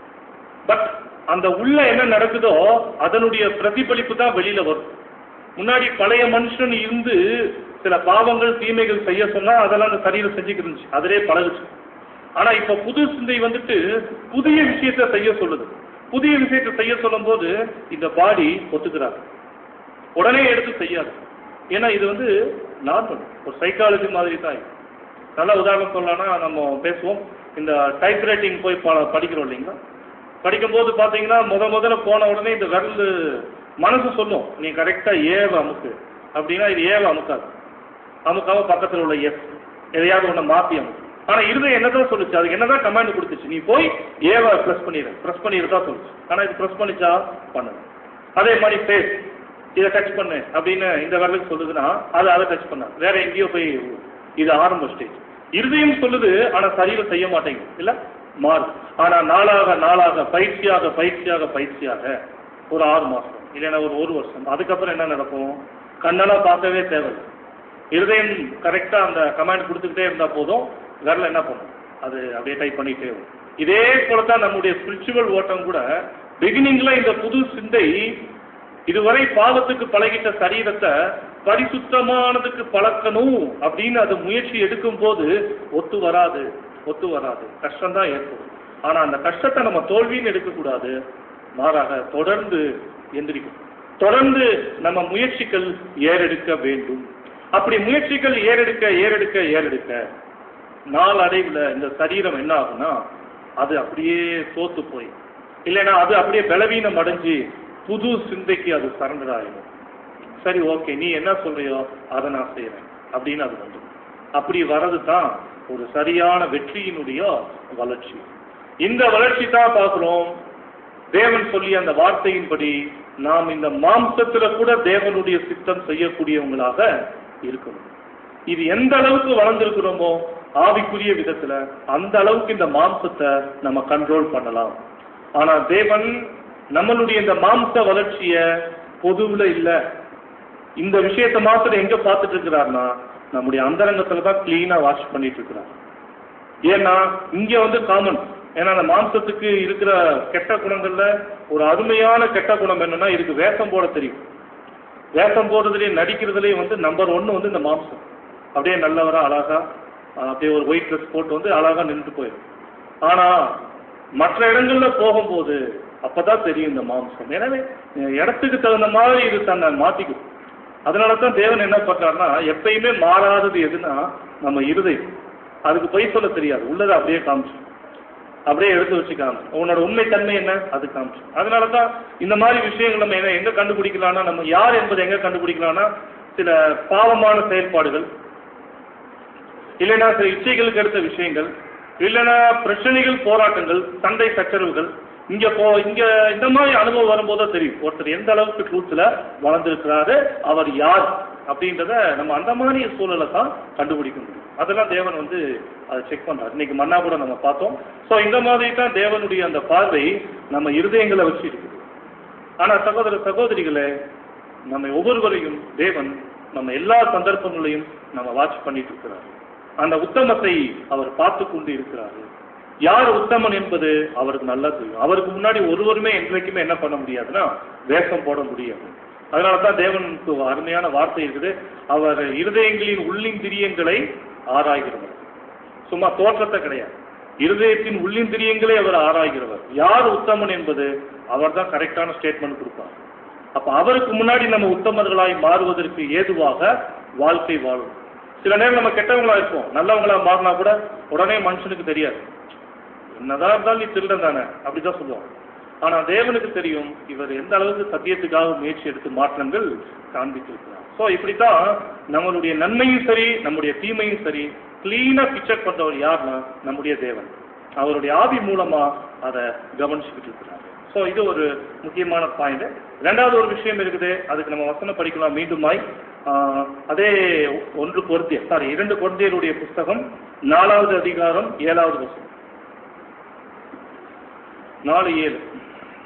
பட் அந்த உள்ள என்ன நடக்குதோ அதனுடைய பிரதிபலிப்பு தான் வெளியில வரும் முன்னாடி பழைய மனுஷன் இருந்து சில பாவங்கள் தீமைகள் செய்ய சொன்னா அதெல்லாம் அந்த சரீரம் செஞ்சுக்கிட்டு இருந்துச்சு அதிலே பழகுச்சு ஆனா இப்ப புது சிந்தை வந்துட்டு புதிய விஷயத்தை செய்ய சொல்லுது புதிய விஷயத்தை செய்ய சொல்லும் போது இந்த பாடி ஒத்துக்கிறார் உடனே எடுத்து செய்யாது ஏன்னா இது வந்து நார்மல் ஒரு சைக்காலஜி மாதிரி தான் இது. நல்ல உதாரணம் சொல்லலாம்னா நம்ம பேசுவோம் இந்த டைப் ரைட்டிங் போய் ப- படிக்கிறோம் இல்லைங்களா படிக்கும்போது பார்த்தீங்கன்னா முத முதல்ல போன உடனே இந்த விரல் மனசு சொல்லும் நீ கரெக்டாக ஏவ அமுக்கு அப்படின்னா இது ஏவ அமுக்காது அமுக்காம பக்கத்தில் உள்ள எஸ் எதையாவது ஒன்று மாற்றி அமுக்கு ஆனால் இருதயம் என்னதான் சொல்லுச்சு அதுக்கு என்னதான் கமாண்ட் கொடுத்துச்சு நீ போய் ஏவ ப்ரெஸ் பண்ணிடு ப்ரெஸ் பண்ணிடு தான் சொல்லுச்சு ஆனால் இது ப்ரெஸ் பண்ணிச்சா பண்ணல அதே மாதிரி ஃபேஸ் இதை டச் பண்ணு அப்படின்னு இந்த விரலுக்கு சொல்லுதுன்னா அது அதை டச் பண்ண வேற எங்கேயோ போய் இது ஆரம்ப ஸ்டேஜ் இருதயம் சொல்லுது ஆனா சரீரம் செய்ய மாட்டேங்குது இல்ல மாறும் ஆனா நாளாக நாளாக பயிற்சியாக பயிற்சியாக பயிற்சியாக ஒரு ஆறு மாசம் இல்லைன்னா ஒரு ஒரு வருஷம் அதுக்கப்புறம் என்ன நடக்கும் கண்ணெல்லாம் பார்க்கவே தேவையில்லை இருதயம் கரெக்டா அந்த கமாண்ட் கொடுத்துக்கிட்டே இருந்தா போதும் விரல் என்ன பண்ணும் அது அப்படியே டைப் பண்ணிட்டே வரும் இதே போல தான் நம்முடைய ஸ்பிரிச்சுவல் ஓட்டம் கூட பிகினிங்ல இந்த புது சிந்தை இதுவரை பாவத்துக்கு பழகிட்ட சரீரத்தை பரிசுத்தமானதுக்கு பழக்கணும் அப்படின்னு அது முயற்சி எடுக்கும் போது ஒத்து வராது ஒத்து வராது கஷ்டம்தான் ஏற்படும் ஆனா அந்த கஷ்டத்தை நம்ம தோல்வின்னு எடுக்கக்கூடாது மாறாக தொடர்ந்து எந்திரிக்கும் தொடர்ந்து நம்ம முயற்சிகள் ஏறெடுக்க வேண்டும் அப்படி முயற்சிகள் ஏறெடுக்க ஏறெடுக்க ஏறெடுக்க நாளடைவுல இந்த சரீரம் என்ன ஆகும்னா அது அப்படியே தோத்து போய் இல்லைன்னா அது அப்படியே பலவீனம் அடைஞ்சு புது சிந்தைக்கு அது சரண்டர் ஆயிடும் சரி ஓகே நீ என்ன சொல்றியோ அதை நான் செய்யறேன் அப்படின்னு அது வந்து அப்படி வர்றது தான் ஒரு சரியான வெற்றியினுடைய வளர்ச்சி இந்த வளர்ச்சி தான் பார்க்கிறோம் தேவன் சொல்லிய அந்த வார்த்தையின்படி நாம் இந்த மாம்சத்துல கூட தேவனுடைய சித்தம் செய்யக்கூடியவங்களாக இருக்கணும் இது எந்த அளவுக்கு வளர்ந்திருக்கிறோமோ ஆவிக்குரிய விதத்துல அந்த அளவுக்கு இந்த மாம்சத்தை நம்ம கண்ட்ரோல் பண்ணலாம் ஆனா தேவன் நம்மளுடைய இந்த மாம்ச வளர்ச்சிய பொதுவுல இல்ல இந்த விஷயத்தை மாத்திரம் எங்க பார்த்துட்டு இருக்கிறார்னா நம்முடைய அந்தரங்கத்துல தான் கிளீனா வாஷ் பண்ணிட்டு இருக்கிறார் ஏன்னா இங்க வந்து காமன் ஏன்னா அந்த மாம்சத்துக்கு இருக்கிற கெட்ட குணங்கள்ல ஒரு அருமையான கெட்ட குணம் என்னன்னா இதுக்கு வேஷம் போட தெரியும் வேஷம் போடுறதுலயும் நடிக்கிறதுலயும் வந்து நம்பர் ஒன்னு வந்து இந்த மாம்சம் அப்படியே நல்லவரா அழகா அஹ் அப்படியே ஒரு ஒயிட் ட்ரெஸ் போட்டு வந்து அழகா நின்று போயிடும் ஆனா மற்ற இடங்கள்ல போகும்போது அப்பதான் தெரியும் இந்த மாம்சம் எனவே அஹ் இடத்துக்கு தகுந்த மாதிரி இது தன்னை மாத்திக்கும் அதனால தான் தேவன் என்ன பண்றாருன்னா எப்பயுமே மாறாதது எதுனா நம்ம இருதயம் அதுக்கு பொய் சொல்ல தெரியாது உள்ளதை அப்படியே காமிச்சு அப்படியே எடுத்து வச்சு காமிச்சு உன்னோட உண்மை தன்மை என்ன அது காமிச்சு அதனால தான் இந்த மாதிரி விஷயங்கள் நம்ம என்ன எங்க கண்டுபிடிக்கலாம்னா நம்ம யார் என்பதை எங்க கண்டுபிடிக்கலாம்னா சில பாவமான செயல்பாடுகள் இல்லைன்னா சில இச்சைகளுக்கு எடுத்த விஷயங்கள் இல்லைன்னா பிரச்சனைகள் போராட்டங்கள் சண்டை சச்சரவுகள் இங்க போ இங்க இந்த மாதிரி அனுபவம் வரும்போது தான் தெரியும் ஒருத்தர் எந்த அளவுக்கு ட்ரூத்ல வளர்ந்திருக்கிறாரு அவர் யார் அப்படின்றத நம்ம அந்த மாதிரி சூழலை தான் கண்டுபிடிக்க முடியும் அதெல்லாம் தேவன் வந்து அதை செக் பண்றாரு இன்னைக்கு மன்னா கூட நம்ம பார்த்தோம் ஸோ இந்த மாதிரி தான் தேவனுடைய அந்த பார்வை நம்ம இருதயங்களை வச்சு இருக்குது ஆனா சகோதர சகோதரிகளே நம்ம ஒவ்வொருவரையும் தேவன் நம்ம எல்லா சந்தர்ப்பங்களையும் நம்ம வாட்ச் பண்ணிட்டு இருக்கிறார் அந்த உத்தமத்தை அவர் பார்த்து கொண்டு இருக்கிறாரு யார் உத்தமன் என்பது அவருக்கு நல்லா தெரியும் அவருக்கு முன்னாடி ஒருவருமே என்றைக்குமே என்ன பண்ண முடியாதுன்னா வேஷம் போட முடியாது அதனால தான் தேவனுக்கு அருமையான வார்த்தை இருக்குது அவர் இருதயங்களின் உள்ளிந்திரியங்களை ஆராய்கிறவர் சும்மா தோற்றத்தை கிடையாது இருதயத்தின் உள்ளிந்திரியங்களை அவர் ஆராய்கிறவர் யார் உத்தமன் என்பது அவர் தான் கரெக்டான ஸ்டேட்மெண்ட் கொடுப்பார் அப்ப அவருக்கு முன்னாடி நம்ம உத்தமர்களாய் மாறுவதற்கு ஏதுவாக வாழ்க்கை வாழும் சில நேரம் நம்ம கெட்டவங்களா இருப்போம் நல்லவங்களா மாறினா கூட உடனே மனுஷனுக்கு தெரியாது என்னதான் இருந்தாலும் நீ திருடன் தானே அப்படிதான் சொல்லுவாங்க ஆனா தேவனுக்கு தெரியும் இவர் எந்த அளவுக்கு சத்தியத்துக்காக முயற்சி எடுத்து மாற்றங்கள் காண்பித்திருக்கிறார் ஸோ இப்படித்தான் நம்மளுடைய நன்மையும் சரி நம்முடைய தீமையும் சரி கிளீனா பிக்சர் பண்றவர் யாருன்னா நம்முடைய தேவன் அவருடைய ஆவி மூலமா அதை கவனிச்சுக்கிட்டு இருக்கிறார் ஸோ இது ஒரு முக்கியமான பாயிண்ட் ரெண்டாவது ஒரு விஷயம் இருக்குது அதுக்கு நம்ம வசனம் படிக்கலாம் மீண்டுமாய் ஆஹ், அதே ஒன்று பொருத்திய சாரி இரண்டு பொருத்தியருடைய புஸ்தகம் நாலாவது அதிகாரம் ஏழாவது வசனம் நாலு ஏழு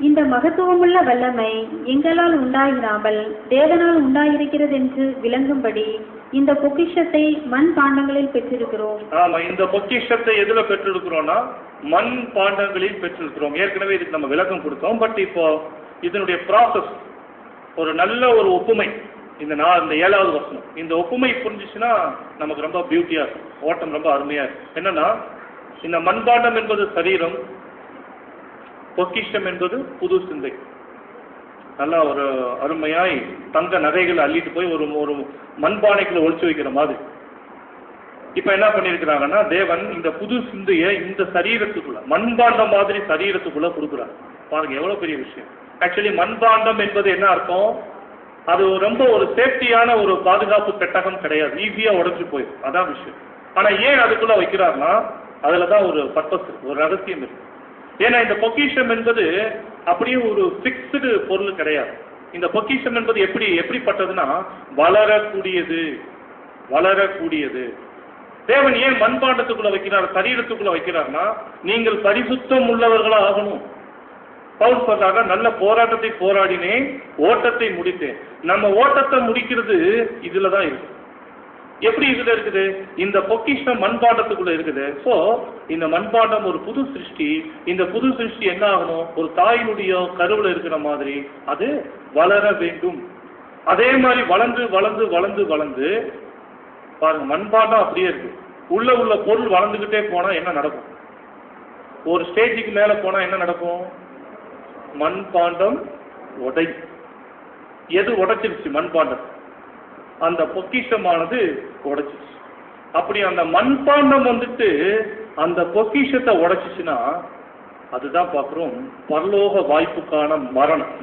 இந்த மகத்துவமுள்ள வல்லமை எங்களால் உண்டாயிராமல் தேவனால் உண்டாயிருக்கிறது என்று விளங்கும்படி இந்த பொக்கிஷத்தை மண் பாண்டங்களில் பெற்றிருக்கிறோம் ஆமா இந்த பொக்கிஷத்தை எதுல பெற்றிருக்கிறோம்னா மண் பாண்டங்களில் பெற்றிருக்கிறோம் ஏற்கனவே இதுக்கு நம்ம விளக்கம் கொடுத்தோம் பட் இப்போ இதனுடைய ப்ராசஸ் ஒரு நல்ல ஒரு ஒப்புமை இந்த நா இந்த ஏழாவது வசனம் இந்த ஒப்புமை புரிஞ்சுச்சுன்னா நமக்கு ரொம்ப பியூட்டியா இருக்கும் ஓட்டம் ரொம்ப அருமையா இருக்கும் என்னன்னா இந்த மண்பாண்டம் என்பது சரீரம் பொக்கிஷம் என்பது புது சிந்தை நல்லா ஒரு அருமையாய் தங்க நகைகளை அள்ளிட்டு போய் ஒரு ஒரு மண்பானைக்குள்ள ஒளிச்சு வைக்கிற மாதிரி இப்ப என்ன பண்ணிருக்கிறாங்கன்னா தேவன் இந்த புது சிந்தையை இந்த சரீரத்துக்குள்ள மண்பாண்டம் மாதிரி சரீரத்துக்குள்ள கொடுக்குறார் பாருங்க எவ்வளவு பெரிய விஷயம் ஆக்சுவலி மண்பாண்டம் என்பது என்ன அர்த்தம் அது ரொம்ப ஒரு சேஃப்டியான ஒரு பாதுகாப்பு பெட்டகம் கிடையாது ஈஸியா உடைஞ்சு போயிடும் அதான் விஷயம் ஆனா ஏன் அதுக்குள்ள வைக்கிறார்னா அதுல தான் ஒரு பர்பஸ் ஒரு ரகசியம் இருக்கு ஏன்னா இந்த பொக்கிஷம் என்பது அப்படியே ஒரு பிக்ஸ்டு பொருள் கிடையாது இந்த பொக்கிஷம் என்பது எப்படி எப்படிப்பட்டதுன்னா வளரக்கூடியது வளரக்கூடியது தேவன் ஏன் மண்பாண்டத்துக்குள்ள வைக்கிறார் சரீரத்துக்குள்ள வைக்கிறார்னா நீங்கள் பரிசுத்தம் உள்ளவர்களா ஆகணும் பவுல் சொல்றாங்க நல்ல போராட்டத்தை போராடினேன் ஓட்டத்தை முடித்தேன் நம்ம ஓட்டத்தை முடிக்கிறது இதுல தான் இருக்கு எப்படி இதுல இருக்குது இந்த பொக்கிஷம் மண்பாண்டத்துக்குள்ள இருக்குது சோ இந்த மண்பாண்டம் ஒரு புது சிருஷ்டி இந்த புது சிருஷ்டி என்ன ஆகணும் ஒரு தாயினுடைய கருவுல இருக்கிற மாதிரி அது வளர வேண்டும் அதே மாதிரி வளர்ந்து வளர்ந்து வளர்ந்து வளர்ந்து பாருங்க மண்பாண்டம் அப்படியே இருக்கு உள்ள உள்ள பொருள் வளர்ந்துகிட்டே போனா என்ன நடக்கும் ஒரு ஸ்டேஜுக்கு மேல போனா என்ன நடக்கும் மண்பாண்டம் உடை எது உடைச்சிருச்சு மண்பாண்டம் அந்த பொக்கிஷமானது உடைச்சிருச்சு அப்படி அந்த மண்பாண்டம் வந்துட்டு அந்த பொக்கிஷத்தை உடைச்சிச்சுன்னா அதுதான் பார்க்கிறோம் பரலோக வாய்ப்புக்கான மரணம்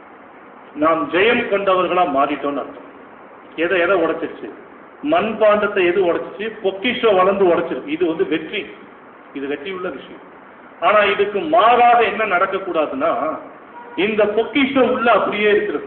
நாம் ஜெயம் கொண்டவர்களா மாறிட்டோம்னு அர்த்தம் எதை எதை உடைச்சிருச்சு மண்பாண்டத்தை எது உடைச்சிச்சு பொக்கிஷம் வளர்ந்து உடைச்சிருக்கு இது வந்து வெற்றி இது வெற்றி உள்ள விஷயம் ஆனா இதுக்கு மாறாக என்ன நடக்கக்கூடாதுன்னா இந்த பொக்கிஷம் உள்ள அப்படியே இருக்கிறது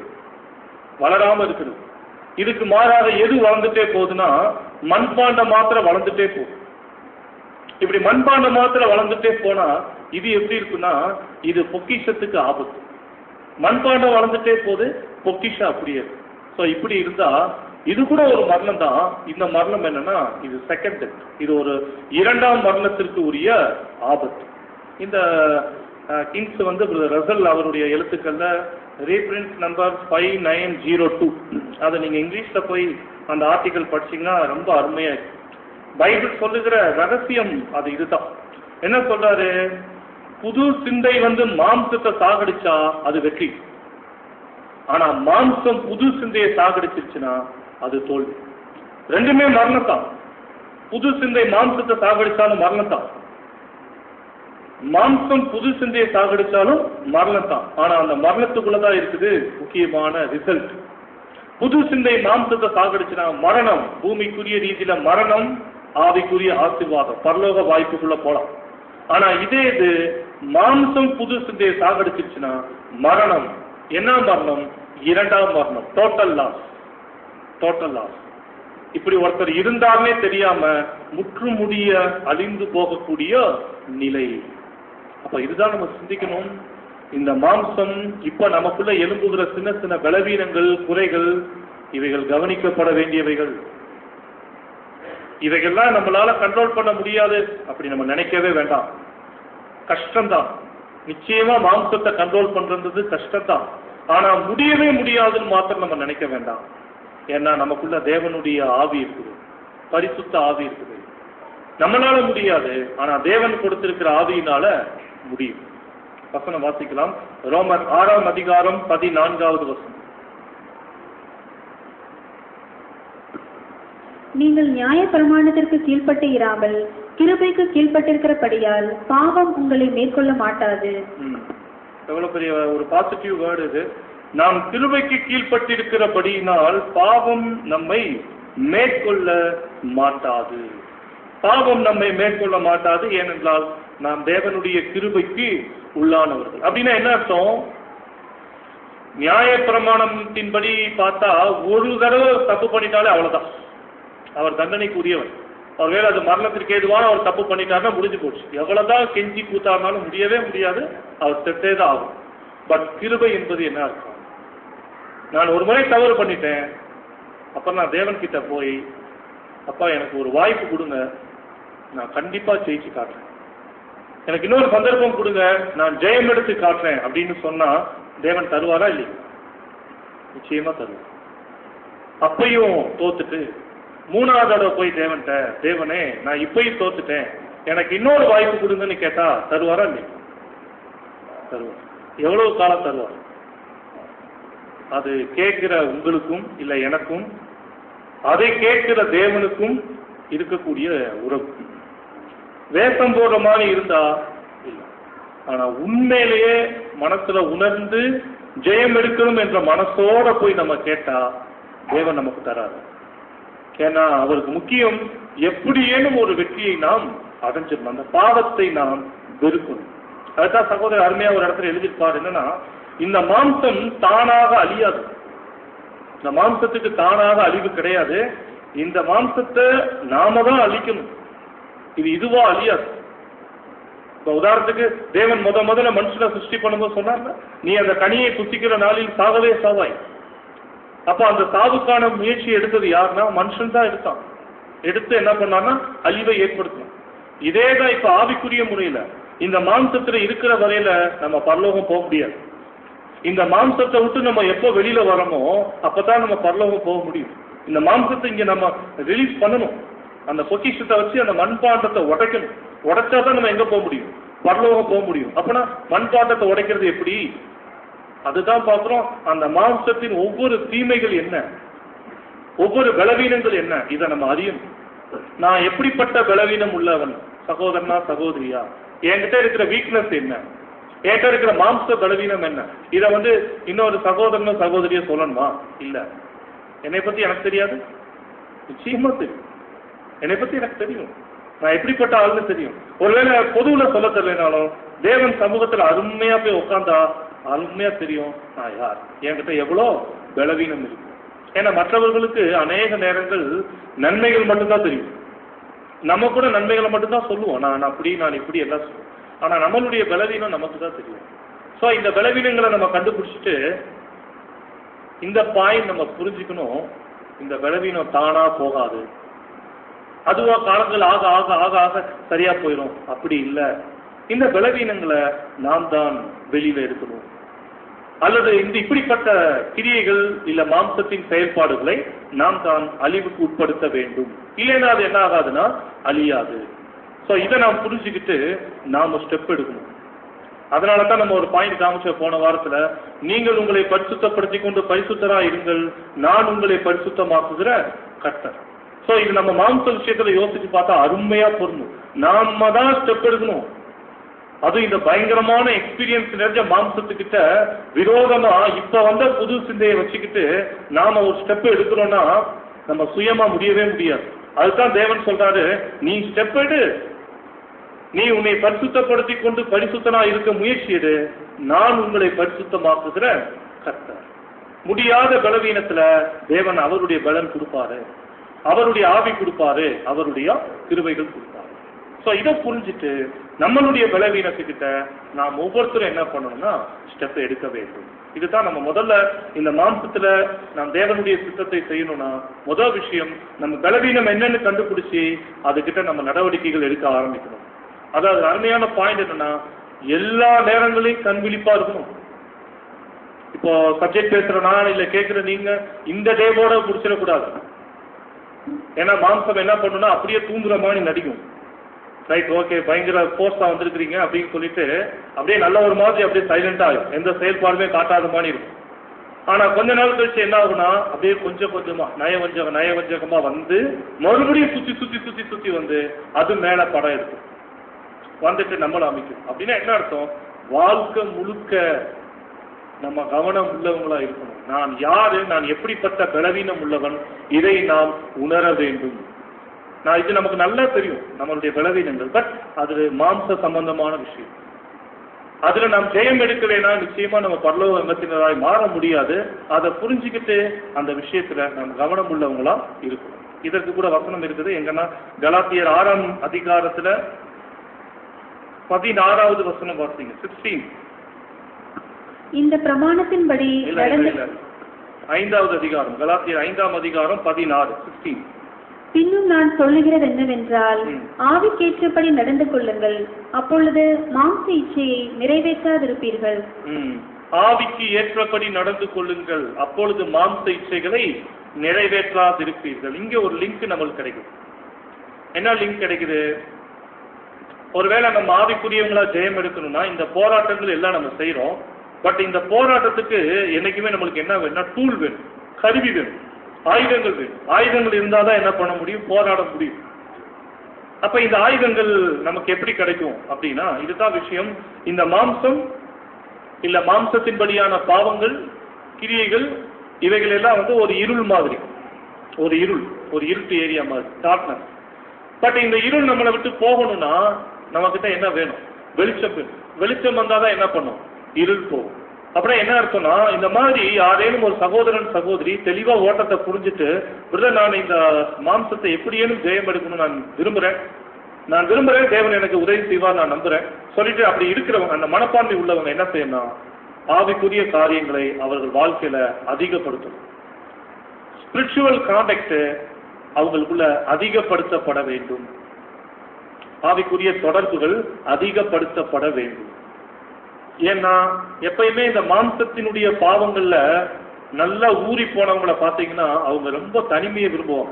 வளராம இருக்கிறது இதுக்கு மாறாக எது வளர்ந்துட்டே போகுதுன்னா மண்பாண்டம் மாத்திரம் வளர்ந்துட்டே போகும் இப்படி மண்பாண்டம் மாத்திரம் வளர்ந்துட்டே போனா இது எப்படி இருக்குன்னா இது பொக்கிஷத்துக்கு ஆபத்து மண்பாண்டம் வளர்ந்துட்டே போகுது பொக்கிஷம் அப்படியே இருக்கு ஸோ இப்படி இருந்தா இது கூட ஒரு மரணம் தான் இந்த மரணம் என்னன்னா இது செகண்ட் டெத் இது ஒரு இரண்டாம் மரணத்திற்கு உரிய ஆபத்து இந்த கிங்ஸ் வந்து ரசல் அவருடைய எழுத்துக்கள்ல reprint number five nine zero two அதை நீங்க இங்கிலீஷ்ல போய் அந்த ஆர்டிக்கல் படிச்சீங்கன்னா ரொம்ப அருமையா இருக்கு பைபிள் சொல்லுகிற ரகசியம் அது இதுதான் என்ன சொல்றாரு புது சிந்தை வந்து மாம்சத்தை சாகடிச்சா அது வெற்றி ஆனா மாம்சம் புது சிந்தையை சாகடிச்சிருச்சுன்னா அது தோல்வி ரெண்டுமே மரணத்தான் புது சிந்தை மாம்சத்தை சாகடிச்சாலும் மரணத்தான் மாம்சம் புது சிந்தையை சாகடிச்சாலும் மரணத்தான் ஆனா அந்த மரணத்துக்குள்ளதான் இருக்குது முக்கியமான ரிசல்ட் புது சிந்தை மாம்சத்தை சாகடிச்சுனா மரணம் பூமிக்குரிய ரீதியில மரணம் ஆவிக்குரிய ஆசீர்வாதம் பரலோக வாய்ப்புக்குள்ள போலாம் ஆனா இதே இது மாம்சம் புது சிந்தையை சாகடிச்சிருச்சுன்னா மரணம் என்ன மரணம் இரண்டாம் மரணம் டோட்டல் லாஸ் டோட்டல் லாஸ் இப்படி ஒருத்தர் இருந்தாலே தெரியாம முற்றுமுடிய அழிந்து போகக்கூடிய நிலை அப்ப இதுதான் நம்ம சிந்திக்கணும் இந்த மாம்சம் இப்ப நமக்குள்ள எழும்புகிற சின்ன சின்ன பலவீனங்கள் குறைகள் இவைகள் கவனிக்கப்பட வேண்டியவைகள் இவைகள்லாம் நம்மளால கண்ட்ரோல் பண்ண முடியாது அப்படி நம்ம நினைக்கவே வேண்டாம் கஷ்டம்தான் நிச்சயமா மாம்சத்தை கண்ட்ரோல் பண்றது கஷ்டம்தான் ஆனா முடியவே முடியாதுன்னு மாத்திரம் நம்ம நினைக்க வேண்டாம் ஏன்னா நமக்குள்ள தேவனுடைய ஆவி இருக்குது பரிசுத்த ஆவி இருக்குது நம்மளால முடியாது ஆனா தேவன் கொடுத்திருக்கிற ஆவியினால முடியும் வசனம் வாசிக்கலாம் ரோமர் ஆறாம் அதிகாரம் பதினான்காவது வசனம் நீங்கள் நியாய பிரமாணத்திற்கு கீழ்ப்பட்டு இராமல் கிருபைக்கு கீழ்ப்பட்டிருக்கிறபடியால் பாவம் உங்களை மேற்கொள்ள மாட்டாது ம். எவ்வளவு பெரிய ஒரு பாசிட்டிவ் வேர்டு இது நாம் கிருபைக்கு கீழ்ப்பட்டிருக்கிறபடியினால் பாவம் நம்மை மேற்கொள்ள மாட்டாது பாவம் நம்மை மேற்கொள்ள மாட்டாது ஏனென்றால் நாம் தேவனுடைய கிருபைக்கு உள்ளானவர்கள் அப்படின்னா என்ன அர்த்தம் நியாய பிரமாணத்தின்படி பார்த்தா ஒரு தடவை தப்பு பண்ணிட்டாலே அவ்வளவுதான் அவர் தண்டனைக்குரியவர் ஒருவேளை அது மரணத்திற்கு ஏதுவான அவர் தப்பு பண்ணிட்டாருன்னா முடிஞ்சு போச்சு எவ்வளவுதான் கெஞ்சி கூத்தாடினாலும் முடியவே முடியாது அவர் செத்தே தான் ஆகும் பட் கிருபை என்பது என்ன அர்த்தம் நான் ஒரு முறை தவறு பண்ணிட்டேன் அப்ப நான் தேவன் கிட்ட போய் அப்பா எனக்கு ஒரு வாய்ப்பு கொடுங்க நான் கண்டிப்பா ஜெயிச்சு காட்டுறேன் எனக்கு இன்னொரு சந்தர்ப்பம் கொடுங்க நான் ஜெயம் எடுத்து காட்டுறேன் அப்படின்னு சொன்னா தேவன் தருவாரா இல்லையா நிச்சயமா தருவார் அப்பையும் தோத்துட்டு மூணாவது தடவை போய் தேவன்கிட்ட தேவனே நான் இப்பயும் தோத்துட்டேன் எனக்கு இன்னொரு வாய்ப்பு கொடுங்கன்னு கேட்டா தருவாரா இல்லையா தருவார் எவ்வளவு காலம் தருவார் அது கேட்கிற உங்களுக்கும் இல்ல எனக்கும் அதை கேட்கிற தேவனுக்கும் இருக்கக்கூடிய உறவு வேஷம் போடுற மாதிரி இருந்தா இல்ல ஆனா உண்மையிலேயே மனசுல உணர்ந்து ஜெயம் எடுக்கணும் என்ற மனசோட போய் நம்ம கேட்டா தேவன் நமக்கு தராரு ஏன்னா அவருக்கு முக்கியம் எப்படியேனும் ஒரு வெற்றியை நாம் அடைஞ்சிடணும் அந்த பாவத்தை நாம் வெறுக்கணும் அதுதான் சகோதரர் அருமையா ஒரு இடத்துல எழுதியிருப்பார் என்னன்னா இந்த மாம்சம் தானாக அழியாது இந்த மாம்சத்துக்கு தானாக அழிவு கிடையாது இந்த மாம்சத்தை நாம தான் அழிக்கணும் இது இதுவா அழியாது இப்ப உதாரணத்துக்கு தேவன் முத முதல்ல மனுஷனை சிருஷ்டி பண்ணும்போது சொன்னார்ல நீ அந்த கனியை குத்திக்கிற நாளில் சாகவே சாவாய் அப்ப அந்த சாவுக்கான முயற்சி எடுத்தது யாருன்னா மனுஷன் தான் எடுத்தான் எடுத்து என்ன பண்ணான்னா அழிவை ஏற்படுத்தணும் இதே தான் இப்ப ஆவிக்குரிய முறையில இந்த மாம்சத்துல இருக்கிற வரையில நம்ம பரலோகம் போக முடியாது இந்த மாம்சத்தை விட்டு நம்ம எப்போ வெளியில வரோமோ அப்பதான் நம்ம பரலோகம் போக முடியும் இந்த மாம்சத்தை இங்க நம்ம ரிலீஸ் பண்ணணும் அந்த பொக்கிஷத்தை வச்சு அந்த மண்பாண்டத்தை உடைக்கணும் உடைச்சா தான் நம்ம எங்க போக முடியும் பரலோகம் போக முடியும் அப்பனா மண்பாண்டத்தை உடைக்கிறது எப்படி அதுதான் பார்க்கிறோம் அந்த மாம்சத்தின் ஒவ்வொரு தீமைகள் என்ன ஒவ்வொரு பலவீனங்கள் என்ன இதை நம்ம அறியணும் நான் எப்படிப்பட்ட பலவீனம் உள்ளவன் சகோதரனா சகோதரியா என்கிட்ட இருக்கிற வீக்னஸ் என்ன என்கிட்ட இருக்கிற மாம்ச பலவீனம் என்ன இதை வந்து இன்னொரு சகோதரனோ சகோதரியா சொல்லணுமா இல்ல என்னை பத்தி எனக்கு தெரியாது நிச்சயமா தெரியும் என்னை பத்தி எனக்கு தெரியும் நான் எப்படிப்பட்ட ஆளுன்னு தெரியும் ஒருவேளை பொதுவுல சொல்ல தெரியலனாலும் தேவன் சமூகத்துல அருமையா போய் உட்கார்ந்தா அருமையா தெரியும் நான் யார் என்கிட்ட எவ்வளோ பலவீனம் இருக்கு ஏன்னா மற்றவர்களுக்கு அநேக நேரங்கள் நன்மைகள் மட்டும்தான் தெரியும் நம்ம கூட நன்மைகளை மட்டும்தான் சொல்லுவோம் நான் அப்படி நான் இப்படி எல்லாம் சொல்லுவோம் ஆனா நம்மளுடைய பலவீனம் நமக்கு தான் தெரியும் ஸோ இந்த பலவீனங்களை நம்ம கண்டுபிடிச்சிட்டு இந்த பாயிண்ட் நம்ம புரிஞ்சுக்கணும் இந்த பலவீனம் தானா போகாது அதுவா காலங்கள் ஆக ஆக ஆக ஆக சரியா போயிடும் அப்படி இல்ல இந்த பலவீனங்களை நாம் தான் வெளியில இருக்கணும் அல்லது இந்த இப்படிப்பட்ட கிரியைகள் இல்ல மாம்சத்தின் செயல்பாடுகளை நாம் தான் அழிவுக்கு உட்படுத்த வேண்டும் இல்லைன்னா அது என்ன ஆகாதுன்னா அழியாது சோ இதை நாம் புரிஞ்சுக்கிட்டு நாம ஸ்டெப் எடுக்கணும் அதனால தான் நம்ம ஒரு பாயிண்ட் காமிச்ச போன வாரத்துல நீங்கள் உங்களை பரிசுத்தப்படுத்திக் கொண்டு பரிசுத்தரா இருங்கள் நான் உங்களை பரிசுத்தமாக்குகிற கர்த்தர் சோ இது நம்ம மாம்ச விஷயத்துல யோசிச்சு பார்த்தா அருமையா பொருந்தும் நாம தான் ஸ்டெப் எடுக்கணும் அதுவும் இந்த பயங்கரமான எக்ஸ்பீரியன்ஸ் நிறைஞ்ச மாம்சத்துக்கிட்ட விரோதமா இப்ப வந்த புது சிந்தையை வச்சுக்கிட்டு நாம ஒரு ஸ்டெப் எடுக்கிறோம்னா நம்ம சுயமா முடியவே முடியாது அதுதான் தேவன் சொல்றாரு நீ ஸ்டெப் எடு நீ உன்னை பரிசுத்தப்படுத்தி கொண்டு பரிசுத்தனா இருக்க முயற்சி எடு நான் உங்களை பரிசுத்தமாக்குகிற கர்த்தர் முடியாத பலவீனத்துல தேவன் அவருடைய பலன் கொடுப்பாரு அவருடைய ஆவி கொடுப்பாரு அவருடைய கிருபைகள் கொடுப்பாரு சோ இதை புரிஞ்சுட்டு நம்மளுடைய பலவீனத்துக்கிட்ட நாம் ஒவ்வொருத்தரும் என்ன பண்ணணும்னா ஸ்டெப் எடுக்க வேண்டும் இதுதான் நம்ம முதல்ல இந்த மாம்சத்துல நாம் தேவனுடைய சித்தத்தை செய்யணும்னா முதல் விஷயம் நம்ம பலவீனம் என்னன்னு கண்டுபிடிச்சு அதுகிட்ட நம்ம நடவடிக்கைகள் எடுக்க ஆரம்பிக்கணும் அதாவது அருமையான பாயிண்ட் என்னன்னா எல்லா நேரங்களையும் கண் விழிப்பா இருக்கணும் இப்போ சப்ஜெக்ட் பேசுறனா இல்ல கேட்கிற நீங்க இந்த டேவோட முடிச்சிடக்கூடாது ஏன்னா மாம்சம் என்ன பண்ணுன்னா அப்படியே தூங்குற மாதிரி நடிக்கும் ரைட் ஓகே பயங்கர போஸ்டா வந்திருக்கிறீங்க அப்படின்னு சொல்லிட்டு அப்படியே நல்ல ஒரு மாதிரி அப்படியே சைலண்டா எந்த செயல்பாடுமே காட்டாத மாதிரி இருக்கும் ஆனா கொஞ்ச நாள் கழிச்சு என்ன ஆகும்னா அப்படியே கொஞ்சம் கொஞ்சமா நயவஞ்சக நயவஞ்சகமா வந்து மறுபடியும் சுத்தி சுத்தி சுத்தி சுத்தி வந்து அது மேல படம் எடுக்கும் வந்துட்டு நம்மள அமைக்கும் அப்படின்னா என்ன அர்த்தம் வாழ்க்கை முழுக்க நம்ம கவனம் உள்ளவங்களா இருக்கணும் நான் யாரு நான் எப்படிப்பட்ட பலவீனம் உள்ளவன் இதை நாம் உணர வேண்டும் நான் இது நமக்கு நல்லா தெரியும் நம்மளுடைய பலவீனங்கள் பட் அது மாம்ச சம்பந்தமான விஷயம் அதுல நாம் ஜெயம் எடுக்கலைன்னா நிச்சயமா நம்ம பரலோக அங்கத்தினராய் மாற முடியாது அதை புரிஞ்சுக்கிட்டு அந்த விஷயத்துல நாம் கவனம் உள்ளவங்களா இருக்கணும் இதற்கு கூட வசனம் இருக்குது எங்கன்னா கலாத்தியர் ஆறாம் அதிகாரத்துல பதினாறாவது வசனம் வாசிங்க சிக்ஸ்டீன் இந்த பிரமாணத்தின்படி இல்ல இல்ல நடந்து இல்ல ஐந்தாவது அதிகாரம் கலாத்தியர் ஐந்தாம் அதிகாரம் பதினாறு சிக்ஸ்டீன் பின்னும் நான் சொல்லுகிறது என்னவென்றால் ம். ஆவிக்கேற்றபடி நடந்து கொள்ளுங்கள் அப்பொழுது மாம்ச இச்சையை நிறைவேற்றாதிருப்பீர்கள் ம். ஆவிக்கு ஏற்றபடி நடந்து கொள்ளுங்கள் அப்பொழுது மாம்ச இச்சைகளை நிறைவேற்றாதிருப்பீர்கள் இங்க ஒரு லிங்க் நம்மளுக்கு கிடைக்கும் என்ன லிங்க் கிடைக்குது ஒருவேளை நம்ம ஆவிக்குரியவங்களா ஜெயம் எடுக்கணும்னா இந்த போராட்டங்கள் எல்லாம் நம்ம செய்றோம் பட் இந்த போராட்டத்துக்கு என்னைக்குமே நம்மளுக்கு என்ன வேணும்னா டூல் வேணும் கருவி வேணும் ஆயுதங்கள் வேணும் ஆயுதங்கள் இருந்தாதான் என்ன பண்ண முடியும் போராட முடியும் அப்ப இந்த ஆயுதங்கள் நமக்கு எப்படி கிடைக்கும் அப்படின்னா இதுதான் விஷயம் இந்த மாம்சம் இல்ல மாம்சத்தின்படியான பாவங்கள் கிரியைகள் இவைகள் எல்லாம் வந்து ஒரு இருள் மாதிரி ஒரு இருள் ஒரு இருட்டு ஏரியா மாதிரி டார்க்னஸ் பட் இந்த இருள் நம்மளை விட்டு போகணும்னா நம்ம கிட்ட என்ன வேணும் வெளிச்சம் வேணும் வெளிச்சம் வந்தாதான் என்ன பண்ணும் இருள் போகும் அப்புறம் என்ன அர்த்தம்னா இந்த மாதிரி யாரேனும் ஒரு சகோதரன் சகோதரி தெளிவா ஓட்டத்தை புரிஞ்சுட்டு பிரதர் நான் இந்த மாம்சத்தை எப்படியேனும் ஜெயம் எடுக்கணும் நான் விரும்புறேன் நான் விரும்புறேன் தேவன் எனக்கு உதவி செய்வார் நான் நம்புறேன் சொல்லிட்டு அப்படி இருக்கிறவங்க அந்த மனப்பான்மை உள்ளவங்க என்ன செய்யணும் ஆவிக்குரிய காரியங்களை அவர்கள் வாழ்க்கையில அதிகப்படுத்தணும் ஸ்பிரிச்சுவல் கான்டாக்ட் அவங்களுக்குள்ள அதிகப்படுத்தப்பட வேண்டும் ஆவிக்குரிய தொடர்புகள் அதிகப்படுத்தப்பட வேண்டும் ஏன்னா எப்பயுமே இந்த மாம்சத்தினுடைய பாவங்கள்ல நல்லா ஊறி போனவங்கள பாத்தீங்கன்னா அவங்க ரொம்ப தனிமையை விரும்புவாங்க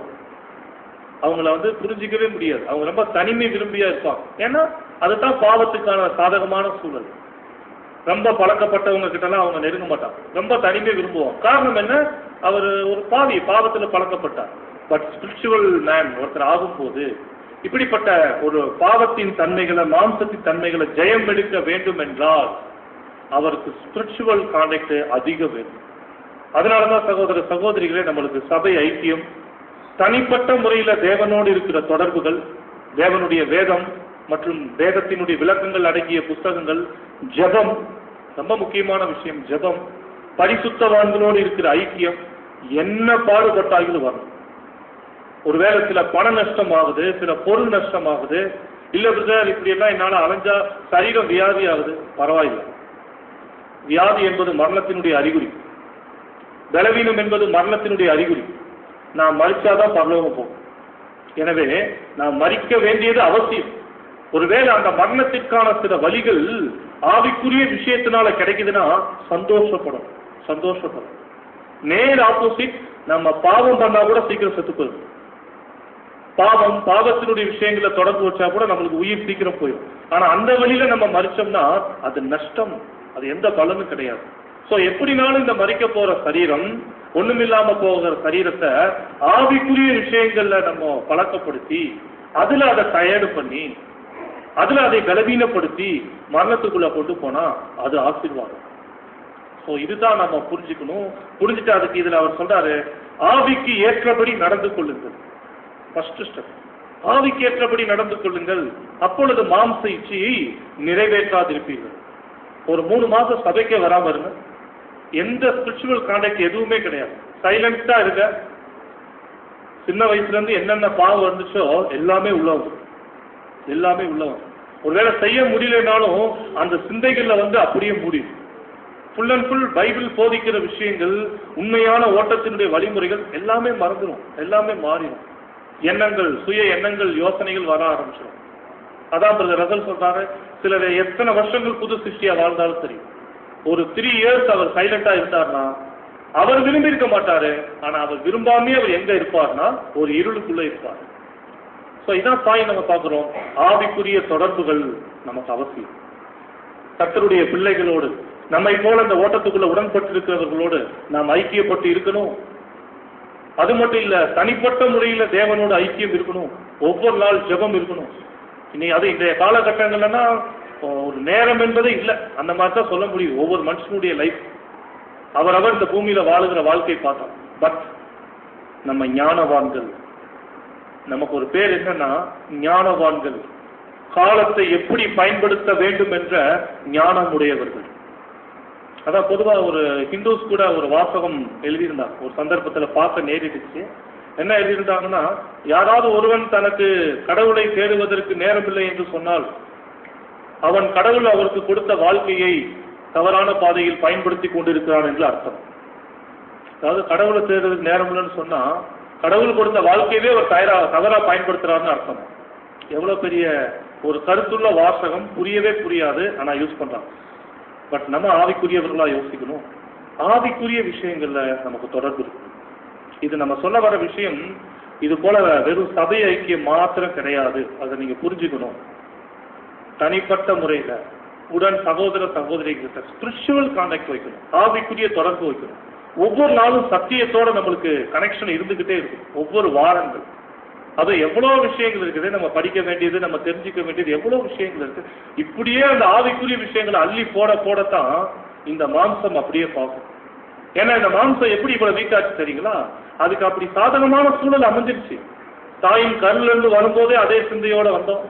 அவங்கள வந்து புரிஞ்சிக்கவே முடியாது அவங்க ரொம்ப தனிமை விரும்பியா இருப்பாங்க ஏன்னா அதுதான் பாவத்துக்கான சாதகமான சூழல் ரொம்ப பழக்கப்பட்டவங்க கிட்டலாம் அவங்க நெருங்க மாட்டாங்க ரொம்ப தனிமை விரும்புவாங்க காரணம் என்ன அவர் ஒரு பாவி பாவத்துல பழக்கப்பட்டார் பட் ஸ்பிரிச்சுவல் மேன் ஒருத்தர் ஆகும்போது இப்படிப்பட்ட ஒரு பாவத்தின் தன்மைகளை மாம்சத்தின் தன்மைகளை ஜெயம் எடுக்க வேண்டும் என்றால் அவருக்கு ஸ்பிரிச்சுவல் கான்டாக்ட் அதிகம் வேணும் அதனாலதான் சகோதர சகோதரிகளே நம்மளுக்கு சபை ஐக்கியம் தனிப்பட்ட முறையில தேவனோடு இருக்கிற தொடர்புகள் தேவனுடைய வேதம் மற்றும் வேதத்தினுடைய விளக்கங்கள் அடங்கிய புஸ்தகங்கள் ஜெபம் ரொம்ப முக்கியமான விஷயம் ஜெபம் பரிசுத்தவான்களோடு இருக்கிற ஐக்கியம் என்ன பாடுபட்டாலும் வரணும் ஒருவேளை சில பண நஷ்டம் ஆகுது சில பொருள் நஷ்டம் ஆகுது இல்ல பிரதர் இப்படி எல்லாம் என்னால அலைஞ்சா சரீரம் வியாதி ஆகுது பரவாயில்லை வியாதி என்பது மரணத்தினுடைய அறிகுறி பலவீனம் என்பது மரணத்தினுடைய அறிகுறி நான் மறிச்சாதான் பரலோகம் போகும் எனவே நான் மறிக்க வேண்டியது அவசியம் ஒருவேளை அந்த மரணத்திற்கான சில வழிகள் ஆவிக்குரிய விஷயத்தினால கிடைக்குதுன்னா சந்தோஷப்படும் சந்தோஷப்படும் நேர் ஆப்போசிட் நம்ம பாவம் பண்ணா கூட சீக்கிரம் செத்து போயிடும் பாவம் பாவத்தினுடைய விஷயங்களை தொடர்பு வச்சா கூட நம்மளுக்கு உயிர் சீக்கிரம் போயிடும் ஆனா அந்த வழியில நம்ம மறிச்சோம்னா அது நஷ்டம் அது எந்த பலனும் கிடையாது சோ எப்படினாலும் இந்த மறிக்க போற சரீரம் ஒண்ணுமில்லாம போகிற சரீரத்தை ஆவிக்குரிய விஷயங்கள்ல நம்ம பழக்கப்படுத்தி அதுல அதை தயாரு பண்ணி அதுல அதை பலவீனப்படுத்தி மரணத்துக்குள்ள கொண்டு போனா அது ஆசீர்வாதம் சோ இதுதான் நம்ம புரிஞ்சுக்கணும் புரிஞ்சுட்டு அதுக்கு இதுல அவர் சொல்றாரு ஆவிக்கு ஏற்றபடி நடந்து கொள்ளுங்கள் ஃபர்ஸ்ட் ஸ்டெப் ஆவிக்கு ஏற்றபடி நடந்து கொள்ளுங்கள் அப்பொழுது மாம்ச இச்சையை நிறைவேற்றாதிருப்பீர்கள் ஒரு மூணு மாசம் சபைக்கே வராம இருங்க எந்த ஸ்பிரிச்சுவல் கான்டாக்ட் எதுவுமே கிடையாது சைலண்டா இருங்க சின்ன வயசுல இருந்து என்னென்ன பாவம் வந்துச்சோ எல்லாமே உள்ள வந்துரும் எல்லாமே உள்ள வரும் ஒருவேளை செய்ய முடியலனாலும் அந்த சிந்தைகள்ல வந்து அப்படியே முடியும் ஃபுல் அண்ட் ஃபுல் பைபிள் போதிக்கிற விஷயங்கள் உண்மையான ஓட்டத்தினுடைய வழிமுறைகள் எல்லாமே மறந்துடும் எல்லாமே மாறிடும் எண்ணங்கள் சுய எண்ணங்கள் யோசனைகள் வர ஆரம்பிச்சிடும் அதான் பிரதர் ரசல் சொல்றாரு சிலர் எத்தனை வருஷங்கள் புது சிருஷ்டியா வாழ்ந்தாலும் சரி ஒரு த்ரீ இயர்ஸ் அவர் சைலண்டா இருந்தார்னா அவர் விரும்பி இருக்க மாட்டாரு ஆனா அவர் விரும்பாமே அவர் எங்க இருப்பார்னா ஒரு இருளுக்குள்ள இருப்பார் சோ இதான் பாய் நம்ம பார்க்கிறோம் ஆவிக்குரிய தொடர்புகள் நமக்கு அவசியம் கர்த்தருடைய பிள்ளைகளோடு நம்மை போல இந்த ஓட்டத்துக்குள்ள உடன்பட்டு இருக்கிறவர்களோடு நாம் ஐக்கியப்பட்டு இருக்கணும் அது மட்டும் இல்ல தனிப்பட்ட முறையில தேவனோட ஐக்கியம் இருக்கணும் ஒவ்வொரு நாள் ஜெபம் இருக்கணும் இனி அது இன்றைய காலகட்டங்கள்லன்னா ஒரு நேரம் என்பதே இல்லை அந்த மாதிரி தான் சொல்ல முடியும் ஒவ்வொரு மனுஷனுடைய லைஃப் அவரவர் இந்த பூமியில வாழுகிற வாழ்க்கை பார்த்தோம் பட் நம்ம ஞானவான்கள் நமக்கு ஒரு பேர் என்னன்னா ஞானவான்கள் காலத்தை எப்படி பயன்படுத்த வேண்டும் என்ற ஞானம் உடையவர்கள் அதான் பொதுவா ஒரு ஹிந்துஸ் கூட ஒரு வாசகம் எழுதியிருந்தாங்க ஒரு சந்தர்ப்பத்துல பார்க்க நேரிடுச்சு என்ன எழுதியிருந்தாங்கன்னா யாராவது ஒருவன் தனக்கு கடவுளை தேடுவதற்கு நேரமில்லை என்று சொன்னால் அவன் கடவுள் அவருக்கு கொடுத்த வாழ்க்கையை தவறான பாதையில் பயன்படுத்தி கொண்டிருக்கிறான் என்று அர்த்தம் அதாவது கடவுளை தேடுறதுக்கு நேரம் இல்லைன்னு சொன்னா கடவுள் கொடுத்த வாழ்க்கையவே ஒரு தயாரா தவறா பயன்படுத்துறாருன்னு அர்த்தம் எவ்வளவு பெரிய ஒரு கருத்துள்ள வாசகம் புரியவே புரியாது ஆனா யூஸ் பண்றான் பட் நம்ம ஆவிக்குரியவர்களா யோசிக்கணும் ஆவிக்குரிய விஷயங்கள்ல நமக்கு தொடர்பு இருக்கு இது நம்ம சொல்ல வர விஷயம் இது போல வெறும் சபை ஐக்கியம் மாத்திரம் கிடையாது அதை நீங்க புரிஞ்சுக்கணும் தனிப்பட்ட முறையில உடன் சகோதர சகோதரிகிட்ட ஸ்பிரிச்சுவல் கான்டாக்ட் வைக்கணும் ஆவிக்குரிய தொடர்பு வைக்கணும் ஒவ்வொரு நாளும் சத்தியத்தோட நம்மளுக்கு கனெக்ஷன் இருந்துகிட்டே இருக்கும் ஒவ்வொரு வாரங்கள் அது எவ்வளவு விஷயங்கள் இருக்குது நம்ம படிக்க வேண்டியது நம்ம தெரிஞ்சுக்க வேண்டியது எவ்வளவு விஷயங்கள் இருக்கு இப்படியே அந்த ஆவிக்குரிய விஷயங்களை அள்ளி போட போடத்தான் இந்த மாம்சம் அப்படியே பார்க்கும் ஏன்னா இந்த மாம்சம் எப்படி இவ்வளவு வீக்காச்சு தெரியுங்களா அதுக்கு அப்படி சாதகமான சூழல் அமைஞ்சிருச்சு தாயின் கருல இருந்து வரும்போதே அதே சிந்தையோட வந்தோம்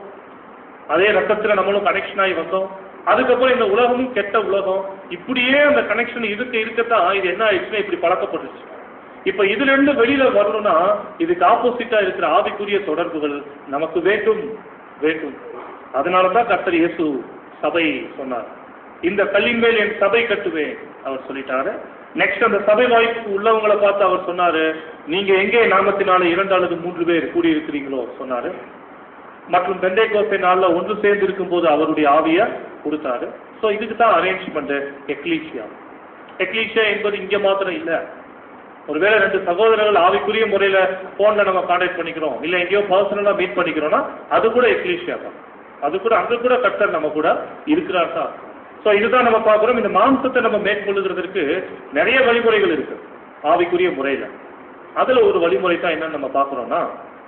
அதே ரத்தத்துல நம்மளும் கனெக்ஷன் ஆகி வந்தோம் அதுக்கப்புறம் இந்த உலகமும் கெட்ட உலகம் இப்படியே அந்த கனெக்ஷன் இருக்க இருக்கத்தான் இது என்ன ஆயிடுச்சுன்னா இப்படி பழக்கப்பட்டுச்சு இப்ப இதுல இருந்து வெளியில வரணும்னா இதுக்கு ஆப்போசிட்டா இருக்கிற ஆவிக்குரிய தொடர்புகள் நமக்கு வேண்டும் வேண்டும் அதனாலதான் கர்த்தர் இயேசு சபை சொன்னார் இந்த கல்லின் மேல் என் சபை கட்டுவேன் அவர் சொல்லிட்டாரு நெக்ஸ்ட் அந்த சபை வாய்ப்பு உள்ளவங்களை பார்த்து அவர் சொன்னாரு நீங்க எங்கே நாமத்தினால இரண்டு அல்லது மூன்று பேர் கூடி இருக்கிறீங்களோ சொன்னாரு மற்றும் பெண்டை கோசை நாள்ல ஒன்று சேர்ந்து இருக்கும்போது அவருடைய ஆவிய கொடுத்தாரு சோ இதுக்கு தான் அரேஞ்ச்மெண்ட் எக்லீஷியா எக்லீஷியா என்பது இங்க மாத்திரம் இல்ல ஒருவேளை ரெண்டு சகோதரர்கள் ஆவிக்குரிய முறையில போன்ல நம்ம கான்டாக்ட் பண்ணிக்கிறோம் இல்ல எங்கேயோ பர்சனலா மீட் பண்ணிக்கிறோம்னா அது கூட எக்லீஷியா தான் அது கூட அங்க கூட கர்த்தர் நம்ம கூட இருக்கிறார் தான் சோ இதுதான் நம்ம பார்க்கிறோம் இந்த மாம்சத்தை நம்ம மேற்கொள்ளுகிறதுக்கு நிறைய வழிமுறைகள் இருக்கு ஆவிக்குரிய முறையில அதுல ஒரு வழிமுறை தான் என்னன்னு நம்ம பார்க்கிறோம்னா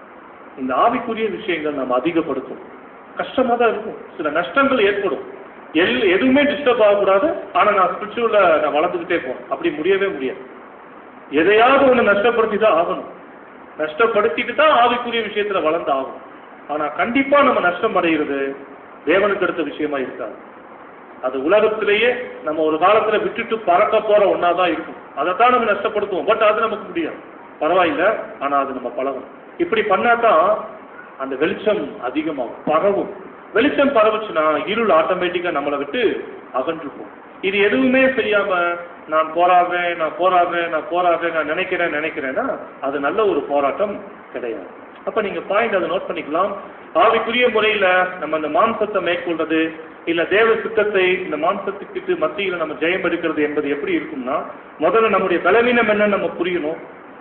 இந்த ஆவிக்குரிய விஷயங்கள் நம்ம அதிகப்படுத்தும் கஷ்டமா தான் இருக்கும் சில நஷ்டங்கள் ஏற்படும் எல் எதுவுமே டிஸ்டர்ப் ஆகக்கூடாது ஆனா நான் ஸ்பிரிச்சுவல்ல நான் வளர்ந்துக்கிட்டே போறேன் அப்படி முடியவே முடியாது எதையாவது ஒண்ணு நஷ்டப்படுத்தி தான் ஆகணும் நஷ்டப்படுத்திட்டு தான் ஆவிக்குரிய விஷயத்துல வளர்ந்து ஆகும் ஆனா கண்டிப்பா நம்ம நஷ்டம் அடைகிறது தேவனுக்கு அடுத்த விஷயமா இருக்காது அது உலகத்திலேயே நம்ம ஒரு காலத்துல விட்டுட்டு பறக்க போற ஒன்னாதான் இருக்கும் அதைத்தான் நம்ம நஷ்டப்படுத்துவோம் பட் அது நமக்கு முடியாது பரவாயில்ல ஆனா அது நம்ம பழகும் இப்படி பண்ணாதான் அந்த வெளிச்சம் அதிகமாகும் பரவும் வெளிச்சம் பரவுச்சுன்னா இருள் ஆட்டோமேட்டிக்கா நம்மளை விட்டு அகன்று போகும் இது எதுவுமே செய்யாம நான் போராடுறேன் நான் போராடுறேன் நான் போராடுறேன் நான் நினைக்கிறேன் நினைக்கிறேன்னா அது நல்ல ஒரு போராட்டம் கிடையாது அப்ப நீங்க பாயிண்ட் அதை நோட் பண்ணிக்கலாம் ஆவிக்குரிய முறையில நம்ம இந்த மாம்சத்தை மேற்கொள்றது இல்ல தேவ சித்தத்தை இந்த மாம்சத்துக்கு மத்தியில நம்ம ஜெயம் எடுக்கிறது என்பது எப்படி இருக்கும்னா முதல்ல நம்முடைய பலவீனம் என்னன்னு நம்ம புரியணும்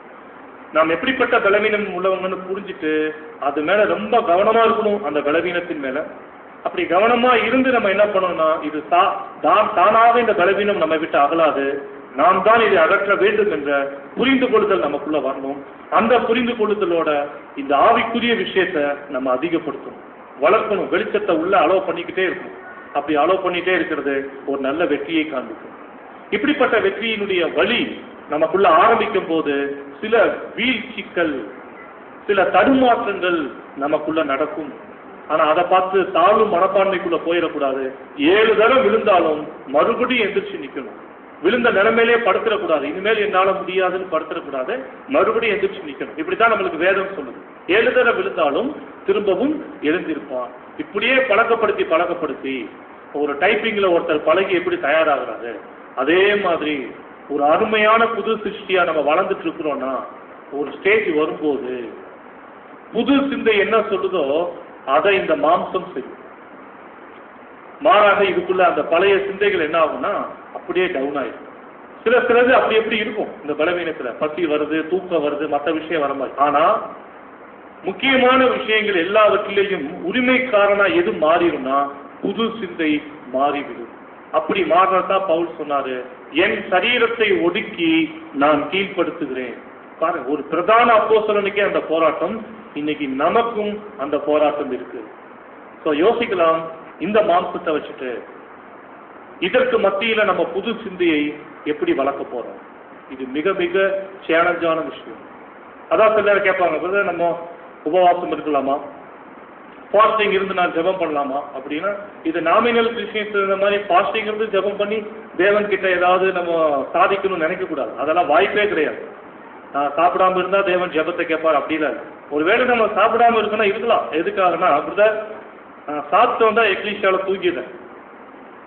நாம் எப்படிப்பட்ட பலவீனம் உள்ளவங்கன்னு புரிஞ்சுட்டு அது மேல ரொம்ப கவனமா இருக்கணும் அந்த பலவீனத்தின் மேல அப்படி கவனமா இருந்து நம்ம என்ன பண்ணணும்னா இது தா- தான் தானாக இந்த பலவீனம் நம்ம விட்டு அகலாது நாம் தான் இதை அகற்ற வேண்டும் என்ற புரிந்து கொள்ளுதல் நமக்குள்ள வரணும் அந்த புரிந்து கொள்ளுதலோட இந்த ஆவிக்குரிய விஷயத்தை நம்ம அதிகப்படுத்தணும் வளர்க்கணும் வெளிச்சத்தை உள்ள அலோவ் பண்ணிக்கிட்டே இருக்கணும் அப்படி அலோவ் பண்ணிட்டே இருக்கிறது ஒரு நல்ல வெற்றியை காண்பிக்கும் இப்படிப்பட்ட வெற்றியினுடைய வழி நமக்குள்ள ஆரம்பிக்கும் போது சில வீழ்ச்சிகள் சில தடுமாற்றங்கள் நமக்குள்ள நடக்கும் ஆனா அதை பார்த்து தாழ்வு மனப்பான்மைக்குள்ள போயிடக்கூடாது ஏழு தடவை விழுந்தாலும் மறுபடியும் எந்திரிச்சு நிக்கணும் விழுந்த நிலைமையிலே படுத்துடக்கூடாது இனிமேல் என்னால முடியாதுன்னு படுத்துடக்கூடாது மறுபடியும் எந்திரிச்சு நிக்கணும் இப்படித்தான் நம்மளுக்கு வேதம் சொல்லுது ஏழு தடவை விழுந்தாலும் திரும்பவும் எழுந்திருப்பான் இப்படியே பழக்கப்படுத்தி பழக்கப்படுத்தி ஒரு டைப்பிங்ல ஒருத்தர் பழகி எப்படி தயாராகிறாரு அதே மாதிரி ஒரு அருமையான புது சிருஷ்டியா நம்ம வளர்ந்துட்டு இருக்கிறோம்னா ஒரு ஸ்டேஜ் வரும்போது புது சிந்தை என்ன சொல்லுதோ அதை இந்த மாம்சம் செய்யும் மாறாக இதுக்குள்ள அந்த பழைய சிந்தைகள் என்ன ஆகும்னா அப்படியே டவுன் ஆயிடும் சில சிலது அப்படி எப்படி இருக்கும் இந்த பலவீனத்துல பசி வருது தூக்கம் வருது மற்ற விஷயம் வர மாதிரி ஆனா முக்கியமான விஷயங்கள் எல்லாவற்றிலேயும் உரிமைக்காரனா எது மாறிடும்னா புது சிந்தை மாறிவிடும் அப்படி மாறினதான் பவுல் சொன்னாரு என் சரீரத்தை ஒடுக்கி நான் கீழ்ப்படுத்துகிறேன் பாருங்க ஒரு பிரதான அப்போஸ்தலனுக்கே அந்த போராட்டம் இன்னைக்கு நமக்கும் அந்த போராட்டம் இருக்கு சோ யோசிக்கலாம் இந்த மாம்சத்தை வச்சுட்டு இதற்கு மத்தியில நம்ம புது சிந்தையை எப்படி வளர்க்க போறோம் இது மிக மிக சேலஞ்சான விஷயம் அதான் சில நேரம் கேட்பாங்க "பிரதர், நம்ம உபவாசம் இருக்கலாமா ஃபாஸ்டிங் இருந்து நான் ஜெபம் பண்ணலாமா அப்படின்னா இது நாமினல் கிறிஸ்டியன்ஸ் இந்த மாதிரி ஃபாஸ்டிங் இருந்து ஜெபம் பண்ணி தேவன் கிட்ட ஏதாவது நம்ம சாதிக்கணும்னு நினைக்க கூடாது அதெல்லாம் வாய்ப்பே கிடையாது நான் சாப்பிடாம இருந்தா தேவன் ஜெபத்தை கேட்பார் அப்படிலாம் இல்லை ஒருவேளை நம்ம சாப்பிடாம இருக்கணும் இருக்கலாம் எதுக்காகனா பிரதர் நான் சாப்பிட்டு வந்தா எக்லீஷியால தூங்கிடுறேன்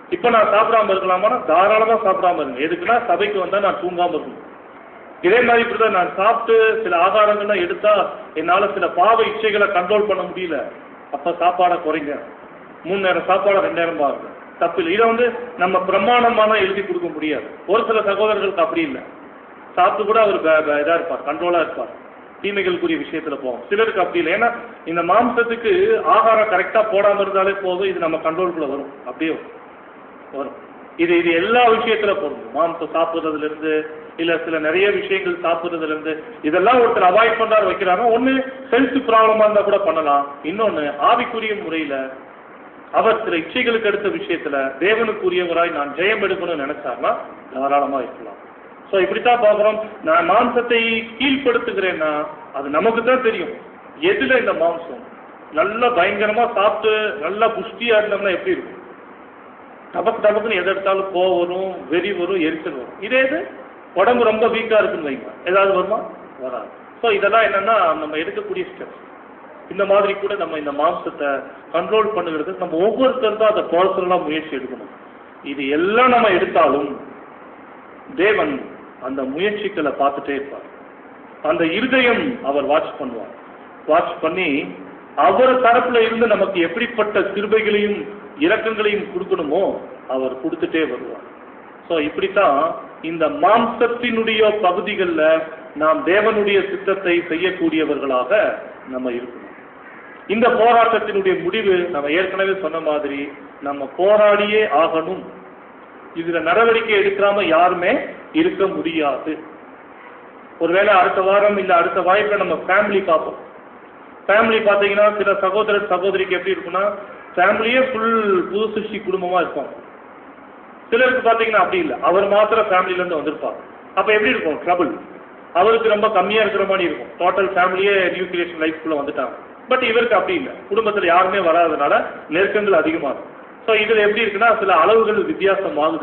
இப்ப நான் சாப்பிடாம இருக்கலாமா தாராளமா சாப்பிடாம இருங்க எதுக்குன்னா சபைக்கு வந்தா நான் தூங்காம இருக்கணும் இதே மாதிரி இப்படிதான் நான் சாப்பிட்டு சில ஆகாரங்கள்லாம் எடுத்தா என்னால சில பாவ இச்சைகளை கண்ட்ரோல் பண்ண முடியல அப்ப சாப்பாடை குறைங்க மூணு நேரம் சாப்பாடை ரெண்டு நேரம் பாருங்க தப்பு இல்லை இதை வந்து நம்ம பிரமாணமான எழுதி கொடுக்க முடியாது ஒரு சில சகோதரர்களுக்கு அப்படி இல்லை சாப்பிட்டு கூட அவர் ப- ப- இதா இருப்பார் கண்ட்ரோலா இருப்பார் தீமைகளுக்குரிய விஷயத்துல போகும் சிலருக்கு அப்படி இல்லை ஏன்னா இந்த மாம்சத்துக்கு ஆகாரம் கரெக்டா போடாம இருந்தாலே போதும் இது நம்ம கண்ட்ரோலுக்குள்ள வரும் அப்படியே வரும். வரும் இது இது எல்லா விஷயத்துல போகும் மாம்சம் சாப்பிடுறதுல இருந்து இல்ல சில நிறைய விஷயங்கள் சாப்பிடுறதுல இருந்து இதெல்லாம் ஒருத்தர் அவாய்ட் பண்றாரு வைக்கிறாங்க ஒண்ணு ஹெல்த் ப்ராப்ளமா இருந்தா கூட பண்ணலாம் இன்னொன்னு ஆவிக்குரிய முறையில அவர் சில இச்சைகளுக்கு அடுத்த விஷயத்துல தேவனுக்குரியவராய் நான் ஜெயம் எடுக்கணும்னு நினைச்சாருன்னா தாராளமா இருக்கலாம் சோ இப்படித்தான் பாக்குறோம் நான் மாம்சத்தை கீழ்ப்படுத்துகிறேன்னா அது நமக்கு தான் தெரியும் எதுல இந்த மாம்சம் நல்லா பயங்கரமா சாப்பிட்டு நல்லா புஷ்டியா இருந்தோம்னா எப்படி இருக்கும் டபக்கு டபக்குன்னு எதை எடுத்தாலும் கோவம் வரும் வெறி வரும் எரிச்சல் வரும் இதே இது உடம்பு ரொம்ப வீக்கா இருக்குன்னு வைங்க ஏதாவது வருமா வராது ஸோ இதெல்லாம் என்னன்னா நம்ம எடுக்கக்கூடிய ஸ்டெப்ஸ் இந்த மாதிரி கூட நம்ம இந்த மாம்சத்தை கண்ட்ரோல் பண்ணுகிறது நம்ம ஒவ்வொருத்தரும் தான் அதை பர்சனலாக முயற்சி எடுக்கணும் இது எல்லாம் நம்ம எடுத்தாலும் தேவன் அந்த முயற்சிகளை பார்த்துட்டே இருப்பார் அந்த இருதயம் அவர் வாட்ச் பண்ணுவார் வாட்ச் பண்ணி அவர் தரப்புல இருந்து நமக்கு எப்படிப்பட்ட கிருபைகளையும் இரக்கங்களையும் கொடுக்கணுமோ அவர் கொடுத்துட்டே வருவார் சோ இப்படித்தான் இந்த மாம்சத்தினுடைய பகுதிகளில் நாம் தேவனுடைய சித்தத்தை செய்யக்கூடியவர்களாக நம்ம இருக்கணும் இந்த போராட்டத்தினுடைய முடிவு நம்ம ஏற்கனவே சொன்ன மாதிரி நம்ம போராடியே ஆகணும் இதுல நடவடிக்கை எடுக்காம யாருமே இருக்க முடியாது ஒருவேளை அடுத்த வாரம் இல்ல அடுத்த வாய்ப்புல நம்ம ஃபேமிலி பார்ப்போம் ஃபேமிலி பார்த்தீங்கன்னா சில சகோதரர் சகோதரிக்கு எப்படி இருக்குன்னா ஃபேமிலியே ஃபுல் புது சிருஷ்டி குடும்பமா இருப்பாங்க சிலருக்கு பார்த்தீங்கன்னா அப்படி இல்லை அவர் மாத்திரம் ஃபேமிலில இருந்து வந்திருப்பாங்க அப்ப எப்படி இருக்கும் ட்ரபிள் அவருக்கு ரொம்ப கம்மியா இருக்கிற மாதிரி இருக்கும் டோட்டல் ஃபேமிலியே நியூ கிரியேஷன் லைஃப்குள்ள வந்துட்டாங்க பட் இவருக்கு அப்படி இல்லை குடும்பத்துல யாருமே வராதனால நெருக்கங்கள் அதிகமாகும் ஸோ இதுல எப்படி இருக்குன்னா சில அளவுகள் வித்தியாசம் ஆகுது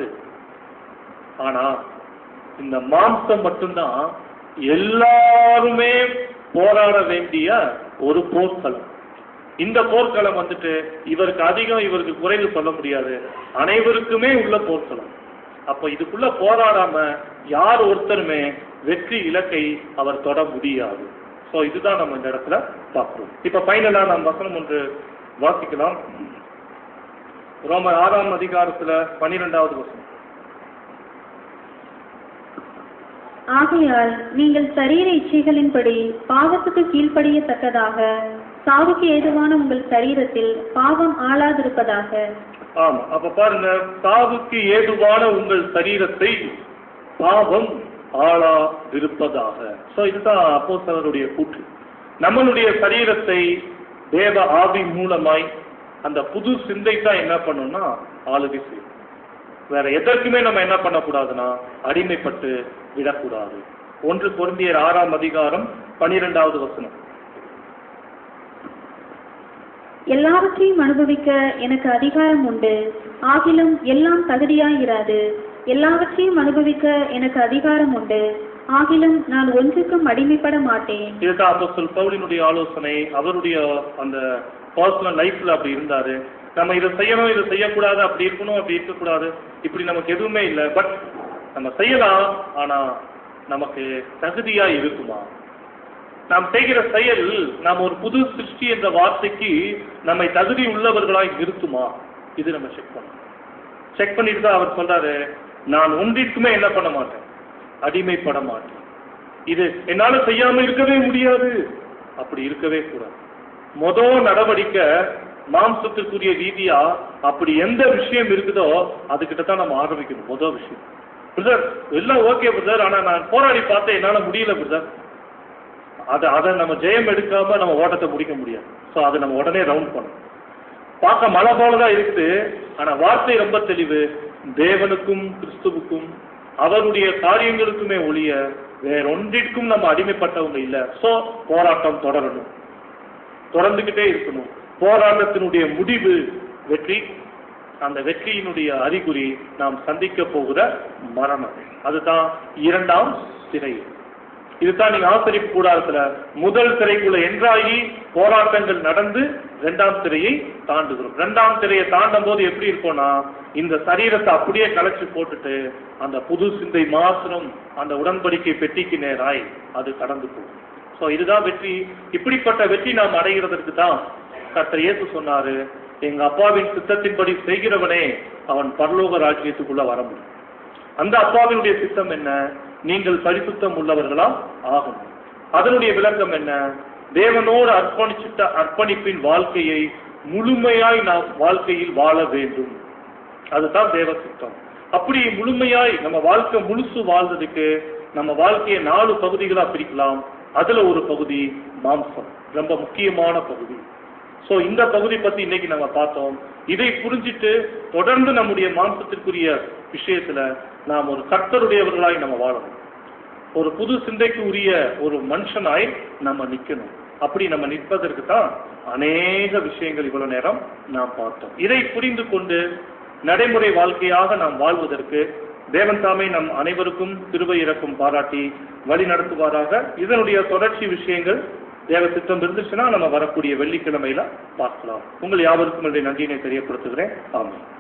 ஆனா இந்த மாம்சம் மட்டும்தான் எல்லாருமே போராட வேண்டிய ஒரு போர்க்களம் இந்த போர்க்களம் வந்துட்டு இவருக்கு அதிகம் இவருக்கு குறைவு சொல்ல முடியாது அனைவருக்குமே உள்ள போர்க்களம் அப்ப இதுக்குள்ள போராடாம யார் ஒருத்தருமே வெற்றி இலக்கை அவர் தொட முடியாது சோ இதுதான் நம்ம இந்த இடத்துல பார்க்கிறோம் இப்ப ஃபைனலா நாம் வசனம் ஒன்று வாசிக்கலாம் ரோமர் ஆறாம் அதிகாரத்துல பன்னிரெண்டாவது வசனம் ஆகையால் நீங்கள் சரீர இச்சைகளின்படி பாவத்துக்கு கீழ்ப்படியத்தக்கதாக சாவுக்கு ஏதுவான உங்கள் சரீரத்தில் பாவம் ஆளாதிருப்பதாக ஆமா அப்ப பாருங்க சாவுக்கு ஏதுவான உங்கள் சரீரத்தை பாவம் ஆளா இருப்பதாக சோ இதுதான் அப்போஸ்தலருடைய கூற்று நம்மளுடைய சரீரத்தை தேவ ஆவி மூலமாய் அந்த புது சிந்தை தான் என்ன பண்ணும்னா ஆளுகை செய்யும் வேற எதற்குமே நம்ம என்ன பண்ணக்கூடாதுன்னா அடிமைப்பட்டு விடக்கூடாது ஒன்று பொருந்தியர் ஆறாம் அதிகாரம் பனிரெண்டாவது வசனம் எல்லாவற்றையும் அனுபவிக்க எனக்கு அதிகாரம் உண்டு ஆகிலும் எல்லாம் தகுதியாயிராது எல்லாவற்றையும் அனுபவிக்க எனக்கு அதிகாரம் உண்டு ஆகிலும் நான் ஒன்றுக்கும் அடிமைப்பட மாட்டேன் இதுதான் அப்போஸ்தலர் பவுலினுடைய ஆலோசனை அவருடைய அந்த பர்சனல் லைஃப்ல அப்படி இருந்தாரு நம்ம இதை செய்யணும் இதை செய்யக்கூடாது அப்படி இருக்கணும் அப்படி இருக்கக்கூடாது இப்படி நமக்கு எதுவுமே இல்லை பட் நம்ம செய்யலாம் ஆனா நமக்கு தகுதியா இருக்குமா நாம் செய்கிற செயல் நாம் ஒரு புது சிருஷ்டி என்ற வார்த்தைக்கு நம்மை தகுதி உள்ளவர்களாய் நிறுத்துமா இது நம்ம செக் பண்ணணும் செக் பண்ணிட்டு தான் அவர் சொல்றாரு நான் ஒன்றிற்குமே என்ன பண்ண மாட்டேன் அடிமைப்பட மாட்டேன் இது என்னால செய்யாம இருக்கவே முடியாது அப்படி இருக்கவே கூடாது மொத நடவடிக்கை மாம்சத்திற்குரிய ரீதியா அப்படி எந்த விஷயம் இருக்குதோ அதுகிட்ட தான் நம்ம ஆரம்பிக்கணும் மொதல் விஷயம் பிரதர் எல்லாம் ஓகே பிரதர் ஆனா நான் போராடி பார்த்தேன் என்னால முடியல பிரதர் அதை அதை நம்ம ஜெயம் எடுக்காம நம்ம ஓட்டத்தை முடிக்க முடியாது ஸோ அதை நம்ம உடனே ரவுண்ட் பண்ணணும் பார்க்க மழை போலதான் இருக்குது ஆனா வார்த்தை ரொம்ப தெளிவு தேவனுக்கும் கிறிஸ்துவுக்கும் அவருடைய காரியங்களுக்குமே ஒழிய வேற ஒன்றிற்கும் நம்ம அடிமைப்பட்டவங்க இல்ல சோ போராட்டம் தொடரணும் தொடர்ந்துகிட்டே இருக்கணும் போராட்டத்தினுடைய முடிவு வெற்றி அந்த வெற்றியினுடைய அறிகுறி நாம் சந்திக்க போகிற மரணம் அதுதான் இரண்டாம் சிறை இதுதான் நீங்க ஆசிரியப்பு கூடாரத்துல முதல் சிறைக்குள்ள என்றாகி போராட்டங்கள் நடந்து இரண்டாம் திரையை தாண்டுகிறோம் இரண்டாம் திரையை தாண்டும் போது எப்படி இருக்கும்னா இந்த சரீரத்தை அப்படியே கலைச்சு போட்டுட்டு அந்த புது சிந்தை மாத்திரம் அந்த உடன்படிக்கை பெட்டிக்கு நேராய் அது கடந்து போகும் சோ இதுதான் வெற்றி இப்படிப்பட்ட வெற்றி நாம் அடைகிறதற்கு தான் கர்த்தர் இயேசு சொன்னாரு எங்க அப்பாவின் சித்தத்தின்படி செய்கிறவனே அவன் பரலோக ராஜ்யத்துக்குள்ள வர முடியும் அந்த அப்பாவினுடைய சித்தம் என்ன நீங்கள் பரிசுத்தம் உள்ளவர்களா ஆகணும் அதனுடைய விளக்கம் என்ன தேவனோடு அர்ப்பணிச்சிட்ட அர்ப்பணிப்பின் வாழ்க்கையை முழுமையாய் நாம் வாழ்க்கையில் வாழ வேண்டும் அதுதான் தேவ சித்தம் அப்படி முழுமையாய் நம்ம வாழ்க்கை முழுசு வாழ்றதுக்கு நம்ம வாழ்க்கையை நாலு பகுதிகளா பிரிக்கலாம் அதுல ஒரு பகுதி மாம்சம் ரொம்ப முக்கியமான பகுதி சோ இந்த பகுதி பத்தி இன்னைக்கு நம்ம பார்த்தோம் இதை புரிஞ்சிட்டு தொடர்ந்து நம்முடைய மாம்சத்திற்குரிய விஷயத்துல நாம் ஒரு கர்த்தருடையவர்களாய் நம்ம வாழணும் ஒரு புது சிந்தைக்கு உரிய ஒரு மனுஷனாய் நம்ம நிக்கணும் அப்படி நம்ம நிற்பதற்கு தான் அநேக விஷயங்கள் இவ்வளவு நேரம் நாம் பார்த்தோம் இதை புரிந்து கொண்டு நடைமுறை வாழ்க்கையாக நாம் வாழ்வதற்கு தேவன் தாமே நம் அனைவருக்கும் திருவை இறக்கும் பாராட்டி வழி நடத்துவாராக இதனுடைய தொடர்ச்சி விஷயங்கள் தேவ சித்தம் இருந்துச்சுன்னா நம்ம வரக்கூடிய வெள்ளிக்கிழமையில பார்க்கலாம் உங்கள் யாவருக்கும் என்னுடைய நன்றியினை தெரியப்படுத்துகிறேன் ஆமாம்